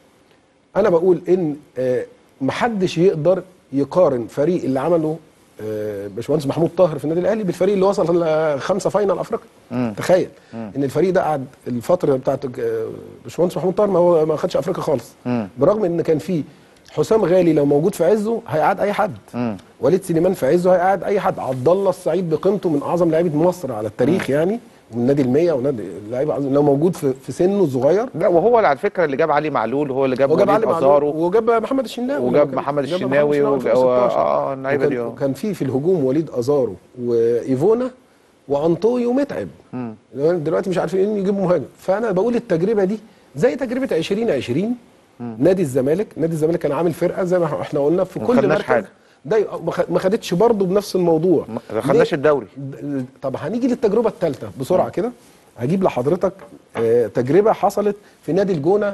انا بقول ان آه، محدش يقدر يقارن فريق اللي عمله آه، باشمهندس محمود طاهر في النادي الاهلي بالفريق اللي وصل ل- خمسه فاينل افريقيا تخيل ان الفريق ده قعد الفتره بتاعت آه، باشمهندس محمود طاهر ما هو ما خدش افريقيا خالص برغم ان كان في حسام غالي لو موجود في عزه هيقعد اي حد وليد سليمان في عزه هيقعد اي حد عبد الله السعيد بقيمته من اعظم لعيبه مصر على التاريخ يعني ومن نادي المية ونادي لعيبه عظيم لو موجود في, في سنه الصغير لا وهو اللي على فكره اللي جاب علي معلول هو اللي جاب وجاب وليد علي ازارو معلول وجاب محمد الشناوي وجاب كان- محمد جاب الشناوي في وج- 2016. اه اللعيبه دي وكان, آه. وكان في في الهجوم وليد ازارو وايفونا وانطويو متعب دلوقتي مش عارفين يجيبوا مهاجم فانا بقول التجربه دي زي تجربه 2020 نادي الزمالك نادي الزمالك كان عامل فرقه زي ما احنا قلنا في ما كل خدناش مركز حاجة. ده ي- ما خ- ما خدتش برضه بنفس الموضوع ما خدناش ليه؟ الدوري د- طب هنيجي للتجربه الثالثه بسرعه كده هجيب لحضرتك آه، تجربه حصلت في نادي الجونه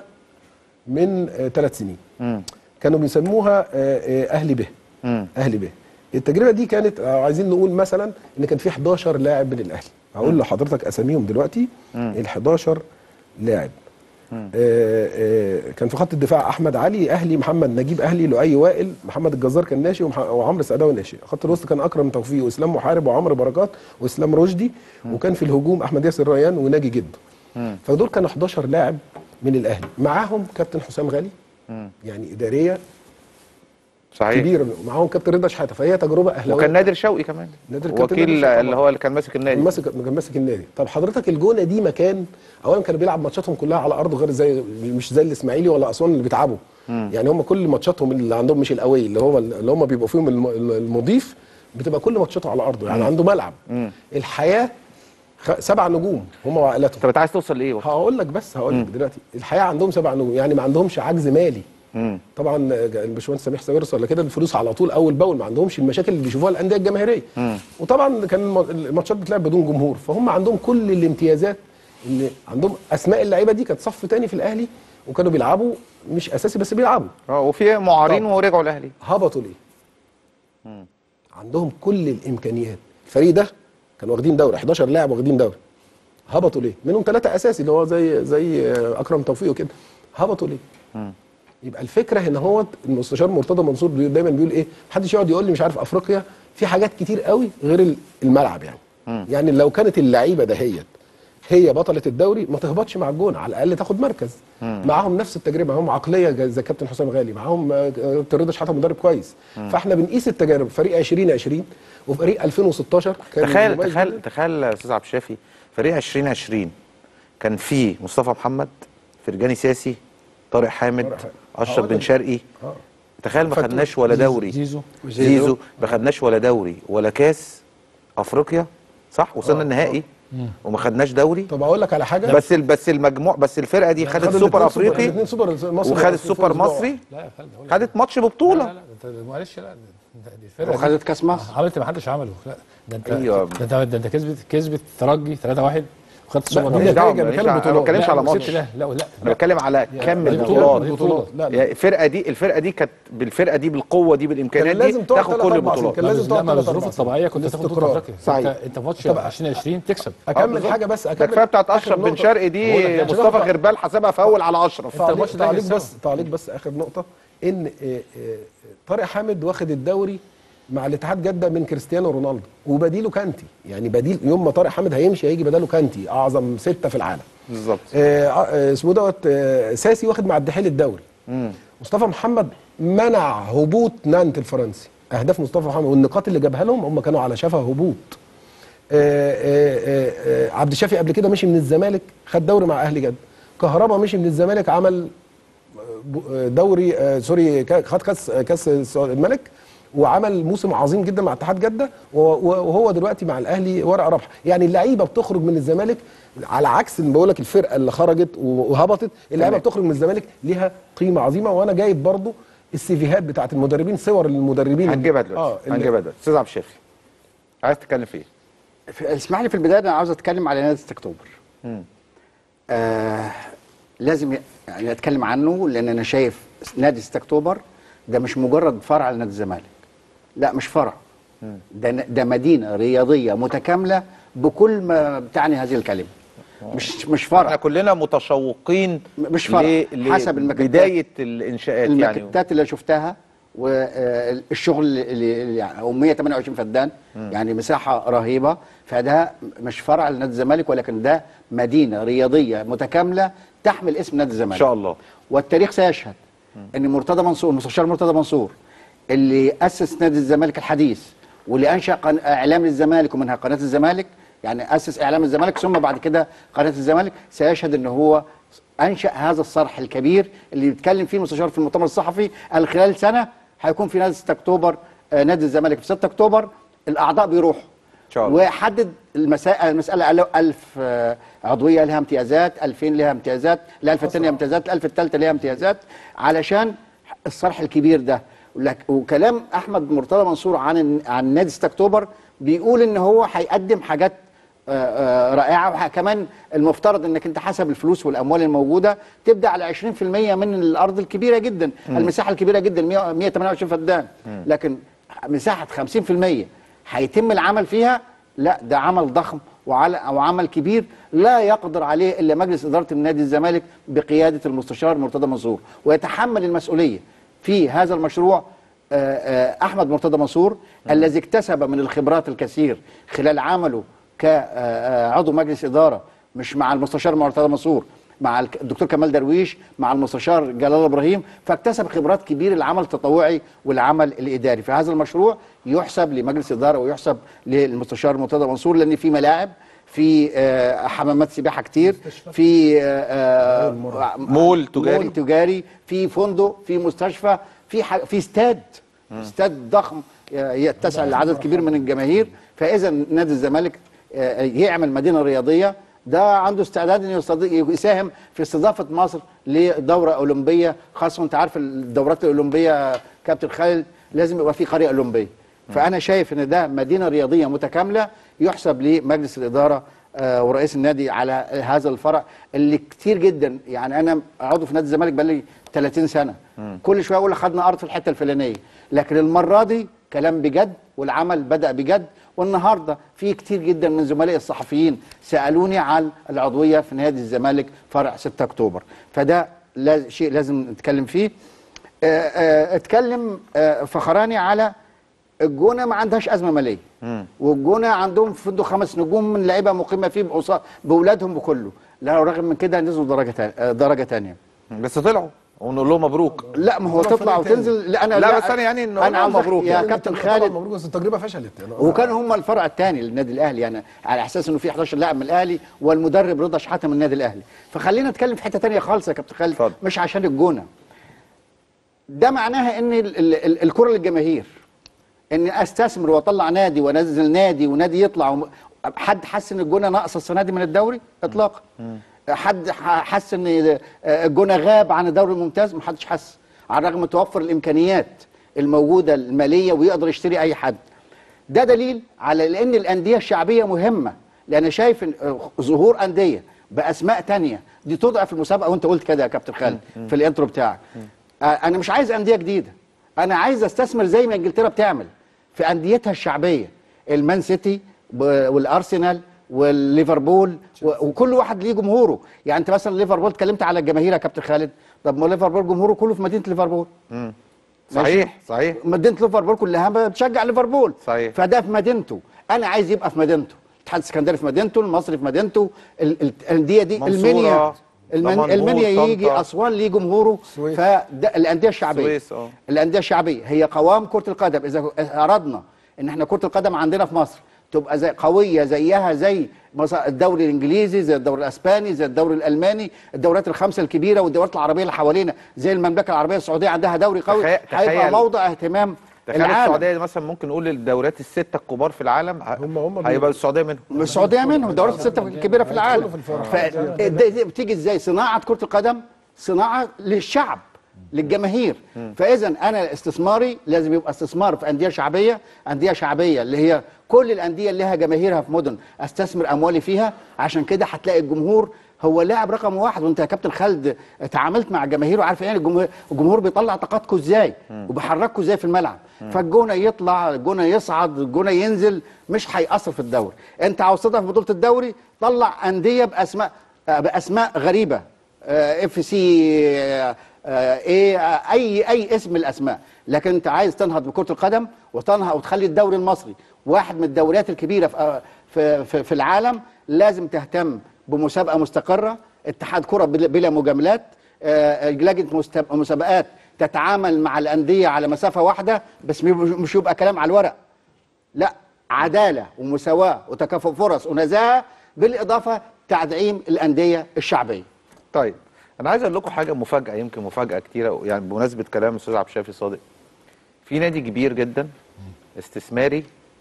من ثلاث سنين كانوا بيسموها آه، آه، اهلي به اهلي به التجربه دي كانت آه، عايزين نقول مثلا ان كان في 11 لاعب من الاهلي هقول لحضرتك اساميهم دلوقتي ال 11 لاعب آه، آه، كان في خط الدفاع احمد علي اهلي محمد نجيب اهلي لؤي وائل محمد الجزار كان ناشئ ومح- وعمرو سعداوي ناشئ خط الوسط كان اكرم توفيق واسلام محارب وعمرو بركات واسلام رشدي وكان في الهجوم احمد ياسر ريان وناجي جده فدول كانوا 11 لاعب من الاهلي معاهم كابتن حسام غالي يعني اداريه صحيح كبيره معاهم كابتن رضا شحاته فهي تجربه اهلاويه وكان نادر شوقي كمان نادر كابتن وكيل نادر شوقي اللي هو اللي كان ماسك النادي كان ماسك كان ماسك النادي طب حضرتك الجونه دي مكان اولا كانوا بيلعب ماتشاتهم كلها على ارضه غير زي مش زي الاسماعيلي ولا اسوان اللي بيتعبوا يعني هم كل ماتشاتهم اللي عندهم مش القوي اللي هو اللي هم بيبقوا فيهم الم- المضيف بتبقى كل ماتشاته على ارضه يعني عنده ملعب الحياه خ- سبع نجوم هم وعائلتهم طب انت عايز توصل لايه؟ هقول لك بس هقول لك دلوقتي الحياه عندهم سبع نجوم يعني ما عندهمش عجز مالي طبعا الباشمهندس سميح ساويرس ولا كده الفلوس على طول اول باول ما عندهمش المشاكل اللي بيشوفوها الانديه الجماهيريه وطبعا كان الم- الماتشات بتلعب بدون جمهور فهم عندهم كل الامتيازات ان عندهم اسماء اللعيبه دي كانت صف تاني في الاهلي وكانوا بيلعبوا مش اساسي بس بيلعبوا اه وفي معارين طب. ورجعوا الاهلي هبطوا ليه؟ عندهم كل الامكانيات الفريق ده كانوا واخدين دوري 11 لاعب واخدين دوري هبطوا ليه؟ منهم ثلاثه اساسي اللي هو زي زي اكرم توفيق وكده هبطوا ليه؟ يبقى الفكره هنا هو المستشار مرتضى منصور بي- دايما بيقول ايه؟ محدش يقعد يقول لي مش عارف افريقيا في حاجات كتير قوي غير ال- الملعب يعني يعني لو كانت اللعيبه دهيت هي بطله الدوري ما تهبطش مع الجون على الاقل تاخد مركز معاهم نفس التجربه معاهم عقليه زي زي كابتن حسام غالي معاهم آه، كابتن رضا شحاته مدرب كويس فاحنا بنقيس التجارب فريق 2020 وفريق 2016 كان تخيل مميز تخيل جداً. تخيل يا استاذ عبد الشافي فريق 2020 كان فيه مصطفى محمد فرجاني ساسي طارق حامد طارق حامد. اشرف آه، بن ده- شرقي آه. تخيل ما فتوح. خدناش ولا دوري زيزو زيزو ما خدناش ولا دوري ولا كاس افريقيا صح وصلنا آه، النهائي وما خدناش دوري طب اقول لك على حاجه بس ال- بس المجموع بس الفرقه دي خدت خدوا سوبر الاتنين افريقي الاثنين سوبر مصري وخدت في سوبر أسبوع. مصري لا يا خالد هقول لك. خدت ماتش لا ببطوله لا لا ده انت معلش لا ده انت- دي الفرقه دي وخدت كاس مصر عملت ما حدش عمله لا ده انت أيوة. ده انت ده انت كسبت كسبت ترجي 3-1 خدت لا، سوبر دي ماليش نتائج. دعوة، بتكلم ماليش- بطولات. انا ما بتكلمش لا، على وست- ماتش لا لا لا انا بتكلم على كم بطولات. البطولات بطولات. لا لا يعني الفرقه دي الفرقه دي كانت بالفرقه دي بالقوه دي بالامكانيات كان دي لازم تقعد تاخد تلات كل أربع سنين. البطولات كان لازم لا تقعد ما ثلاث الظروف أربع الطبيعيه كنت تاخد بطوله الاستقرار. افريقيا صحيح. انت انت في ماتش طب- 2020 تكسب اكمل بالظبط. حاجه بس ده اكمل كفايه بتاعت آخر اشرف بن نقطة. شرقي بقول لك دي عشان مصطفى أخلص. غربال حسبها فاول على اشرف تعليق الماتش ده تعليق هيكسبه. بس تعليق بس اخر نقطه ان آه، آه، طارق حامد واخد الدوري مع الاتحاد جده من كريستيانو رونالدو وبديله كانتي يعني بديل يوم ما طارق حامد هيمشي هيجي بداله كانتي اعظم سته في العالم بالظبط آه، آه، اسمه دوت آه، ساسي واخد مع الدحيل الدوري مصطفى محمد منع هبوط نانت الفرنسي اهداف مصطفى محمد والنقاط اللي جابها لهم هم كانوا على شفا هبوط آه، آه، آه، آه، عبد الشافي قبل كده مشي من الزمالك خد دوري مع اهلي جده كهربا مشي من الزمالك عمل آه، دوري آه، سوري كا- خد كاس كاس السعود- الملك وعمل موسم عظيم جدا مع اتحاد جده وهو- وهو دلوقتي مع الاهلي ورقه رابحه يعني اللعيبه بتخرج من الزمالك على عكس اللي بقول لك الفرقه اللي خرجت وهبطت اللعيبه بتخرج من الزمالك ليها قيمه عظيمه وانا جايب برضو السيفيهات بتاعت المدربين صور المدربين هنجيبها اه دلوقتي اللي- هنجيبها دلوقتي استاذ عبد الشافي عايز تتكلم في ايه؟ في- اسمح لي في البدايه انا عاوز اتكلم على نادي 6 اكتوبر آه لازم ي- يعني اتكلم عنه لان انا شايف نادي 6 اكتوبر ده مش مجرد فرع لنادي الزمالك لا مش فرع ده ن- ده مدينه رياضيه متكامله بكل ما بتعني هذه الكلمه مش مش احنا فرع كلنا متشوقين مش فرع. ل- ل- حسب المكتات. بدايه الانشاءات يعني الماكتات اللي شفتها والشغل اللي اللي يعني هو 128 فدان يعني مساحه رهيبه فده مش فرع لنادي الزمالك ولكن ده مدينه رياضيه متكامله تحمل اسم نادي الزمالك ان شاء الله والتاريخ سيشهد ان مرتضى منصور المستشار مرتضى منصور اللي اسس نادي الزمالك الحديث واللي انشا قن... اعلام الزمالك ومنها قناه الزمالك يعني اسس اعلام الزمالك ثم بعد كده قناه الزمالك سيشهد ان هو انشا هذا الصرح الكبير اللي بيتكلم فيه المستشار في المؤتمر الصحفي قال خلال سنه هيكون في نادي 6 اكتوبر آه، نادي الزمالك في 6 اكتوبر الاعضاء بيروحوا ان شاء الله وحدد المسائل المسألة قال له 1000 آه، عضوية لها امتيازات 2000 لها امتيازات ال1000 الثانية امتيازات ال1000 الثالثة لها امتيازات علشان الصرح الكبير ده ولك- وكلام أحمد مرتضى منصور عن عن نادي 6 أكتوبر بيقول إن هو هيقدم حاجات آه، آه، رائعة وكمان المفترض انك انت حسب الفلوس والاموال الموجودة تبدأ على 20% من الارض الكبيرة جدا المساحة الكبيرة جدا 100 128 فدان لكن مساحة 50% هيتم العمل فيها لا ده عمل ضخم وعلى او عمل كبير لا يقدر عليه الا مجلس اداره النادي الزمالك بقياده المستشار مرتضى منصور ويتحمل المسؤوليه في هذا المشروع آه، آه، احمد مرتضى منصور الذي اكتسب من الخبرات الكثير خلال عمله كعضو مجلس اداره مش مع المستشار مرتضى منصور مع الك- الدكتور كمال درويش مع المستشار جلال ابراهيم فاكتسب خبرات كبيره العمل التطوعي والعمل الاداري فهذا المشروع يحسب لمجلس اداره ويحسب للمستشار مرتضى منصور لان في ملاعب في آه، حمامات سباحه كتير في آه، آه، مول تجاري. مول تجاري في فندق في مستشفى في ح- في استاد استاد ضخم آه، يتسع لعدد كبير من الجماهير فاذا نادي الزمالك آه، يعمل مدينه رياضيه ده عنده استعداد انه يستضي- يساهم في استضافه مصر لدوره اولمبيه خاصه انت عارف الدورات الاولمبيه كابتن خالد لازم يبقى في قريه اولمبيه فانا شايف ان ده مدينه رياضيه متكامله يحسب لمجلس الاداره آه، ورئيس النادي على هذا الفرع اللي كتير جدا يعني انا عضو في نادي الزمالك بقالي 30 سنه كل شويه اقول خدنا ارض في الحته الفلانيه لكن المره دي كلام بجد والعمل بدا بجد والنهارده في كتير جدا من زملائي الصحفيين سالوني عن العضويه في نادي الزمالك فرع 6 اكتوبر فده لاز- شيء لازم نتكلم فيه آه، آه، اتكلم آه، فخراني على الجونه ما عندهاش ازمه ماليه والجونه عندهم فندق خمس نجوم من لعيبه مقيمه فيه بأوصا- باولادهم بكله لا رغم من كده نزلوا درجه تا- آه، درجه ثانيه بس طلعوا ونقول لهم مبروك لا ما هو طرف تطلع فريق تاني. وتنزل لا انا لا، بس أنا يعني إنه انا أنا عاوز مبروك يا يعني. كابتن طبعاً خالد مبروك بس التجربه فشلت يعني وكان هم الفرع الثاني للنادي الاهلي يعني على اساس انه في 11 لاعب من الاهلي والمدرب رضا شحاته من النادي الاهلي فخلينا نتكلم في حته ثانيه خالص يا كابتن خالد اتفضل. مش عشان الجونه ده معناها ان ال- ال- ال- الكره للجماهير ان استثمر واطلع نادي وانزل نادي ونادي يطلع وم... حد حس ان الجونه ناقصه السنه دي من الدوري اطلاقا حد ح- حس ان الجونه غاب عن الدوري الممتاز ما حدش حس على الرغم من توفر الامكانيات الموجوده الماليه ويقدر يشتري اي حد ده دليل على ان الانديه الشعبيه مهمه لان شايف إن آه، ظهور انديه باسماء تانية دي تضعف المسابقه وانت قلت كده يا كابتن خالد في الانترو بتاعك آه، انا مش عايز انديه جديده انا عايز استثمر زي ما انجلترا بتعمل في انديتها الشعبيه المان سيتي و- والارسنال والليفربول و- وكل واحد ليه جمهوره يعني انت مثلا ليفربول اتكلمت على الجماهير يا كابتن خالد طب ما ليفربول جمهوره كله في مدينه ليفربول صحيح صحيح مدينه ليفربول كلها بتشجع ليفربول صحيح. فده في مدينته انا عايز يبقى في مدينته الاتحاد السكندري في مدينته المصري في مدينته ال- ال- الانديه دي منصورة، المنيا المن... دمنهور، المنيا يجي طنطا. اسوان ليه جمهوره السويس. فده الانديه الشعبيه السويس، اه. الانديه الشعبيه هي قوام كره القدم اذا اردنا ان احنا كره القدم عندنا في مصر تبقى زي قويه زيها زي مثلا الدوري الانجليزي زي الدوري الاسباني زي الدوري الالماني الدوريات الخمسه الكبيره والدوريات العربيه اللي حوالينا زي المملكه العربيه السعوديه عندها دوري قوي تخيل- هيبقى تخيل- موضع اهتمام تخيل العالم السعوديه مثلا ممكن نقول الدوريات السته الكبار في العالم ه- هم- هم هيبقى بي- السعوديه منهم السعوديه منهم الدوريات السته الكبيره في العالم فدي بتيجي ازاي صناعه كره القدم صناعه للشعب للجماهير فاذا انا استثماري لازم يبقى استثمار في انديه شعبيه انديه شعبيه اللي هي كل الانديه اللي لها جماهيرها في مدن استثمر اموالي فيها عشان كده هتلاقي الجمهور هو اللاعب رقم واحد وانت يا كابتن خالد اتعاملت مع الجماهير وعارف يعني الجمهور, الجمهور بيطلع طاقاتكم ازاي وبيحرككم ازاي في الملعب فالجونه يطلع الجونه يصعد الجونه ينزل مش هيأثر في الدوري انت عاوز تضعف بطوله الدوري طلع انديه باسماء آه، باسماء غريبه اف سي ايه اي اي اسم من الاسماء لكن انت عايز تنهض بكره القدم وتنهض وتخلي الدوري المصري واحد من الدوريات الكبيره في آه، في في, في العالم لازم تهتم بمسابقه مستقره اتحاد كره بلا بلا مجاملات آه، لجنه مست- مسابقات تتعامل مع الانديه على مسافه واحده بس مش يبقى كلام على الورق لا عداله ومساواه وتكافؤ فرص ونزاهه بالاضافه تدعيم الانديه الشعبيه طيب انا عايز اقول لكم حاجه مفاجاه يمكن مفاجاه كتيره يعني بمناسبه كلام الاستاذ عبد الشافي صادق في نادي كبير جدا استثماري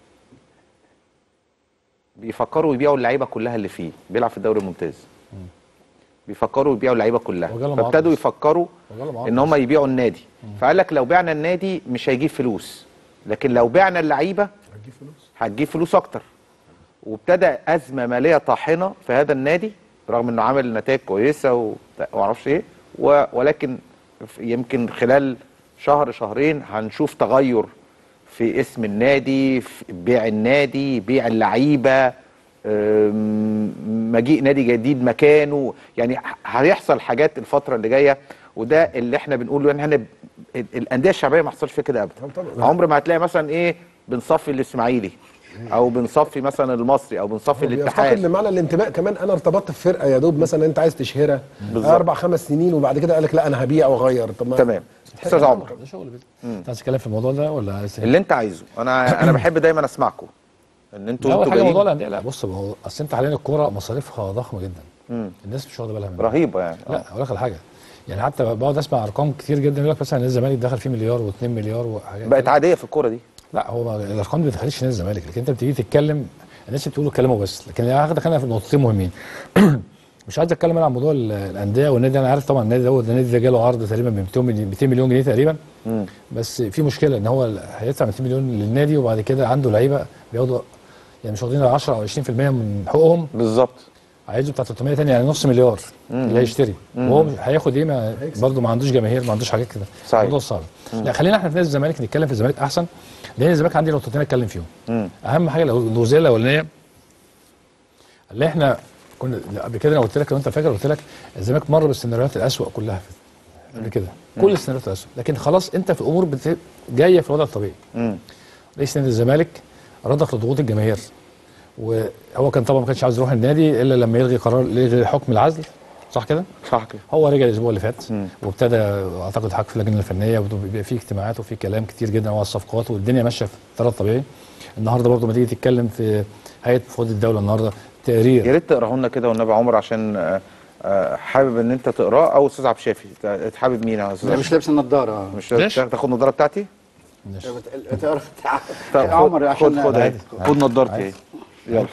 بيفكروا يبيعوا اللعيبه كلها اللي فيه بيلعب في الدوري الممتاز بيفكروا يبيعوا اللعيبه كلها وجالهم فابتدوا عرض. يفكروا وجالهم عرض ان هم يبيعوا النادي فقال لك لو بعنا النادي مش هيجيب فلوس لكن لو بعنا اللعيبه هتجيب فلوس اكتر وابتدى ازمه ماليه طاحنه في هذا النادي رغم انه عامل نتائج كويسه و- ومعرفش ايه و- ولكن ف- يمكن خلال شهر شهرين هنشوف تغير في اسم النادي في بيع النادي بيع اللعيبه أم، مجيء نادي جديد مكانه يعني ه- هيحصل حاجات الفتره اللي جايه وده اللي احنا بنقوله ان احنا ب- ال- الانديه الشعبيه ما حصلش فيها كده ابدا طبعاً. عمر ما هتلاقي مثلا ايه بنصفي الاسماعيلي او بنصفي مثلا المصري او بنصفي بيفتقد الاتحاد لمعنى الانتماء كمان انا ارتبطت في فرقه يا دوب مثلا انت عايز تشهرها بالظبط. اربع خمس سنين وبعد كده قال لك لا انا هبيع واغير طب ما تمام استاذ عمر ده شغل بيت انت عايز تتكلم في الموضوع ده ولا عايز اللي انت عايزه انا انا بحب دايما اسمعكم ان انتوا اول انتوا حاجه موضوع جايين الانديه لا بص ما هو اصل انت حاليا الكوره مصاريفها ضخمه جدا الناس مش واخده بالها منها رهيبه يعني لا اقول لك على حاجه يعني حتى بقعد اسمع ارقام كتير جدا يقول لك مثلا نادي الزمالك دخل فيه مليار و2 مليار وحاجات بقت كده. عاديه في الكوره دي لا هو ما- الارقام دي ما دخلتش نادي الزمالك لكن انت بتيجي تتكلم الناس بتقولوا كلامه بس لكن انا هاخد خلينا في نقطتين مهمين مش عايز اتكلم انا عن موضوع ال- الانديه والنادي انا عارف طبعا النادي دوت النادي ده جاله عرض تقريبا ب 200 مليون 200 مليون جنيه تقريبا بس في مشكله ان هو هيدفع 200 مليون للنادي وبعد كده عنده لعيبه بياخدوا يعني مش واخدين 10 او 20% من حقوقهم بالظبط عايزه بتاع 300 تاني يعني نص مليار اللي هيشتري وهو مش- هياخد ايه ما برضه ما عندوش جماهير ما عندوش حاجات كده صحيح. الموضوع صعب لا خلينا احنا في نادي الزمالك نتكلم في الزمالك احسن لان الزمالك عندي نقطتين اتكلم فيهم اهم حاجه لو- الجزئيه الاولانيه اللي احنا كنا قبل كده انا قلت لك لو انت فاكر قلت لك الزمالك مر بالسيناريوهات الاسوء كلها في- قبل كده كل السيناريوهات الاسوء لكن خلاص انت في امور بت... جايه في الوضع الطبيعي رئيس نادي الزمالك رضخ لضغوط الجماهير وهو كان طبعا ما كانش عاوز يروح النادي الا لما يلغي قرار يلغي حكم العزل صح كده؟ صح كده هو رجع الاسبوع اللي فات وابتدى اعتقد حق في اللجنه الفنيه وبيبقى في اجتماعات وفي كلام كتير جدا على الصفقات والدنيا ماشيه في طريق طبيعي النهارده برضه ما تيجي تتكلم في هيئه مفوضيه الدوله النهارده يا تقرير ريت تقراه لنا كده والنبي عمر عشان آه، آه، حابب ان انت تقراه او استاذ عبد الشافي ت- حابب مين يا استاذ ده عبد مش لابس النظاره مش ماشي. تاخد النضاره بتاعتي تقرا طب يا عمر خد عشان خد عادي. خد خد نضارتي اهي يلا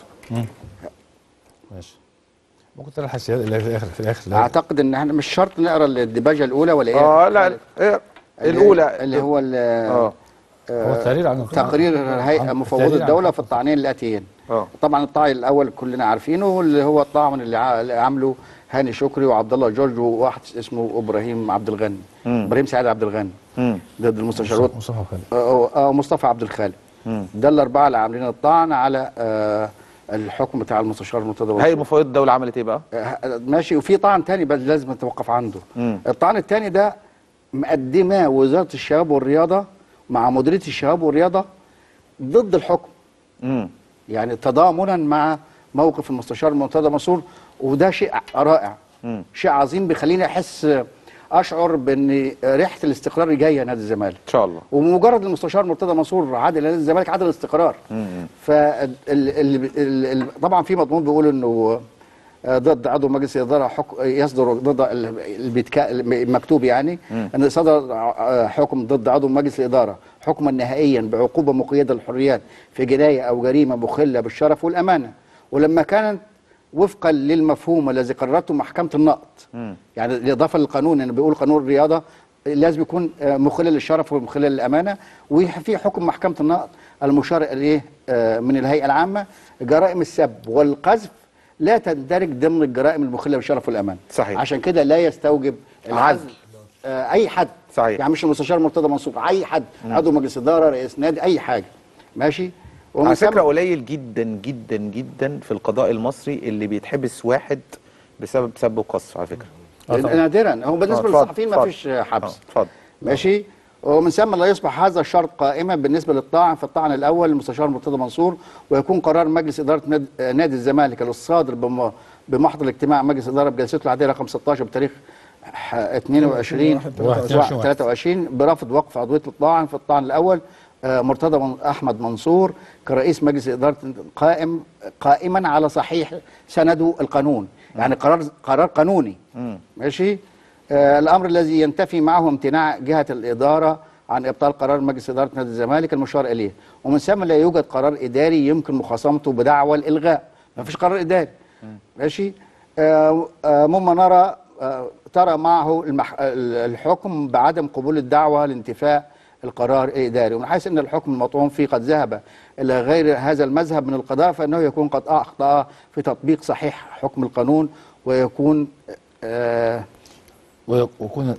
ماشي ممكن تقرا الحسيات اللي في الاخر في الاخر اعتقد ان احنا مش شرط نقرا الديباجه الاولى ولا ايه اه لا إيه، الاولى اللي هو ال- اه هو التقرير عن تقرير هيئه عن- مفوضي التقرير عن- الدوله في الطعنين الاتيين اه طبعا الطاعن الاول كلنا عارفينه اللي هو الطاعن اللي ع- اللي عامله هاني شكري وعبد الله جورج وواحد اسمه ابراهيم عبد الغني ابراهيم سعيد عبد الغني مم. ضد المستشار مصطفى خالد آه، آه، مصطفى عبد الخالق مم. ده الاربعه اللي عاملين الطعن على آه، الحكم بتاع المستشار مرتضى هي منصور مفوضيه الدوله عملت ايه بقى؟ آه، ماشي وفي طعن تاني بس لازم نتوقف عنده مم. الطعن التاني ده مقدماه وزاره الشباب والرياضه مع مديريه الشباب والرياضه ضد الحكم امم يعني تضامنا مع موقف المستشار مرتضى منصور وده شيء رائع مم. شيء عظيم بيخليني احس اشعر بان ريحه الاستقرار جايه نادي الزمالك ان شاء الله ومجرد المستشار مرتضى منصور عادل نادي الزمالك عدل الاستقرار ف طبعا في مضمون بيقول انه آه، ضد عضو مجلس الاداره حكم يصدر ضد ال- البيتكا- المكتوب يعني ان صدر آه، حكم ضد عضو مجلس الاداره حكما نهائيا بعقوبه مقيده للحريات في جنايه او جريمه مخله بالشرف والامانه ولما كانت وفقا للمفهوم الذي قررته محكمه النقد يعني الاضافه للقانون انه بيقول قانون الرياضه لازم يكون آه، مخل للشرف ومخل للامانه وفي حكم محكمه النقد المشار اليه آه، من الهيئه العامه جرائم السب والقذف لا تندرج ضمن الجرائم المخله بالشرف والامان صحيح. عشان كده لا يستوجب العزل آه، اي حد صحيح. يعني مش المستشار مرتضى منصور اي حد عضو مجلس اداره رئيس نادي اي حاجه ماشي ومن على ثم- فكره قليل جدا جدا جدا في القضاء المصري اللي بيتحبس واحد بسبب سب وقص على فكره آه طبعا. نادرا هو بالنسبه اتفضل، للصحفيين ما اتفضل. فيش حبس آه، اتفضل ماشي ومن ثم لا يصبح هذا الشرط قائما بالنسبه للطاعن في الطعن الاول للمستشار مرتضى منصور ويكون قرار مجلس اداره ناد- آه، نادي الزمالك الصادر بم- بمحضر الاجتماع مجلس الاداره بجلسته العاديه رقم 16 بتاريخ ح- 22 23. 23 برفض وقف عضويه الطاعن في الطعن الاول آه، مرتضى من- احمد منصور كرئيس مجلس اداره قائم قائما على صحيح سنده القانون يعني قرار قرار قانوني ماشي آه الامر الذي ينتفي معه امتناع جهه الاداره عن ابطال قرار مجلس اداره نادي الزمالك المشار اليه ومن ثم لا يوجد قرار اداري يمكن مخاصمته بدعوى الالغاء ما فيش قرار اداري ماشي آه آه مما نرى آه ترى معه المح ال- الحكم بعدم قبول الدعوه لانتفاء القرار الاداري ومن حيث ان الحكم المطعون فيه قد ذهب الى غير هذا المذهب من القضاء فانه يكون قد اخطا في تطبيق صحيح حكم القانون ويكون آه وي- ويكون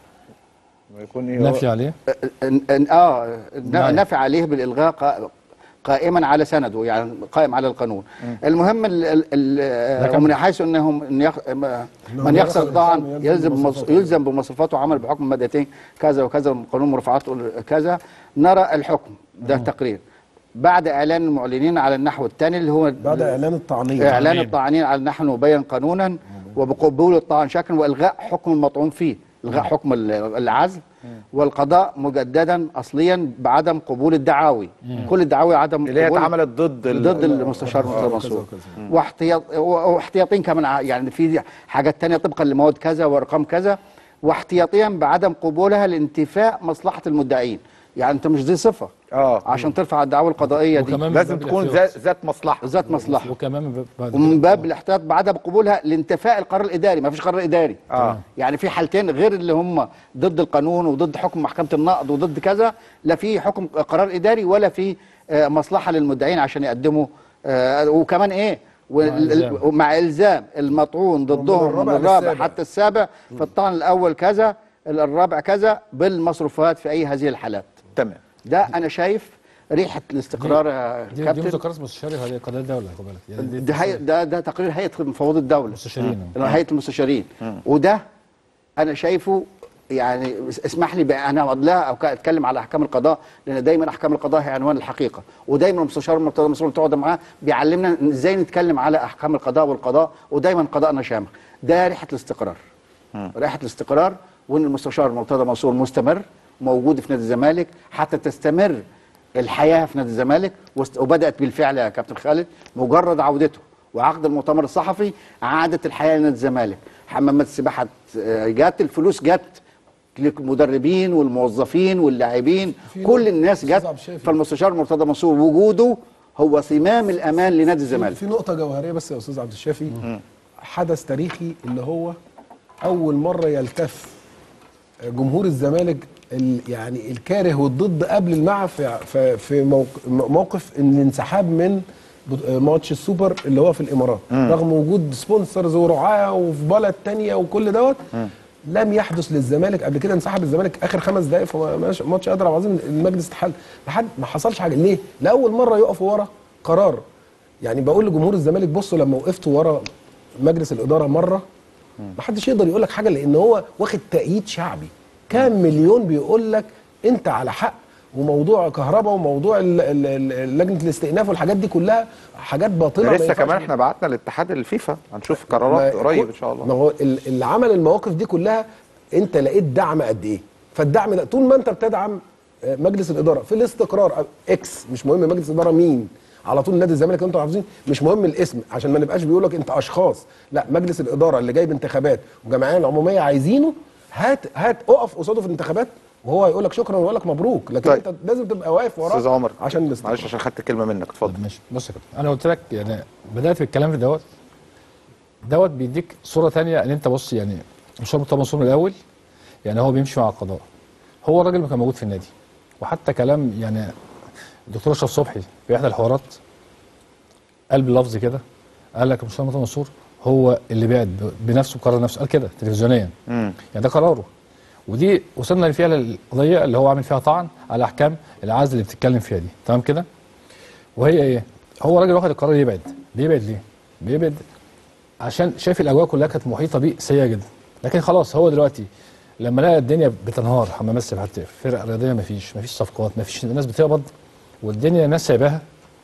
ويكون نافي عليه ان ان اه نعم. نفع عليه بالالغاء قا- قائما على سنده يعني قائم على القانون المهم ال ال ال لكن- ومن حيث انهم إن يخ ما- من يخسر طبعا يلزم بمص- يلزم بمصروفاته وعمل بحكم مادتين كذا وكذا من قانون مرافعات كذا نرى الحكم ده تقرير بعد اعلان المعلنين على النحو الثاني اللي هو بعد اعلان الطعنيه اعلان الطاعنين على النحو مبين قانونا وبقبول الطعن شكلا والغاء حكم المطعون فيه الغاء حكم ال- العزل والقضاء مجددا اصليا بعدم قبول الدعاوي كل الدعاوي عدم اللي هي قبول اتعملت ضد ال- ضد المستشار مرتضى منصور واحتياط واحتياطين كمان ع- يعني في حاجات تانية طبقا لمواد كذا وارقام كذا واحتياطيا بعدم قبولها لانتفاء مصلحه المدعين يعني انت مش دي صفه اه عشان ترفع الدعوى القضائيه دي وكمان من لازم باب تكون الاحتياط. ذات ذات مصلحه ذات مصلحه وكمان من باب- ومن باب الاحتياط بعدم قبولها لانتفاء القرار الاداري ما فيش قرار اداري آه. يعني في حالتين غير اللي هم ضد القانون وضد حكم محكمه النقد وضد كذا لا في حكم قرار اداري ولا في آه، مصلحه للمدعين عشان يقدموا آه، وكمان ايه وال- إلزام. ومع الزام المطعون ضدهم من الرابع الرابع للسابع. حتى السابع في الطعن الاول كذا الرابع كذا بالمصروفات في اي هذه الحالات تمام ده انا شايف ريحه الاستقرار يا دي, دي كابتن مذكرات مستشاري هذه قضايا الدوله خد بالك يعني دي ده هي ده ده تقرير هيئه مفوض الدوله مستشارين اللي هو هيئه المستشارين وده انا شايفه يعني اسمح لي بقى انا لا او اتكلم على احكام القضاء لان دايما احكام القضاء هي عنوان الحقيقه ودايما المستشار مرتضى منصور تقعد معاه بيعلمنا إن ازاي نتكلم على احكام القضاء والقضاء ودايما قضاءنا شامخ ده ريحه الاستقرار ريحه الاستقرار وان المستشار مرتضى منصور مستمر موجود في نادي الزمالك حتى تستمر الحياه في نادي الزمالك وست- وبدات بالفعل يا كابتن خالد مجرد عودته وعقد المؤتمر الصحفي عادت الحياه لنادي الزمالك حمامات السباحه آه، جت الفلوس جت للمدربين والموظفين واللاعبين في كل نقطة الناس أستاذ جت عبد الشافي. فالمستشار مرتضى منصور وجوده هو صمام الامان لنادي في, الزمالك في نقطة جوهرية بس يا أستاذ عبد الشافي حدث تاريخي اللي هو أول مرة يلتف جمهور الزمالك ال- يعني الكاره والضد قبل المع في في في موق- موقف ان الانسحاب من بط- آه، ماتش السوبر اللي هو في الامارات رغم وجود سبونسرز ورعاه وفي بلد تانية وكل دوت لم يحدث للزمالك قبل كده انسحب الزمالك اخر خمس دقائق في ماتش- ماتش قدر عظيم المجلس اتحل لحد ما حصلش حاجه ليه؟ لاول مره يقفوا ورا قرار يعني بقول لجمهور الزمالك بصوا لما وقفتوا ورا مجلس الاداره مره ما حدش يقدر يقول لك حاجه لان هو واخد تأييد شعبي كام مليون بيقول لك انت على حق وموضوع كهرباء وموضوع ال- ال- ال- لجنه الاستئناف والحاجات دي كلها حاجات باطله ما لسه ينفعش كمان احنا بعتنا لاتحاد الفيفا هنشوف قرارات ما- قريب ان شاء ما الله هو ال- اللي عمل المواقف دي كلها انت لقيت دعم قد ايه فالدعم ده طول ما انت بتدعم آه، مجلس الاداره في الاستقرار آه، اكس مش مهم مجلس الاداره مين على طول نادي الزمالك انتوا حافظين مش مهم الاسم عشان ما نبقاش بيقول لك انت اشخاص لا مجلس الاداره اللي جايب انتخابات والجمعيه العموميه عايزينه هات هات اقف قصاده في الانتخابات وهو هيقول لك شكرا ويقول لك مبروك لكن طيب. انت لازم تبقى واقف وراه استاذ عمر عشان الاستقرار معلش عشان خدت كلمه منك اتفضل طب ماشي بص يا كابتن انا قلت لك يعني بدات في الكلام في دوت دوت بيديك صوره تانية ان انت بص يعني مش مرتضى منصور من الاول يعني هو بيمشي مع القضاء هو الراجل ما كان موجود في النادي وحتى كلام يعني الدكتور اشرف صبحي في احدى الحوارات قال باللفظ كده قال لك مش مرتضى منصور هو اللي بعد ب- بنفسه بقرار نفسه قال كده تلفزيونيا يعني ده قراره ودي وصلنا فيها للقضيه اللي هو عامل فيها طعن على احكام العزل اللي بتتكلم فيها دي تمام كده وهي ايه هو راجل واخد القرار يبعد بيبعد ليه بيبعد عشان شايف الاجواء كلها كانت محيطه بيه سيئه جدا لكن خلاص هو دلوقتي لما لقى الدنيا بتنهار حمامات السباحه بتقفل فرق رياضيه مفيش مفيش صفقات مفيش الناس بتقبض والدنيا الناس سايباها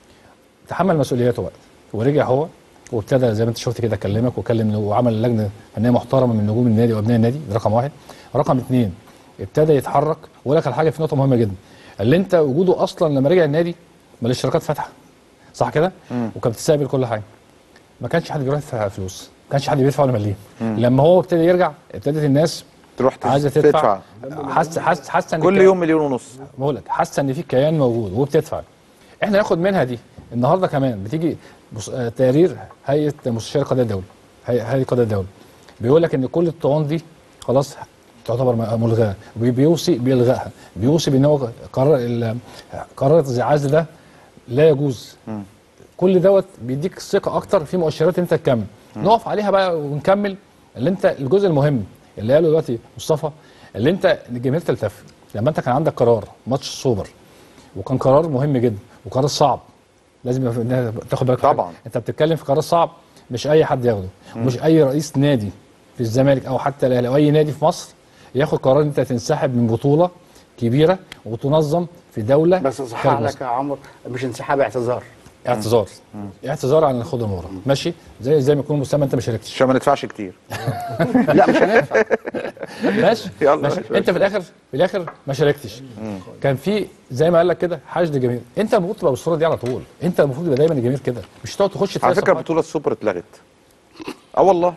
تحمل مسؤولياته بقى ورجع هو وابتدى زي ما انت شفت كده كلمك وكلم وعمل لجنه فنيه محترمه من نجوم النادي وابناء النادي ده رقم واحد رقم اثنين ابتدى يتحرك واقول لك على حاجه في نقطه مهمه جدا اللي انت وجوده اصلا لما رجع النادي ما الاشتراكات فاتحه صح كده؟ وكانت بتستقبل كل حاجه ما كانش حد بيروح يدفع فلوس ما كانش حد بيدفع ولا مليم لما هو ابتدى يرجع ابتدت الناس تروح تز- عايزه تدفع حاسه حاسه حاسه ان كل الكلام- يوم مليون ونص بقول لك حاسه ان في كيان موجود وبتدفع احنا ناخد منها دي النهارده كمان بتيجي بص- آه، تقرير هيئه مستشار قضاء الدوله هي- هيئه قضاء الدوله بيقول لك ان كل الطعون دي خلاص تعتبر م- ملغاه وبي- بيوصي بيلغائها بيوصي بان هو قرار ال- قرار العزل ده لا يجوز كل دوت بيديك الثقه اكتر في مؤشرات انت تكمل نقف عليها بقى ونكمل اللي انت الجزء المهم اللي قاله دلوقتي مصطفى اللي انت الجماهير تلتف لما انت كان عندك قرار ماتش السوبر وكان قرار مهم جدا وقرار صعب لازم يبقى في- تاخد بالك من طبعاً. حاجة. انت بتتكلم في قرار صعب مش اي حد ياخده مش اي رئيس نادي في الزمالك او حتى الاهلي او اي نادي في مصر ياخد قرار ان انت تنسحب من بطوله كبيره وتنظم في دوله بس صح خارج لك مصر. يا عمر مش انسحاب اعتذار اعتذار اعتذار عن الخوض المباراه ماشي زي زي ما يكون مسمى انت ما شاركتش عشان ما ندفعش كتير لا مش هندفع ماشي يلا، ماشي. ماشي، ماشي. انت في الاخر في الاخر ما شاركتش كان في زي ما قال لك كده حشد جماهير انت المفروض تبقى بالصوره دي على طول انت المفروض يبقى دايما الجماهير كده مش تقعد تخش على تلاقي فكره صفحات. بطوله السوبر اتلغت اه والله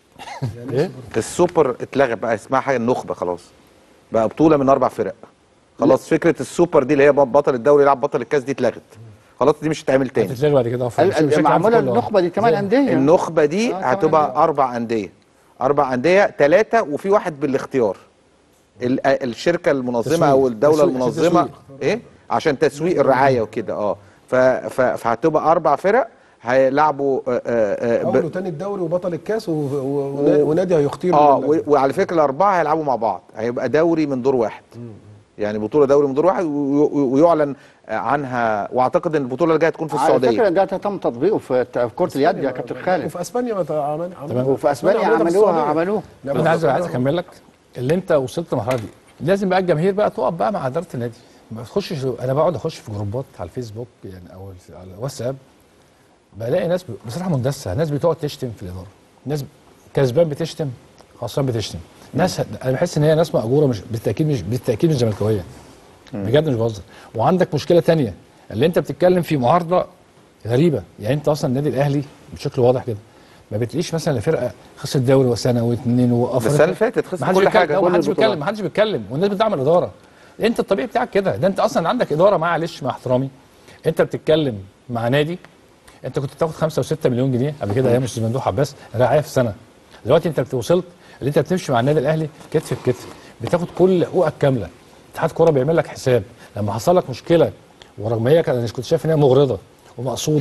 ايه السوبر اتلغى بقى اسمها حاجه النخبه خلاص بقى بطوله من اربع فرق خلاص فكره السوبر دي اللي هي بطل الدوري يلعب بطل الكاس دي اتلغت خلاص دي مش هتتعمل تاني هتتلغي بعد كده ال- ال- بشكل عام في معموله كله. النخبه دي كمان زي- انديه النخبه دي آه، هتبقى طبعاً. اربع انديه اربع انديه ثلاثه وفي واحد بالاختيار ال- الشركه المنظمه تسويق. او الدوله تسويق. المنظمه تسويق. ايه عشان تسويق الرعايه وكده اه ف- ف- فهتبقى اربع فرق هيلعبوا آه، آه، آه، ب- اول وتاني الدوري وبطل الكاس و... و... ونادي هيختير اه من و- ال- وعلى فكره الاربعه هيلعبوا مع بعض هيبقى دوري من دور واحد يعني بطوله دوري من دور واحد و- و- ويعلن عنها واعتقد ان البطوله اللي جايه تكون في على فكره السعوديه ده تم تطبيقه في في كره اليد يا كابتن خالد وفي اسبانيا ما تع- عمل عمل- وفي اسبانيا عملوها في عملوها السعودية. عملوها لا، انا عايز بس- عايز اكمل لك اللي انت وصلت للمرحله دي لازم بقى الجماهير بقى تقف بقى مع اداره النادي ما تخشش انا بقعد اخش في جروبات على الفيسبوك يعني او على الواتساب بلاقي ناس ب- بصراحه مندسه ناس بتقعد تشتم في الاداره ناس كسبان بتشتم خسران بتشتم ناس انا بحس ان هي ناس مأجوره مش بالتاكيد مش بالتاكيد مش زملكاويه بجد مش بهزر وعندك مشكله تانية اللي انت بتتكلم في معارضه غريبه يعني انت اصلا النادي الاهلي بشكل واضح كده ما بتلاقيش مثلا فرقه خسرت دوري وسنه واثنين وافريقيا السنه اللي فاتت خسر ما حدش كل بيتكلم حاجه لا، ما حدش كل بيتكلم البطولات. ما حدش بيتكلم والناس بتدعم الاداره انت الطبيعي بتاعك كده ده انت اصلا عندك اداره معلش مع احترامي انت بتتكلم مع نادي انت كنت بتاخد 5 و6 مليون جنيه قبل كده ايام استاذ ممدوح عباس رعايه في السنه دلوقتي انت وصلت اللي انت بتمشي مع النادي الاهلي كتف بكتف بتاخد كل حقوقك كامله اتحاد كوره بيعمل لك حساب لما حصل لك مشكله ورغم هي كان- انا كنت شايف ان هي مغرضه ومقصوده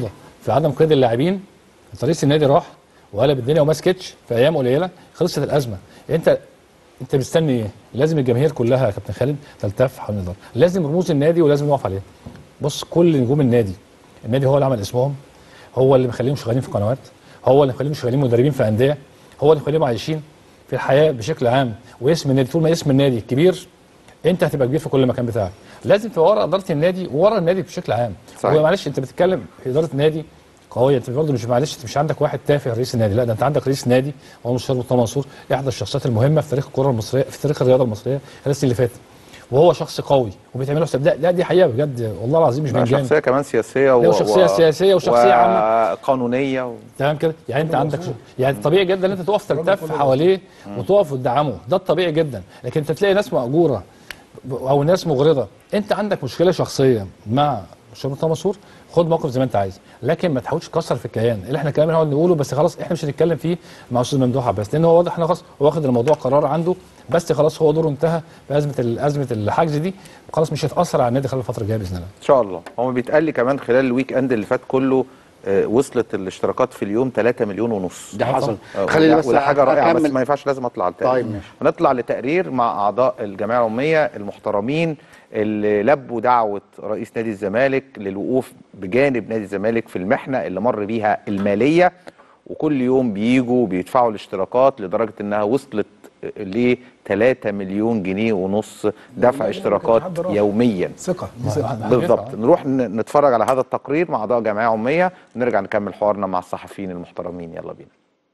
في عدم قيد اللاعبين رئيس النادي راح وقلب الدنيا وما سكتش في ايام قليله خلصت الازمه انت انت مستني ايه؟ لازم الجماهير كلها يا كابتن خالد تلتف حول النظام لازم رموز النادي ولازم نقف عليها بص كل نجوم النادي النادي هو اللي عمل اسمهم هو اللي مخليهم شغالين في قنوات هو اللي مخليهم شغالين مدربين في انديه هو اللي مخليهم عايشين في الحياه بشكل عام واسم النادي طول ما اسم النادي كبير انت هتبقى كبير في كل مكان بتاعك لازم تبقى ورا اداره النادي وورا النادي بشكل عام صحيح. هو معلش انت بتتكلم في اداره نادي قويه انت برضه مش معلش انت مش عندك واحد تافه رئيس النادي لا ده انت عندك رئيس نادي هو المستشار مرتضى منصور احدى الشخصيات المهمه في تاريخ الكره المصريه في تاريخ الرياضه المصريه السنه اللي فاتت وهو شخص قوي وبيتعمل له حساب لا, لا دي حقيقه بجد والله العظيم مش لا، بنجامل شخصيه كمان سياسيه لا، وشخصية سياسية وشخصية عامة. وقانونيه و... تمام كده يعني انت عندك يعني طبيعي جدا ان انت تقف تلتف حواليه وتقف وتدعمه ده الطبيعي جدا لكن انت تلاقي ناس مأجوره او ناس مغرضه انت عندك مشكله شخصيه مع مستشار مرتضى منصور خد موقف زي ما انت عايز لكن ما تحاولش تكسر في الكيان اللي احنا كلام نقعد نقوله بس خلاص احنا مش هنتكلم فيه مع استاذ ممدوح عباس لان هو واضح ان خلاص هو واخد الموضوع قرار عنده بس خلاص هو دوره انتهى بازمه ال- ازمه الحجز دي خلاص مش هتاثر على النادي خلال الفتره الجايه باذن الله ان شاء الله هو بيتقال لي كمان خلال الويك اند اللي فات كله آه، وصلت الاشتراكات في اليوم 3 مليون ونص ده حصل آه، خليني وده- بس وده حاجه رائعه بس أكمل. ما ينفعش لازم اطلع على التقرير طيب، ماشي. هنطلع لتقرير مع اعضاء الجمعيه العموميه المحترمين اللي لبوا دعوه رئيس نادي الزمالك للوقوف بجانب نادي الزمالك في المحنه اللي مر بيها الماليه وكل يوم بيجوا بيدفعوا الاشتراكات لدرجه انها وصلت ل 3 مليون جنيه ونص دفع اشتراكات يوميا ثقه دي ثقه بالضبط نروح ن- نتفرج على هذا التقرير مع اعضاء جمعيه عموميه ونرجع نكمل حوارنا مع الصحفيين المحترمين يلا بينا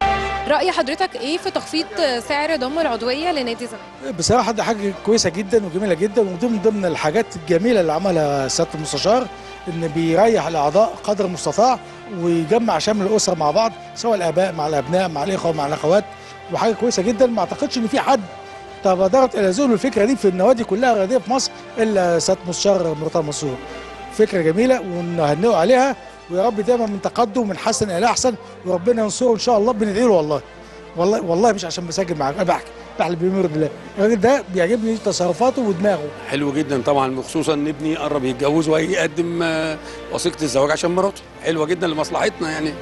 رأي حضرتك ايه في تخفيض سعر ضم العضوية لنادي الزمالك؟ بصراحه دي حاجه كويسه جدا وجميله جدا وضمن ضمن الحاجات الجميله اللي عملها سياده المستشار ان بيريح الاعضاء قدر المستطاع ويجمع شمل الاسره مع بعض سواء الاباء مع الابناء مع الاخوه مع الاخوات وحاجه كويسه جدا ما اعتقدش ان في حد تبادرت الى ذهنه الفكره دي في النوادي كلها الرياضيه في مصر الا سياده المستشار مرتضى منصور فكره جميله ونهنئه عليها ويا رب دايما من تقدم من حسن الى احسن وربنا ينصره ان شاء الله بندعي له والله والله والله مش عشان بسجل معاك انا بحكي بحلف بمرض الله الراجل ده بيعجبني تصرفاته ودماغه حلو جدا طبعا خصوصا ان ابني قرب يتجوز وهيقدم آه، وثيقه الزواج عشان مراته حلوه جدا لمصلحتنا يعني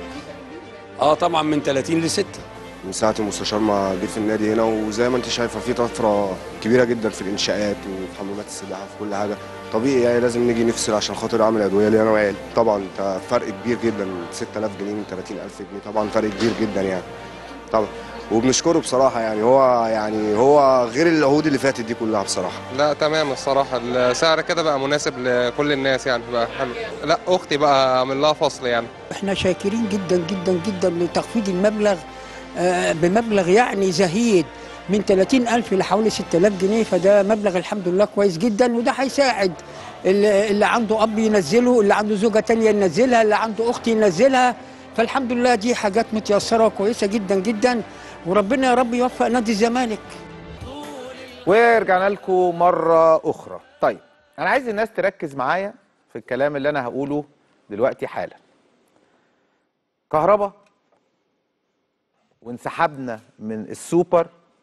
اه طبعا من 30 ل 6 من ساعة المستشار ما جه في النادي هنا وزي ما انت شايفة في طفرة كبيرة جدا في الإنشاءات وفي حمامات السباحة في كل حاجة طبيعي يعني لازم نيجي نفصل عشان خاطر أعمل أدوية لي أنا وعيالي طبعا ده فرق كبير جدا 6000 جنيه من 30000 جنيه طبعا فرق كبير جدا يعني طبعا وبنشكره بصراحة يعني هو يعني هو غير العهود اللي فاتت دي كلها بصراحة لا تمام الصراحة السعر كده بقى مناسب لكل الناس يعني بقى حلو لا أختي بقى أعمل لها فصل يعني احنا شاكرين جدا جدا جدا لتخفيض المبلغ آه، بمبلغ يعني زهيد من 30 ألف لحوالي 6000 جنيه فده مبلغ الحمد لله كويس جدا وده هيساعد اللي اللي عنده أب ينزله اللي عنده زوجة تانية ينزلها اللي عنده أخت ينزلها فالحمد لله دي حاجات متيسرة وكويسة جدا جدا وربنا يا رب يوفق نادي الزمالك ورجعنا لكم مرة أخرى طيب أنا عايز الناس تركز معايا في الكلام اللي أنا هقوله دلوقتي حالا كهرباء وانسحبنا من السوبر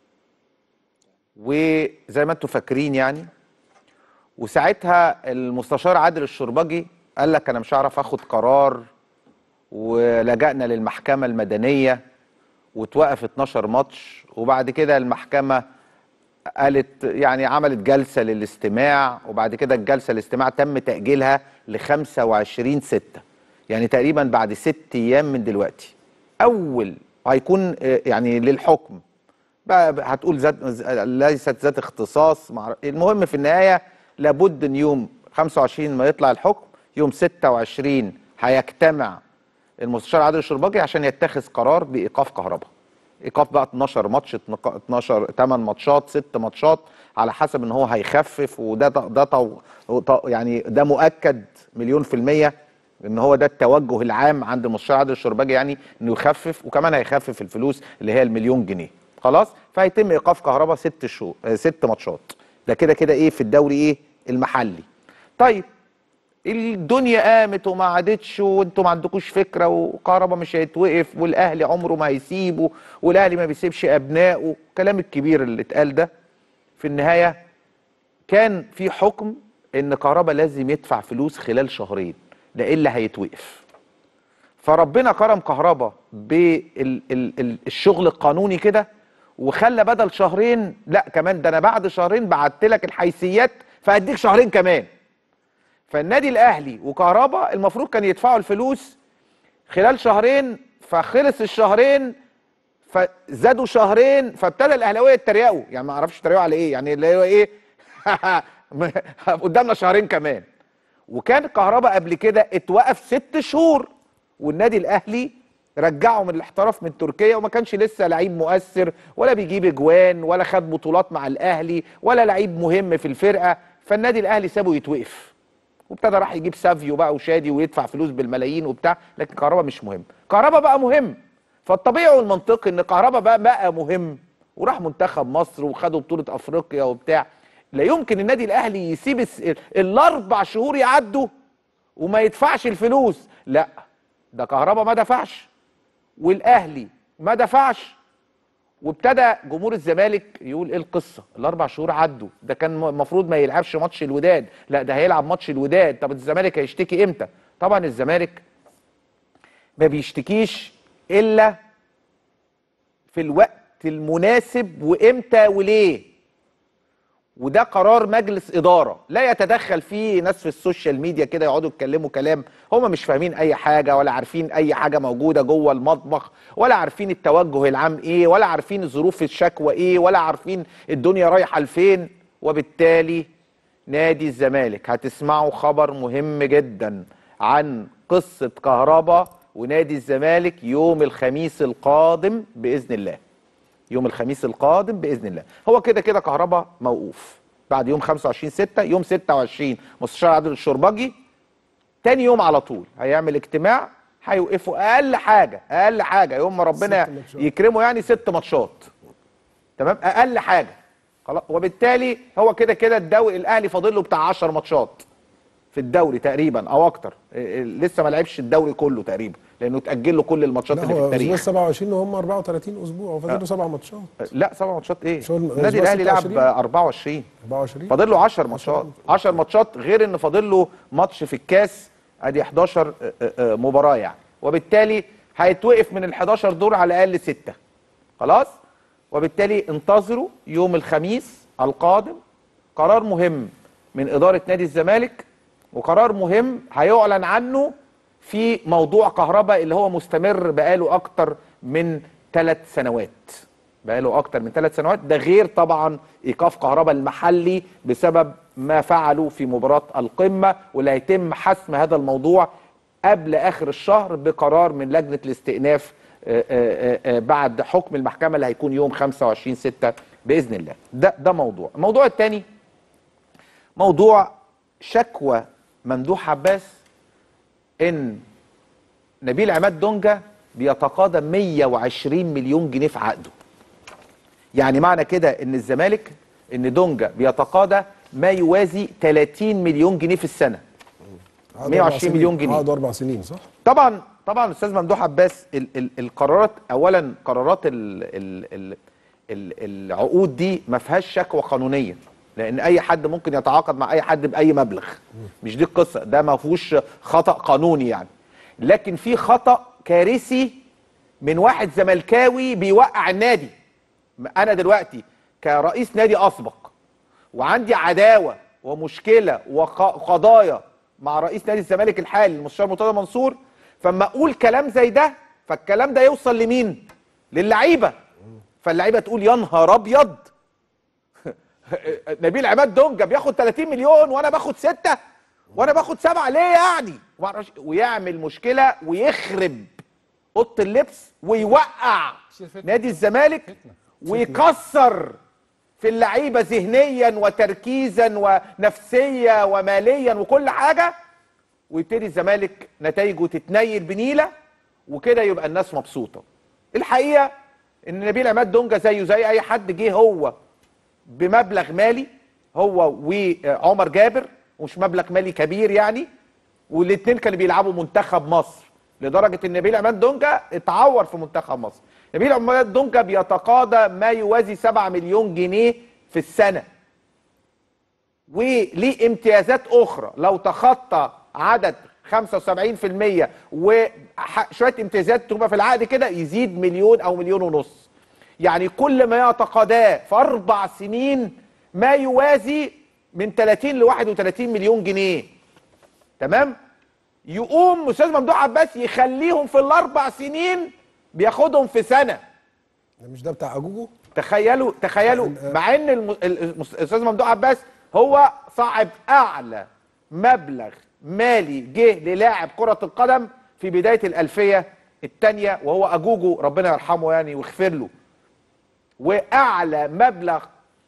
وزي ما انتم فاكرين يعني وساعتها المستشار عادل الشربجي قال لك انا مش هعرف اخد قرار ولجأنا للمحكمة المدنية وتوقف 12 ماتش وبعد كده المحكمة قالت يعني عملت جلسة للاستماع وبعد كده الجلسة الاستماع تم تأجيلها ل 25 6 يعني تقريبا بعد ست أيام من دلوقتي أول هيكون آه، يعني للحكم بقى بقى هتقول ذات ليست ذات اختصاص مع المهم في النهاية لابد ان يوم 25 ما يطلع الحكم يوم 26 هيجتمع المستشار عادل الشرباجي عشان يتخذ قرار بايقاف كهرباء ايقاف بقى 12 ماتش 12 8 ماتشات 6 ماتشات على حسب ان هو هيخفف وده ده طو طو- يعني ده مؤكد مليون في المية ان هو ده التوجه العام عند المستشار عادل الشرباجي يعني انه يخفف وكمان هيخفف الفلوس اللي هي المليون جنيه خلاص فهيتم ايقاف كهرباء ست شهور آه، ست ماتشات ده كده كده ايه في الدوري ايه المحلي طيب الدنيا قامت وما عادتش وانتوا ما عندكوش فكره وكهربا مش هيتوقف والاهلي عمره ما هيسيبه والاهلي ما بيسيبش ابنائه الكلام الكبير اللي اتقال ده في النهايه كان في حكم ان كهربا لازم يدفع فلوس خلال شهرين لا الا هيتوقف فربنا كرم كهربا بالشغل القانوني كده وخلى بدل شهرين لا كمان ده انا بعد شهرين بعت لك الحيثيات فاديك شهرين كمان فالنادي الاهلي وكهربا المفروض كان يدفعوا الفلوس خلال شهرين فخلص الشهرين فزادوا شهرين فابتدى الاهلاويه يتريقوا يعني ما اعرفش يتريقوا على ايه يعني اللي هو ايه قدامنا شهرين كمان وكان كهربا قبل كده اتوقف ست شهور والنادي الاهلي رجعه من الاحتراف من تركيا وما كانش لسه لعيب مؤثر ولا بيجيب اجوان ولا خد بطولات مع الاهلي ولا لعيب مهم في الفرقه فالنادي الاهلي سابه يتوقف وابتدى راح يجيب سافيو بقى وشادي ويدفع فلوس بالملايين وبتاع لكن كهربا مش مهم كهربا بقى مهم فالطبيعي والمنطقي ان كهربا بقى بقى مهم وراح منتخب مصر وخدوا بطوله افريقيا وبتاع لا يمكن النادي الاهلي يسيب الس- الاربع شهور يعدوا وما يدفعش الفلوس لا ده كهربا ما دفعش والاهلي ما دفعش وابتدى جمهور الزمالك يقول ايه القصه الاربع شهور عدوا ده كان المفروض ما يلعبش ماتش الوداد لا ده هيلعب ماتش الوداد طب الزمالك هيشتكي امتى طبعا الزمالك ما بيشتكيش الا في الوقت المناسب وامتى وليه وده قرار مجلس اداره لا يتدخل فيه ناس في السوشيال ميديا كده يقعدوا يتكلموا كلام هم مش فاهمين اي حاجه ولا عارفين اي حاجه موجوده جوه المطبخ ولا عارفين التوجه العام ايه ولا عارفين ظروف الشكوى ايه ولا عارفين الدنيا رايحه لفين وبالتالي نادي الزمالك هتسمعوا خبر مهم جدا عن قصه كهربا ونادي الزمالك يوم الخميس القادم باذن الله يوم الخميس القادم باذن الله هو كده كده كهربا موقوف بعد يوم 25 6 يوم 26 مستشار عادل الشربجي تاني يوم على طول هيعمل اجتماع هيوقفوا اقل حاجه اقل حاجه يوم ما ربنا ست ماتشات. يكرمه يعني ست ماتشات تمام اقل حاجه خلاص وبالتالي هو كده كده الدوري الاهلي فاضل له بتاع 10 ماتشات في الدوري تقريبا او اكتر إيه إيه لسه ما لعبش الدوري كله تقريبا لانه اتاجل له كل الماتشات لا اللي في هو اسبوع التاريخ 27 وهم 34 اسبوع وفاضل له سبع ماتشات لا سبع ماتشات ايه شو الم- النادي أسبوع الاهلي لعب 26. 24 24 فاضل له 10 ماتشات 10 ماتشات غير ان فاضل له ماتش في الكاس ادي 11 آه، آه، آه، مباراه يعني وبالتالي هيتوقف من ال 11 دور على الاقل 6 خلاص وبالتالي انتظروا يوم الخميس القادم قرار مهم من اداره نادي الزمالك وقرار مهم هيعلن عنه في موضوع كهرباء اللي هو مستمر بقاله اكتر من ثلاث سنوات بقاله اكتر من ثلاث سنوات ده غير طبعا ايقاف كهرباء المحلي بسبب ما فعلوا في مباراه القمه واللي هيتم حسم هذا الموضوع قبل اخر الشهر بقرار من لجنه الاستئناف آه، آه، آه، بعد حكم المحكمه اللي هيكون يوم 25 6 باذن الله ده ده موضوع الموضوع الثاني موضوع شكوى ممدوح عباس ان نبيل عماد دونجا بيتقاضى 120 مليون جنيه في عقده يعني معنى كده ان الزمالك ان دونجا بيتقاضى ما يوازي 30 مليون جنيه في السنه قعدوا 120 أربع سنين. مليون جنيه. قعدوا اربع سنين صح؟ طبعا طبعا الاستاذ ممدوح عباس ال ال القرارات اولا قرارات ال ال ال ال العقود دي ما فيهاش شكوى قانونيه لان اي حد ممكن يتعاقد مع اي حد باي مبلغ مش دي القصه ده ما فيهوش خطا قانوني يعني لكن في خطا كارثي من واحد زملكاوي بيوقع النادي انا دلوقتي كرئيس نادي اسبق وعندي عداوه ومشكله وقضايا مع رئيس نادي الزمالك الحالي المستشار مرتضى منصور فاما اقول كلام زي ده فالكلام ده يوصل لمين؟ للعيبه فاللعيبه تقول يا نهار ابيض نبيل عماد دونجا بياخد 30 مليون وانا باخد سته وانا باخد سبعه ليه يعني؟ ومعرفش- ويعمل مشكله ويخرب اوضه اللبس ويوقع نادي الزمالك ويكسر في اللعيبه ذهنيا وتركيزا ونفسيا وماليا وكل حاجه ويبتدي الزمالك نتائجه تتنيل بنيله وكده يبقى الناس مبسوطه. الحقيقه ان نبيل عماد دونجا زيه زي اي حد جه هو بمبلغ مالي هو وعمر جابر ومش مبلغ مالي كبير يعني والاثنين كانوا بيلعبوا منتخب مصر لدرجه ان نبيل عماد دونجا اتعور في منتخب مصر نبيل عماد دونجا بيتقاضى ما يوازي 7 مليون جنيه في السنه وليه امتيازات اخرى لو تخطى عدد 75% وشويه امتيازات تبقى في العقد كده يزيد مليون او مليون ونص يعني كل ما يتقاضاه في اربع سنين ما يوازي من 30 ل 31 مليون جنيه تمام يقوم استاذ ممدوح عباس يخليهم في الاربع سنين بياخدهم في سنه ده مش ده بتاع اجوجو تخيلوا تخيلوا مع ان الم- ال- الم- الاستاذ ممدوح عباس هو صاحب اعلى مبلغ مالي جه للاعب كره القدم في بدايه الالفيه الثانيه وهو اجوجو ربنا يرحمه يعني ويغفر له واعلى مبلغ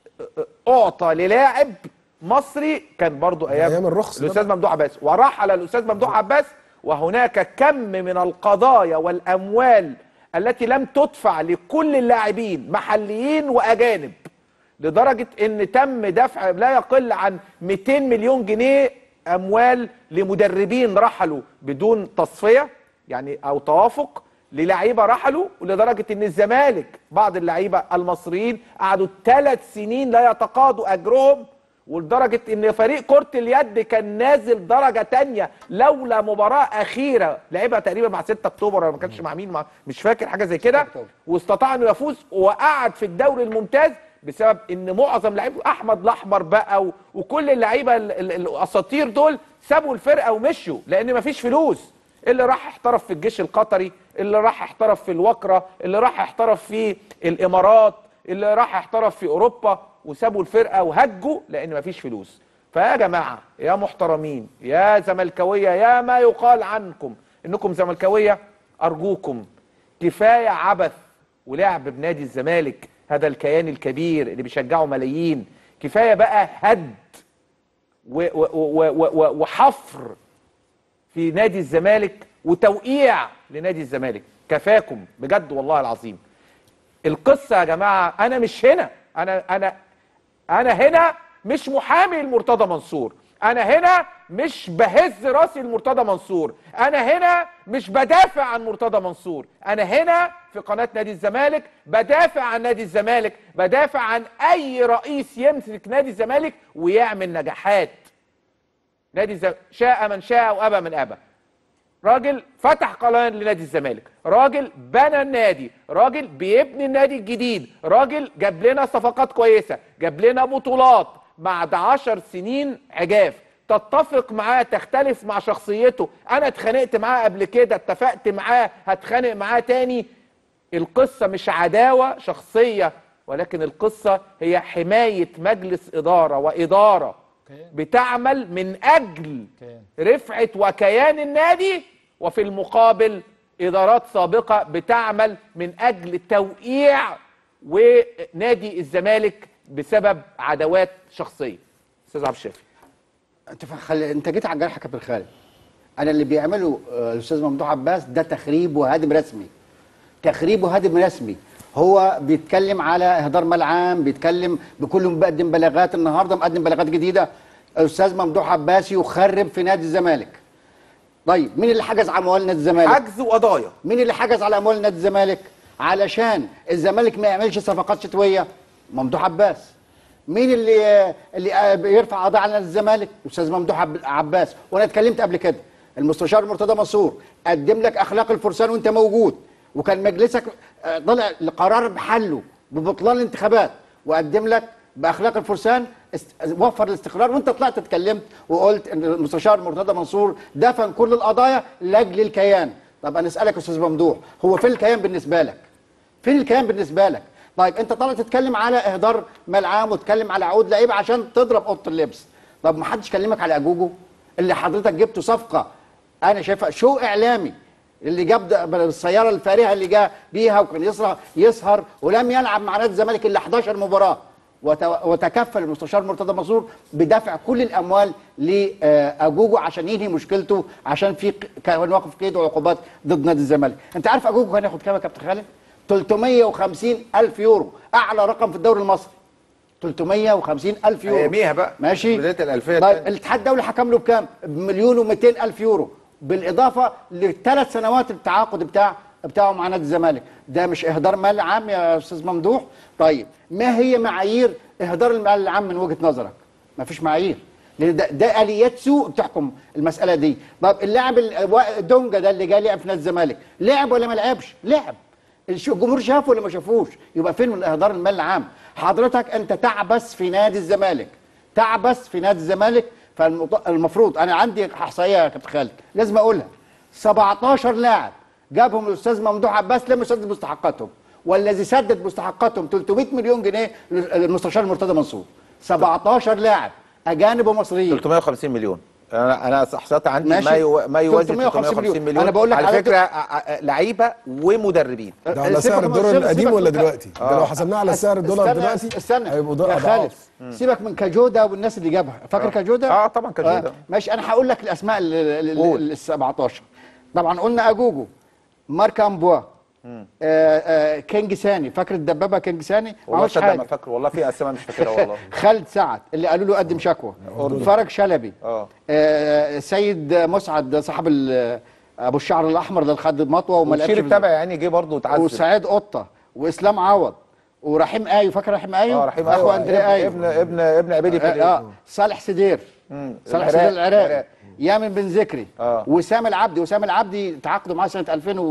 اعطى للاعب مصري كان برضو ايام, أيام الرخص ده الاستاذ ممدوح عباس ورحل الاستاذ ممدوح عباس وهناك كم من القضايا والاموال التي لم تدفع لكل اللاعبين محليين واجانب لدرجه ان تم دفع لا يقل عن 200 مليون جنيه اموال لمدربين رحلوا بدون تصفيه يعني او توافق للعيبه رحلوا ولدرجه ان الزمالك بعض اللعيبه المصريين قعدوا ثلاث سنين لا يتقاضوا اجرهم ولدرجه ان فريق كره اليد كان نازل درجه تانية لولا مباراه اخيره لعبها تقريبا مع 6 اكتوبر ولا ما كانش مع مين مع مش فاكر حاجه زي كده واستطاع انه يفوز وقعد في الدوري الممتاز بسبب ان معظم لعيبه احمد الاحمر بقى و- وكل اللعيبه ال- ال- الاساطير دول سابوا الفرقه ومشوا لان مفيش فلوس اللي راح احترف في الجيش القطري اللي راح احترف في الوكرة اللي راح احترف في الامارات اللي راح احترف في اوروبا وسابوا الفرقه وهجوا لان مفيش فلوس فيا جماعه يا محترمين يا زملكاويه يا ما يقال عنكم انكم زملكاويه ارجوكم كفايه عبث ولعب بنادي الزمالك هذا الكيان الكبير اللي بيشجعه ملايين كفايه بقى هد و- و- و- و- و- وحفر في نادي الزمالك وتوقيع لنادي الزمالك كفاكم بجد والله العظيم القصه يا جماعه انا مش هنا انا انا انا هنا مش محامي لمرتضى منصور انا هنا مش بهز راسي لمرتضى منصور انا هنا مش بدافع عن مرتضى منصور انا هنا في قناه نادي الزمالك بدافع عن نادي الزمالك بدافع عن اي رئيس يمسك نادي الزمالك ويعمل نجاحات نادي الزمالك شاء من شاء وابى من ابى راجل فتح قناه لنادي الزمالك راجل بنى النادي راجل بيبني النادي الجديد راجل جاب لنا صفقات كويسه جاب لنا بطولات بعد عشر سنين عجاف تتفق معاه تختلف مع شخصيته انا اتخانقت معاه قبل كده اتفقت معاه هتخانق معاه تاني القصه مش عداوه شخصيه ولكن القصه هي حمايه مجلس اداره واداره بتعمل من اجل رفعه وكيان النادي وفي المقابل ادارات سابقه بتعمل من اجل توقيع ونادي الزمالك بسبب عداوات شخصيه استاذ عبد الشافي انت فخل... انت جيت على الجرح يا كابتن خالد انا اللي بيعمله آه، الاستاذ ممدوح عباس ده تخريب وهدم رسمي تخريب وهدم رسمي هو بيتكلم على اهدار مال عام بيتكلم بكل مقدم بلاغات النهارده مقدم بلاغات جديده الاستاذ ممدوح عباس يخرب في نادي الزمالك طيب مين اللي حجز على اموال نادي الزمالك حجز وقضايا مين اللي حجز على اموال نادي الزمالك علشان الزمالك ما يعملش صفقات شتويه ممدوح عباس مين اللي اللي بيرفع قضايا على نادي الزمالك استاذ ممدوح عب- عباس وانا اتكلمت قبل كده المستشار مرتضى منصور قدم لك اخلاق الفرسان وانت موجود وكان مجلسك آه، طلع لقرار بحله ببطلان الانتخابات وقدم لك باخلاق الفرسان است... وفر الاستقرار وانت طلعت اتكلمت وقلت ان المستشار مرتضى منصور دفن كل القضايا لاجل الكيان طب انا اسالك يا استاذ ممدوح هو فين الكيان بالنسبه لك فين الكيان بالنسبه لك طيب انت طالع تتكلم على اهدار مال عام وتتكلم على عقود لعيبه عشان تضرب اوضه اللبس طب ما حدش كلمك على اجوجو اللي حضرتك جبته صفقه انا شايفها شو اعلامي اللي جاب ده- السياره الفارهه اللي جاء بيها وكان يسهر يسهر ولم يلعب مع نادي الزمالك الا 11 مباراه وت- وتكفل المستشار مرتضى منصور بدفع كل الاموال لاجوجو عشان ينهي مشكلته عشان في ق- كان واقف قيد وعقوبات ضد نادي الزمالك انت عارف اجوجو كان ياخد كام يا كابتن خالد 350 الف يورو اعلى رقم في الدوري المصري 350 الف يورو اياميها بقى ماشي بدايه الالفيه طيب التانية. الاتحاد الدولي حكم له بكام؟ بمليون و200 الف يورو بالاضافه لثلاث سنوات التعاقد بتاع بتاعه مع نادي الزمالك ده مش اهدار مال عام يا استاذ ممدوح طيب ما هي معايير اهدار المال العام من وجهه نظرك ما فيش معايير لان ده, ده اليات سوق بتحكم المساله دي طب اللاعب ال- وا- دونجا ده اللي جاي لعب في نادي الزمالك لعب ولا ما لعبش لعب الش- الجمهور شافه ولا ما شافوش يبقى فين من اهدار المال العام حضرتك انت تعبث في نادي الزمالك تعبث في نادي الزمالك فالمفروض انا عندي احصائيه يا كابتن خالد لازم اقولها 17 لاعب جابهم الاستاذ ممدوح عباس لم يسدد مستحقاتهم والذي سدد مستحقاتهم 300 مليون جنيه للمستشار مرتضى منصور 17 لاعب اجانب ومصريين 350 مليون انا انا احصائيات عندي ماشي. ما يو... ما يوازي 350 350 مليون أنا بقول لك على على فكره ع- ع- لعيبه ومدربين ده على سعر الدولار القديم ولا دلوقتي؟ ده لو حسبناه على سعر الدولار استنى دلوقتي استنى هيبقوا يا دول خالد اضعاف سيبك من كاجودا والناس اللي جابها فاكر كاجودا اه طبعا كاجودا. ماشي انا هقول لك الاسماء ال ال 17 طبعا قلنا اجوجو مارك امبوا آه آه كينج ساني فاكر الدبابه كينج ساني ما والله عملش تصدق ما حاجه فاكره والله في اسماء مش فاكرها والله خالد سعد اللي قالوا له قدم شكوى فرج شلبي اه آه سيد مسعد صاحب ال- ابو الشعر الاحمر ده اللي خد مطوه وما وشير لعبش التبع يعني جه برضه وتعذب وسعيد قطه واسلام عوض ورحيم ايو فاكر رحيم ايو اه رحيم اخو أيوة، اندري ايو ابن ابن ابن عبيدي اه, آه صالح سدير صالح سدير العراقي يامن بن ذكري آه. وسام العبدي وسام العبدي تعاقدوا معاه سنه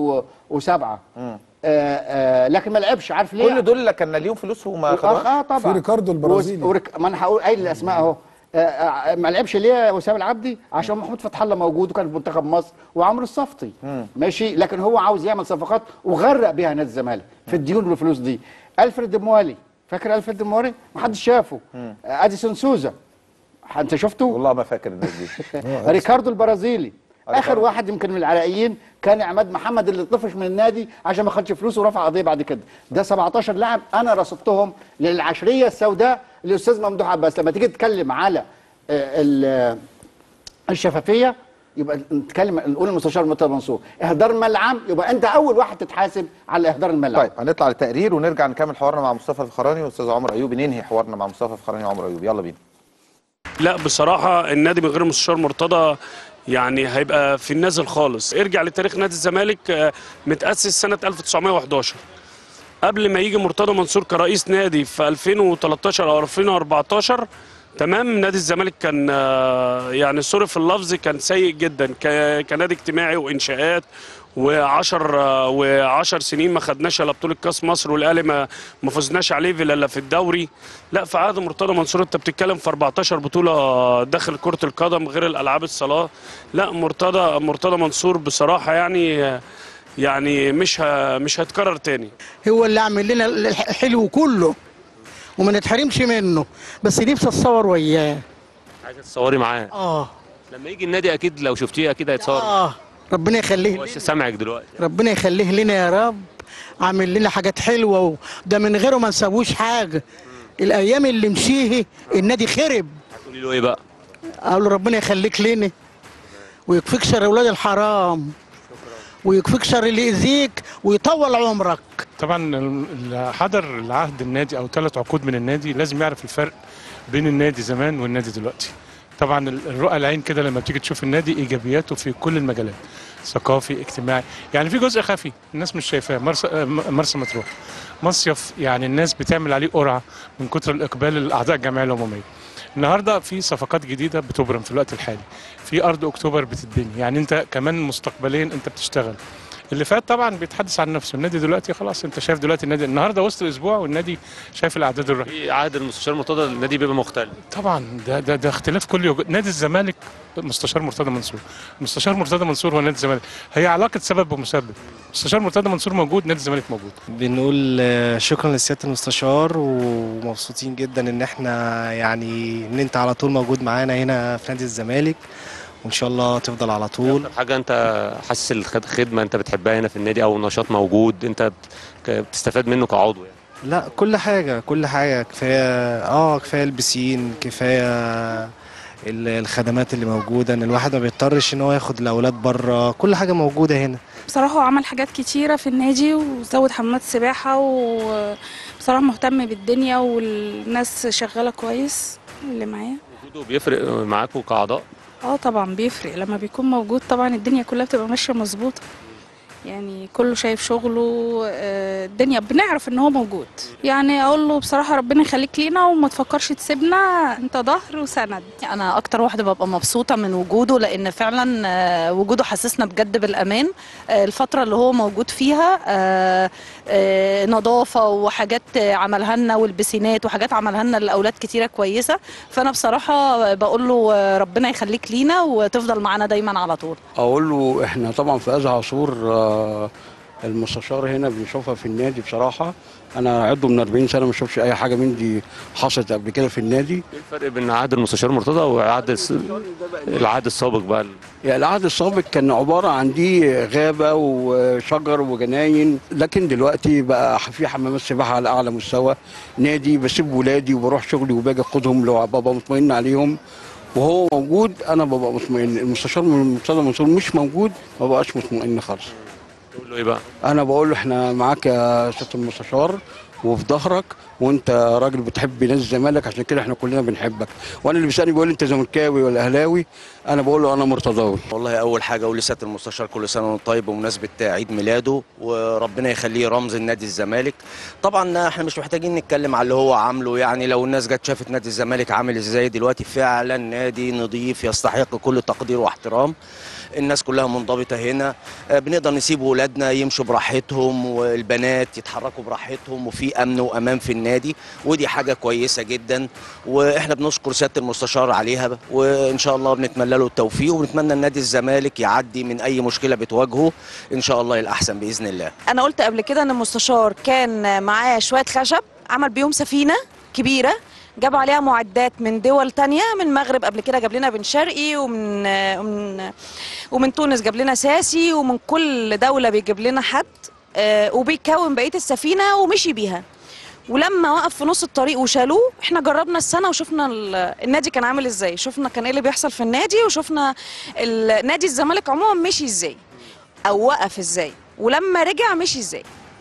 2007 آه آه لكن ما لعبش عارف ليه كل دول اللي كان ليهم فلوس وما اه خدوهاش آه، طبعا في ريكاردو البرازيلي. وس- ورك... ما انا هقول قايل الاسماء اهو آه، آه، ما لعبش ليه وسام العبدي عشان محمود فتح الله موجود وكان في منتخب مصر وعمرو الصفتي ماشي لكن هو عاوز يعمل صفقات وغرق بيها نادي الزمالك في الديون والفلوس دي الفريد موالي فاكر الفريد موالي ما حدش شافه آه، اديسون سوزا انت شفته والله ما فاكر الناس دي ريكاردو البرازيلي اخر ريكاردو. واحد يمكن من العراقيين كان عماد محمد اللي طفش من النادي عشان ما خدش فلوس ورفع قضيه بعد كده ده 17 لاعب انا رصدتهم للعشريه السوداء للاستاذ ممدوح عباس لما تيجي تتكلم على آه، ال- الشفافيه يبقى نتكلم نقول المستشار مرتضى منصور اهدار المال العام يبقى انت اول واحد تتحاسب على اهدار المال العام طيب هنطلع للتقرير ونرجع نكمل حوارنا مع مصطفى الفخراني واستاذ عمرو ايوبي ننهي حوارنا مع مصطفى الفخراني وعمرو ايوبي يلا بينا لا بصراحة النادي من غير مستشار مرتضى يعني هيبقى في النازل خالص ارجع لتاريخ نادي الزمالك آه، متأسس سنة 1911 قبل ما يجي مرتضى منصور كرئيس نادي في 2013 او 2014 تمام نادي الزمالك كان آه، يعني سوري في اللفظ كان سيء جدا ك- كنادي اجتماعي وانشاءات وعشر آه، وعشر سنين ما خدناش الا بطوله كاس مصر والاهلي ما ما فزناش عليه في- الا في الدوري لا في عهد مرتضى منصور انت بتتكلم في 14 بطوله داخل كره القدم غير الالعاب الصلاه لا مرتضى مرتضى منصور بصراحه يعني آه، يعني مش ه- مش هيتكرر تاني هو اللي عامل لنا الحلو كله وما نتحرمش منه بس نفسي اتصور وياه عايزه تتصوري معاه اه لما يجي النادي اكيد لو شفتيه اكيد هيتصور اه ربنا يخليه هو لسه سامعك دلوقتي ربنا يخليه لنا يا رب عامل لنا حاجات حلوه و... ده من غيره ما نسويش حاجه الايام اللي مشيه النادي خرب هتقولي له ايه بقى اقول له ربنا يخليك لنا ويكفيك شر اولاد الحرام ويكفيك شر اللي يأذيك ويطول عمرك طبعا اللي حضر العهد النادي او ثلاث عقود من النادي لازم يعرف الفرق بين النادي زمان والنادي دلوقتي طبعا الرؤى العين كده لما بتيجي تشوف النادي ايجابياته في كل المجالات ثقافي اجتماعي يعني في جزء خفي الناس مش شايفاه مرسى آه، مرسى مطروح مصيف يعني الناس بتعمل عليه قرعه من كتر الاقبال الاعضاء الجمعيه العموميه النهارده في صفقات جديده بتبرم في الوقت الحالي في ارض اكتوبر بتتبني يعني انت كمان مستقبليا انت بتشتغل اللي فات طبعا بيتحدث عن نفسه النادي دلوقتي خلاص انت شايف دلوقتي النادي النهارده وسط الاسبوع والنادي شايف الاعداد الرهيبه في عهد المستشار مرتضى النادي بيبقى مختلف طبعا ده ده ده اختلاف كل يوم نادي الزمالك مستشار مرتضى منصور مستشار مرتضى منصور هو نادي الزمالك هي علاقه سبب ومسبب مستشار مرتضى منصور موجود نادي الزمالك موجود بنقول آه، شكرا لسياده المستشار ومبسوطين جدا ان احنا يعني ان انت على طول موجود معانا هنا في نادي الزمالك وان شاء الله تفضل على طول اكتر حاجه انت حاسس الخدمه انت بتحبها هنا في النادي او نشاط موجود انت بت- ك- بتستفاد منه كعضو يعني لا كل حاجه كل حاجه كفايه اه كفايه البسين كفايه ال- الخدمات اللي موجوده ان الواحد ما بيضطرش ان هو ياخد الاولاد بره كل حاجه موجوده هنا بصراحة هو عمل حاجات كتيرة في النادي وزود حمامات سباحة وبصراحة مهتم بالدنيا والناس شغالة كويس اللي معاه وجوده بيفرق معاكم كاعضاء اه طبعا بيفرق لما بيكون موجود طبعا الدنيا كلها بتبقى ماشية مظبوطة يعني كله شايف شغله آه، الدنيا بنعرف ان هو موجود يعني اقول له بصراحه ربنا يخليك لينا وما تفكرش تسيبنا انت ظهر وسند انا اكتر واحده ببقى مبسوطه من وجوده لان فعلا آه، وجوده حسسنا بجد بالامان آه، الفتره اللي هو موجود فيها آه، آه، نظافه وحاجات آه، عملها لنا والبسينات وحاجات عملها لنا لاولاد كتيره كويسه فانا بصراحه بقول له آه، ربنا يخليك لينا وتفضل معانا دايما على طول اقول له احنا طبعا في هذا عصور آه، المستشار هنا بنشوفها في النادي بصراحه انا عضو من 40 سنه ما اشوفش اي حاجه من دي حصلت قبل كده في النادي ايه الفرق بين عهد المستشار مرتضى وعهد الس- العهد السابق بقى يعني العهد السابق كان عباره عن دي غابه وشجر وجناين لكن دلوقتي بقى في حمامات سباحه على اعلى مستوى نادي بسيب ولادي وبروح شغلي وباجي اخدهم لو بابا مطمئن عليهم وهو موجود انا ببقى مطمئن المستشار مرتضى منصور مش موجود ما بقاش مطمئن خالص تقول له ايه بقى انا بقول له احنا معاك يا سياده المستشار وفي ظهرك وانت راجل بتحب نادي الزمالك عشان كده احنا كلنا بنحبك وانا اللي بيسالني بيقول لي انت زملكاوي ولا اهلاوي انا بقول له انا مرتضاوي والله اول حاجه اقول لسياده المستشار كل سنه وانت طيب بمناسبه عيد ميلاده وربنا يخليه رمز النادي الزمالك طبعا احنا مش محتاجين نتكلم على اللي هو عامله يعني لو الناس جت شافت نادي الزمالك عامل ازاي دلوقتي فعلا نادي نظيف يستحق كل تقدير واحترام الناس كلها منضبطه هنا آه، بنقدر نسيب ولادنا يمشوا براحتهم والبنات يتحركوا براحتهم وفي امن وامان في النادي ودي حاجه كويسه جدا واحنا بنشكر سياده المستشار عليها وان شاء الله بنتمنى له التوفيق وبنتمنى النادي الزمالك يعدي من اي مشكله بتواجهه ان شاء الله الاحسن باذن الله انا قلت قبل كده ان المستشار كان معاه شويه خشب عمل بيهم سفينه كبيره جاب عليها معدات من دول تانية من المغرب قبل كده جاب لنا بن شرقي ومن ومن ومن تونس جاب لنا ساسي ومن كل دولة بيجيب لنا حد آه، وبيكون بقية السفينة ومشي بيها ولما وقف في نص الطريق وشالوه احنا جربنا السنه وشفنا ال- النادي كان عامل ازاي شفنا كان ايه اللي بيحصل في النادي وشفنا ال- نادي الزمالك عموما مشي ازاي او وقف ازاي ولما رجع مشي ازاي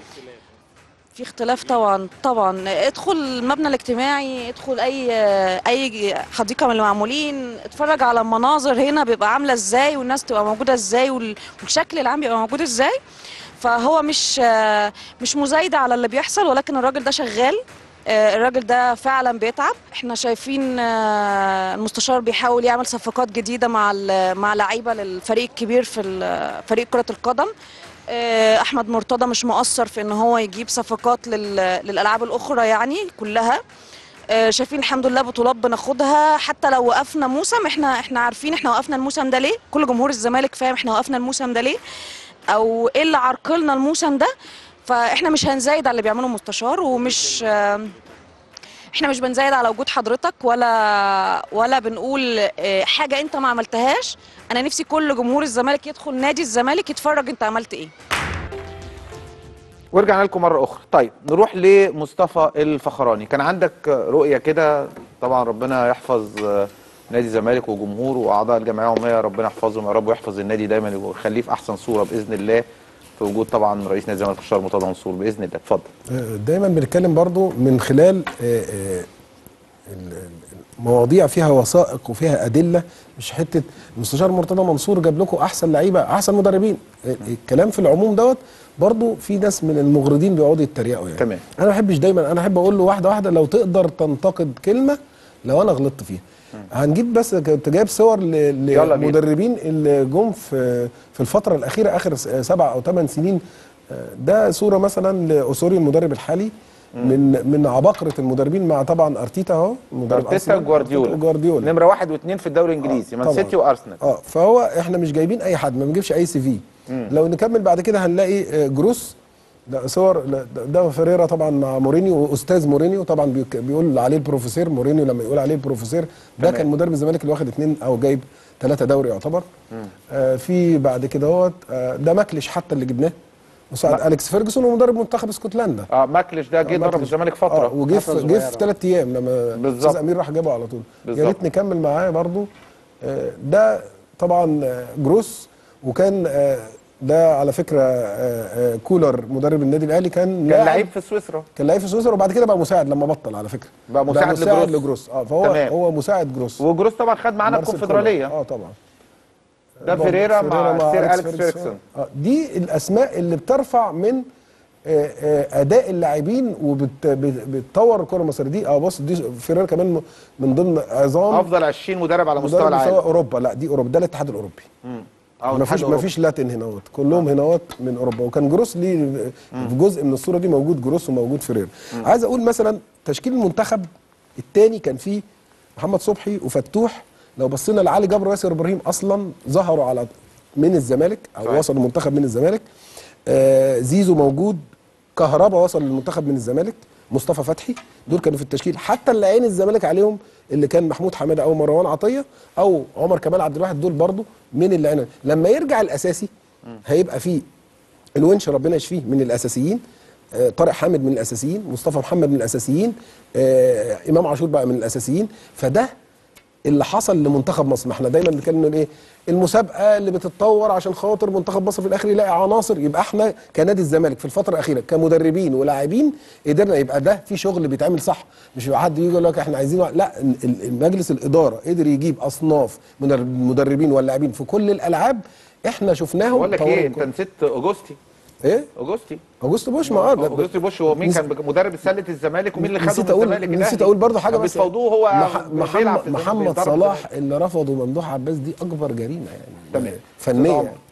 في اختلاف طبعا طبعا ادخل المبنى الاجتماعي ادخل اي اي حديقه من اللي معمولين اتفرج على المناظر هنا بيبقى عامله ازاي والناس تبقى موجوده ازاي وال- والشكل العام بيبقى موجود ازاي فهو مش مش مزايده على اللي بيحصل ولكن الراجل ده شغال آه، الراجل ده فعلا بيتعب احنا شايفين آه، المستشار بيحاول يعمل صفقات جديده مع ال- مع لعيبه للفريق الكبير في ال- فريق كره القدم آه، احمد مرتضى مش مقصر في ان هو يجيب صفقات لل- للالعاب الاخرى يعني كلها آه، شايفين الحمد لله بطولات بناخدها حتى لو وقفنا موسم احنا احنا عارفين احنا وقفنا الموسم ده ليه كل جمهور الزمالك فاهم احنا وقفنا الموسم ده ليه او ايه اللي عرقلنا الموسم ده فاحنا مش هنزايد على اللي بيعمله المستشار ومش آه، احنا مش بنزايد على وجود حضرتك ولا ولا بنقول آه، حاجه انت ما عملتهاش انا نفسي كل جمهور الزمالك يدخل نادي الزمالك يتفرج انت عملت ايه ورجعنا لكم مره اخرى طيب نروح لمصطفى الفخراني كان عندك رؤيه كده طبعا ربنا يحفظ آه، نادي الزمالك وجمهوره واعضاء الجمعيه العموميه ربنا يحفظهم يا رب ويحفظ النادي دايما ويخليه في احسن صوره باذن الله في وجود طبعا رئيس نادي الزمالك الشهر مرتضى منصور باذن الله اتفضل دايما بنتكلم برضو من خلال آه، آه، ال- ال- مواضيع فيها وثائق وفيها ادله مش حته المستشار مرتضى منصور جاب لكم احسن لعيبه احسن مدربين آه، الكلام في العموم دوت برضو في ناس من المغردين بيقعدوا يتريقوا يعني تمام انا ما بحبش دايما انا احب اقول له واحده واحده لو تقدر تنتقد كلمه لو انا غلطت فيها هنجيب بس كنت جايب صور ل- يلا بينا. لمدربين اللي جم في في الفتره الاخيره اخر س- سبع او ثمان سنين آه، ده صوره مثلا لاوسوريو المدرب الحالي من من عباقره المدربين مع طبعا ارتيتا اهو مدرب ارتيتا أرسنال. وجوارديولا وجوارديولا نمره واحد واثنين في الدوري الانجليزي مان طبعاً. سيتي وارسنال اه فهو احنا مش جايبين اي حد ما بنجيبش اي سي في مم. لو نكمل بعد كده هنلاقي آه، جروس ده صور لا، ده- ده فيريرا طبعا مع مورينيو واستاذ مورينيو طبعا بيك- بيقول عليه البروفيسور مورينيو لما يقول عليه البروفيسور ده تمام. كان مدرب الزمالك اللي واخد اثنين او جايب ثلاثه دوري يعتبر آه في بعد كده هوت آه ده ماكلش حتى اللي جبناه مساعد اليكس فيرجسون ومدرب منتخب اسكتلندا اه ماكلش ده جه ضرب ماكلش. الزمالك فتره آه وجه في جه في ثلاث ايام لما بالظبط. استاذ امير راح جابه على طول يا بالظبط. ريت نكمل معاه برضو آه، ده طبعا آه، جروس وكان آه، ده على فكره آه، آه، كولر مدرب النادي الاهلي كان كان لاعب- لعيب في سويسرا كان لعيب في سويسرا وبعد كده بقى مساعد لما بطل على فكره بقى مساعد لجروس. لجروس اه فهو تمام. هو مساعد جروس وجروس طبعا خد معانا مارسيل الكونفدراليه كولر. اه طبعا ده فيريرا مع سير أليكس فيركسون. آه، دي الاسماء اللي بترفع من آه، آه، اداء اللاعبين وبتطور الكره المصريه دي اه بص دي فيريرا كمان م- من ضمن عظام افضل 20 مدرب على مستوى مدرب مستوى العالم اوروبا لا دي اوروبا ده الاتحاد الاوروبي مم. ما الاتحاد فيش ما الأوروبي. فيش لاتين هناوت كلهم هناوت من اوروبا وكان جروس ليه في جزء من الصوره دي موجود جروس وموجود فيريرا عايز اقول مثلا تشكيل المنتخب الثاني كان فيه محمد صبحي وفتوح لو بصينا لعلي جبر وياسر ابراهيم اصلا ظهروا على من الزمالك او صحيح. وصلوا المنتخب من الزمالك آه زيزو موجود كهربا وصل للمنتخب من الزمالك مصطفى فتحي دول كانوا في التشكيل حتى اللي عين الزمالك عليهم اللي كان محمود حماده او مروان عطيه او عمر كمال عبد الواحد دول برضو من اللي عين لما يرجع الاساسي هيبقى فيه الونش ربنا يشفيه من الاساسيين آه، طارق حامد من الاساسيين مصطفى محمد من الاساسيين آه، امام عاشور بقى من الاساسيين فده اللي حصل لمنتخب مصر ما احنا دايما بنتكلم نقول ايه المسابقه اللي بتتطور عشان خاطر منتخب مصر في الاخر يلاقي عناصر يبقى احنا كنادي الزمالك في الفتره الاخيره كمدربين ولاعبين قدرنا يبقى ده في شغل بيتعمل صح مش يبقى حد يجي يقول لك احنا عايزين لا ال- ال- مجلس الاداره قدر يجيب اصناف من المدربين واللاعبين في كل الالعاب احنا شفناهم بقول لك طوروا ايه انت الكرة. نسيت اوجوستي ايه اوجوستي اوجوست بوش ما اه اوجوستي بوش هو مين نس- كان مدرب سله الزمالك ومين اللي خده نسيت من اقول الزمالك نسيت الأهلي؟ اقول برضه حاجه ما بس بيفاوضوه هو مح- بيلعب محمد في الزمالك، محمد بيتدرب في صلاح اللي رفضه ممدوح عباس دي اكبر جريمه يعني تمام. فنيه عمر. يعني.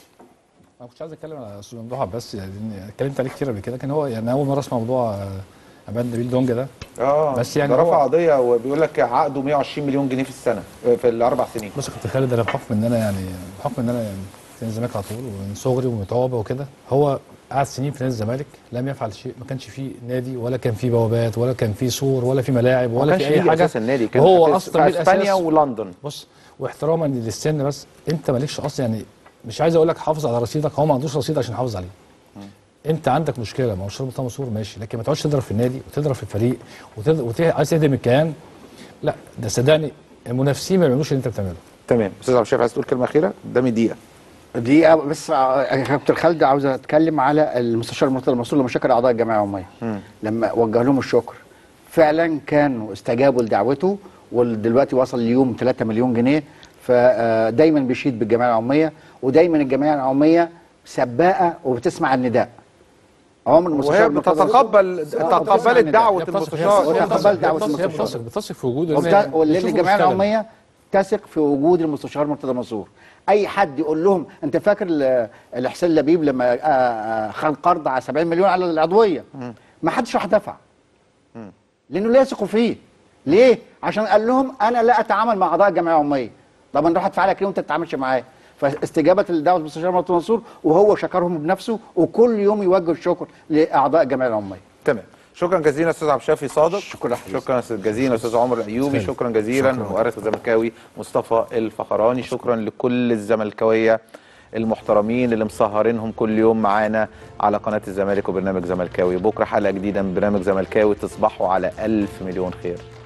انا كنتش عايز اتكلم على استاذ ممدوح عباس يعني اتكلمت عليه كتير قبل كده لكن هو يعني اول مره اسمع موضوع آه، عماد نبيل دونجا ده اه بس يعني ده هو- رفع قضيه وبيقول لك عقده 120 مليون جنيه في السنه آه، في الاربع سنين بص يا كابتن خالد انا بحكم ان انا يعني بحكم ان انا يعني في نادي الزمالك على طول ومن صغري ومتعوبه وكده هو قعد سنين في نادي الزمالك لم يفعل شيء ما كانش فيه نادي ولا كان فيه بوابات ولا كان فيه سور ولا فيه ملاعب ما ولا كانش في اي ليه حاجه أساس النادي، كان وهو أساس اصلا في ليه إسبانيا الأساس. ولندن. بص واحتراما للسن بس انت مالكش اصلا يعني مش عايز اقول لك حافظ على رصيدك هو ما عندوش رصيد عشان يحافظ عليه انت عندك مشكله ما هو شرب مرتضى منصور ماشي لكن ما تقعدش تضرب في النادي وتضرب في الفريق وتضرب وت... عايز تهدم الكيان لا ده صدقني المنافسين ما بيعملوش اللي انت بتعمله تمام استاذ عبد الشافي عايز تقول كلمه اخيره قدامي دقيقه دقيقة بس آه، يا كابتن خالد عاوز اتكلم على المستشار مرتضى منصور لما شكر اعضاء الجمعيه العموميه لما وجه لهم الشكر فعلا كانوا استجابوا لدعوته ودلوقتي وصل اليوم 3 مليون جنيه فدايما بيشيد بالجمعيه العموميه ودايما الجمعيه العموميه سباقه وبتسمع النداء عمر المستشار وهي مرتضى بتتقبل منصور- آه، بتسمع تقبلت النداء. دعوه بتثق- المستشار هي تقبلت دعوه بتثق- هي المستشار بتثق بتثق في وجوده وبت- لأن ولان بتشوفه الجمعيه بيشتغل. العموميه تثق في وجود المستشار مرتضى منصور اي حد يقول لهم انت فاكر ال- الحسين لبيب لما آه، آه، خد قرض على 70 مليون على العضويه ما حدش راح دفع لانه لا يثقوا فيه ليه عشان قال لهم انا لا اتعامل مع اعضاء الجمعيه العموميه طب انا اروح ادفع لك ليه وانت ما تتعاملش معايا فاستجابه لدعوه المستشار مرتضى منصور وهو شكرهم بنفسه وكل يوم يوجه الشكر لاعضاء الجمعيه العموميه تمام شكرا جزيلا استاذ عبد الشافي صادق شكرا شكرا استاذ جزيلا استاذ عمر الايوبي شكرا جزيلا مؤرخ الزملكاوي مصطفى الفخراني شكرا لكل الزملكاويه المحترمين اللي مسهرينهم كل يوم معانا على قناه الزمالك وبرنامج زملكاوي بكره حلقه جديده من برنامج زملكاوي تصبحوا على الف مليون خير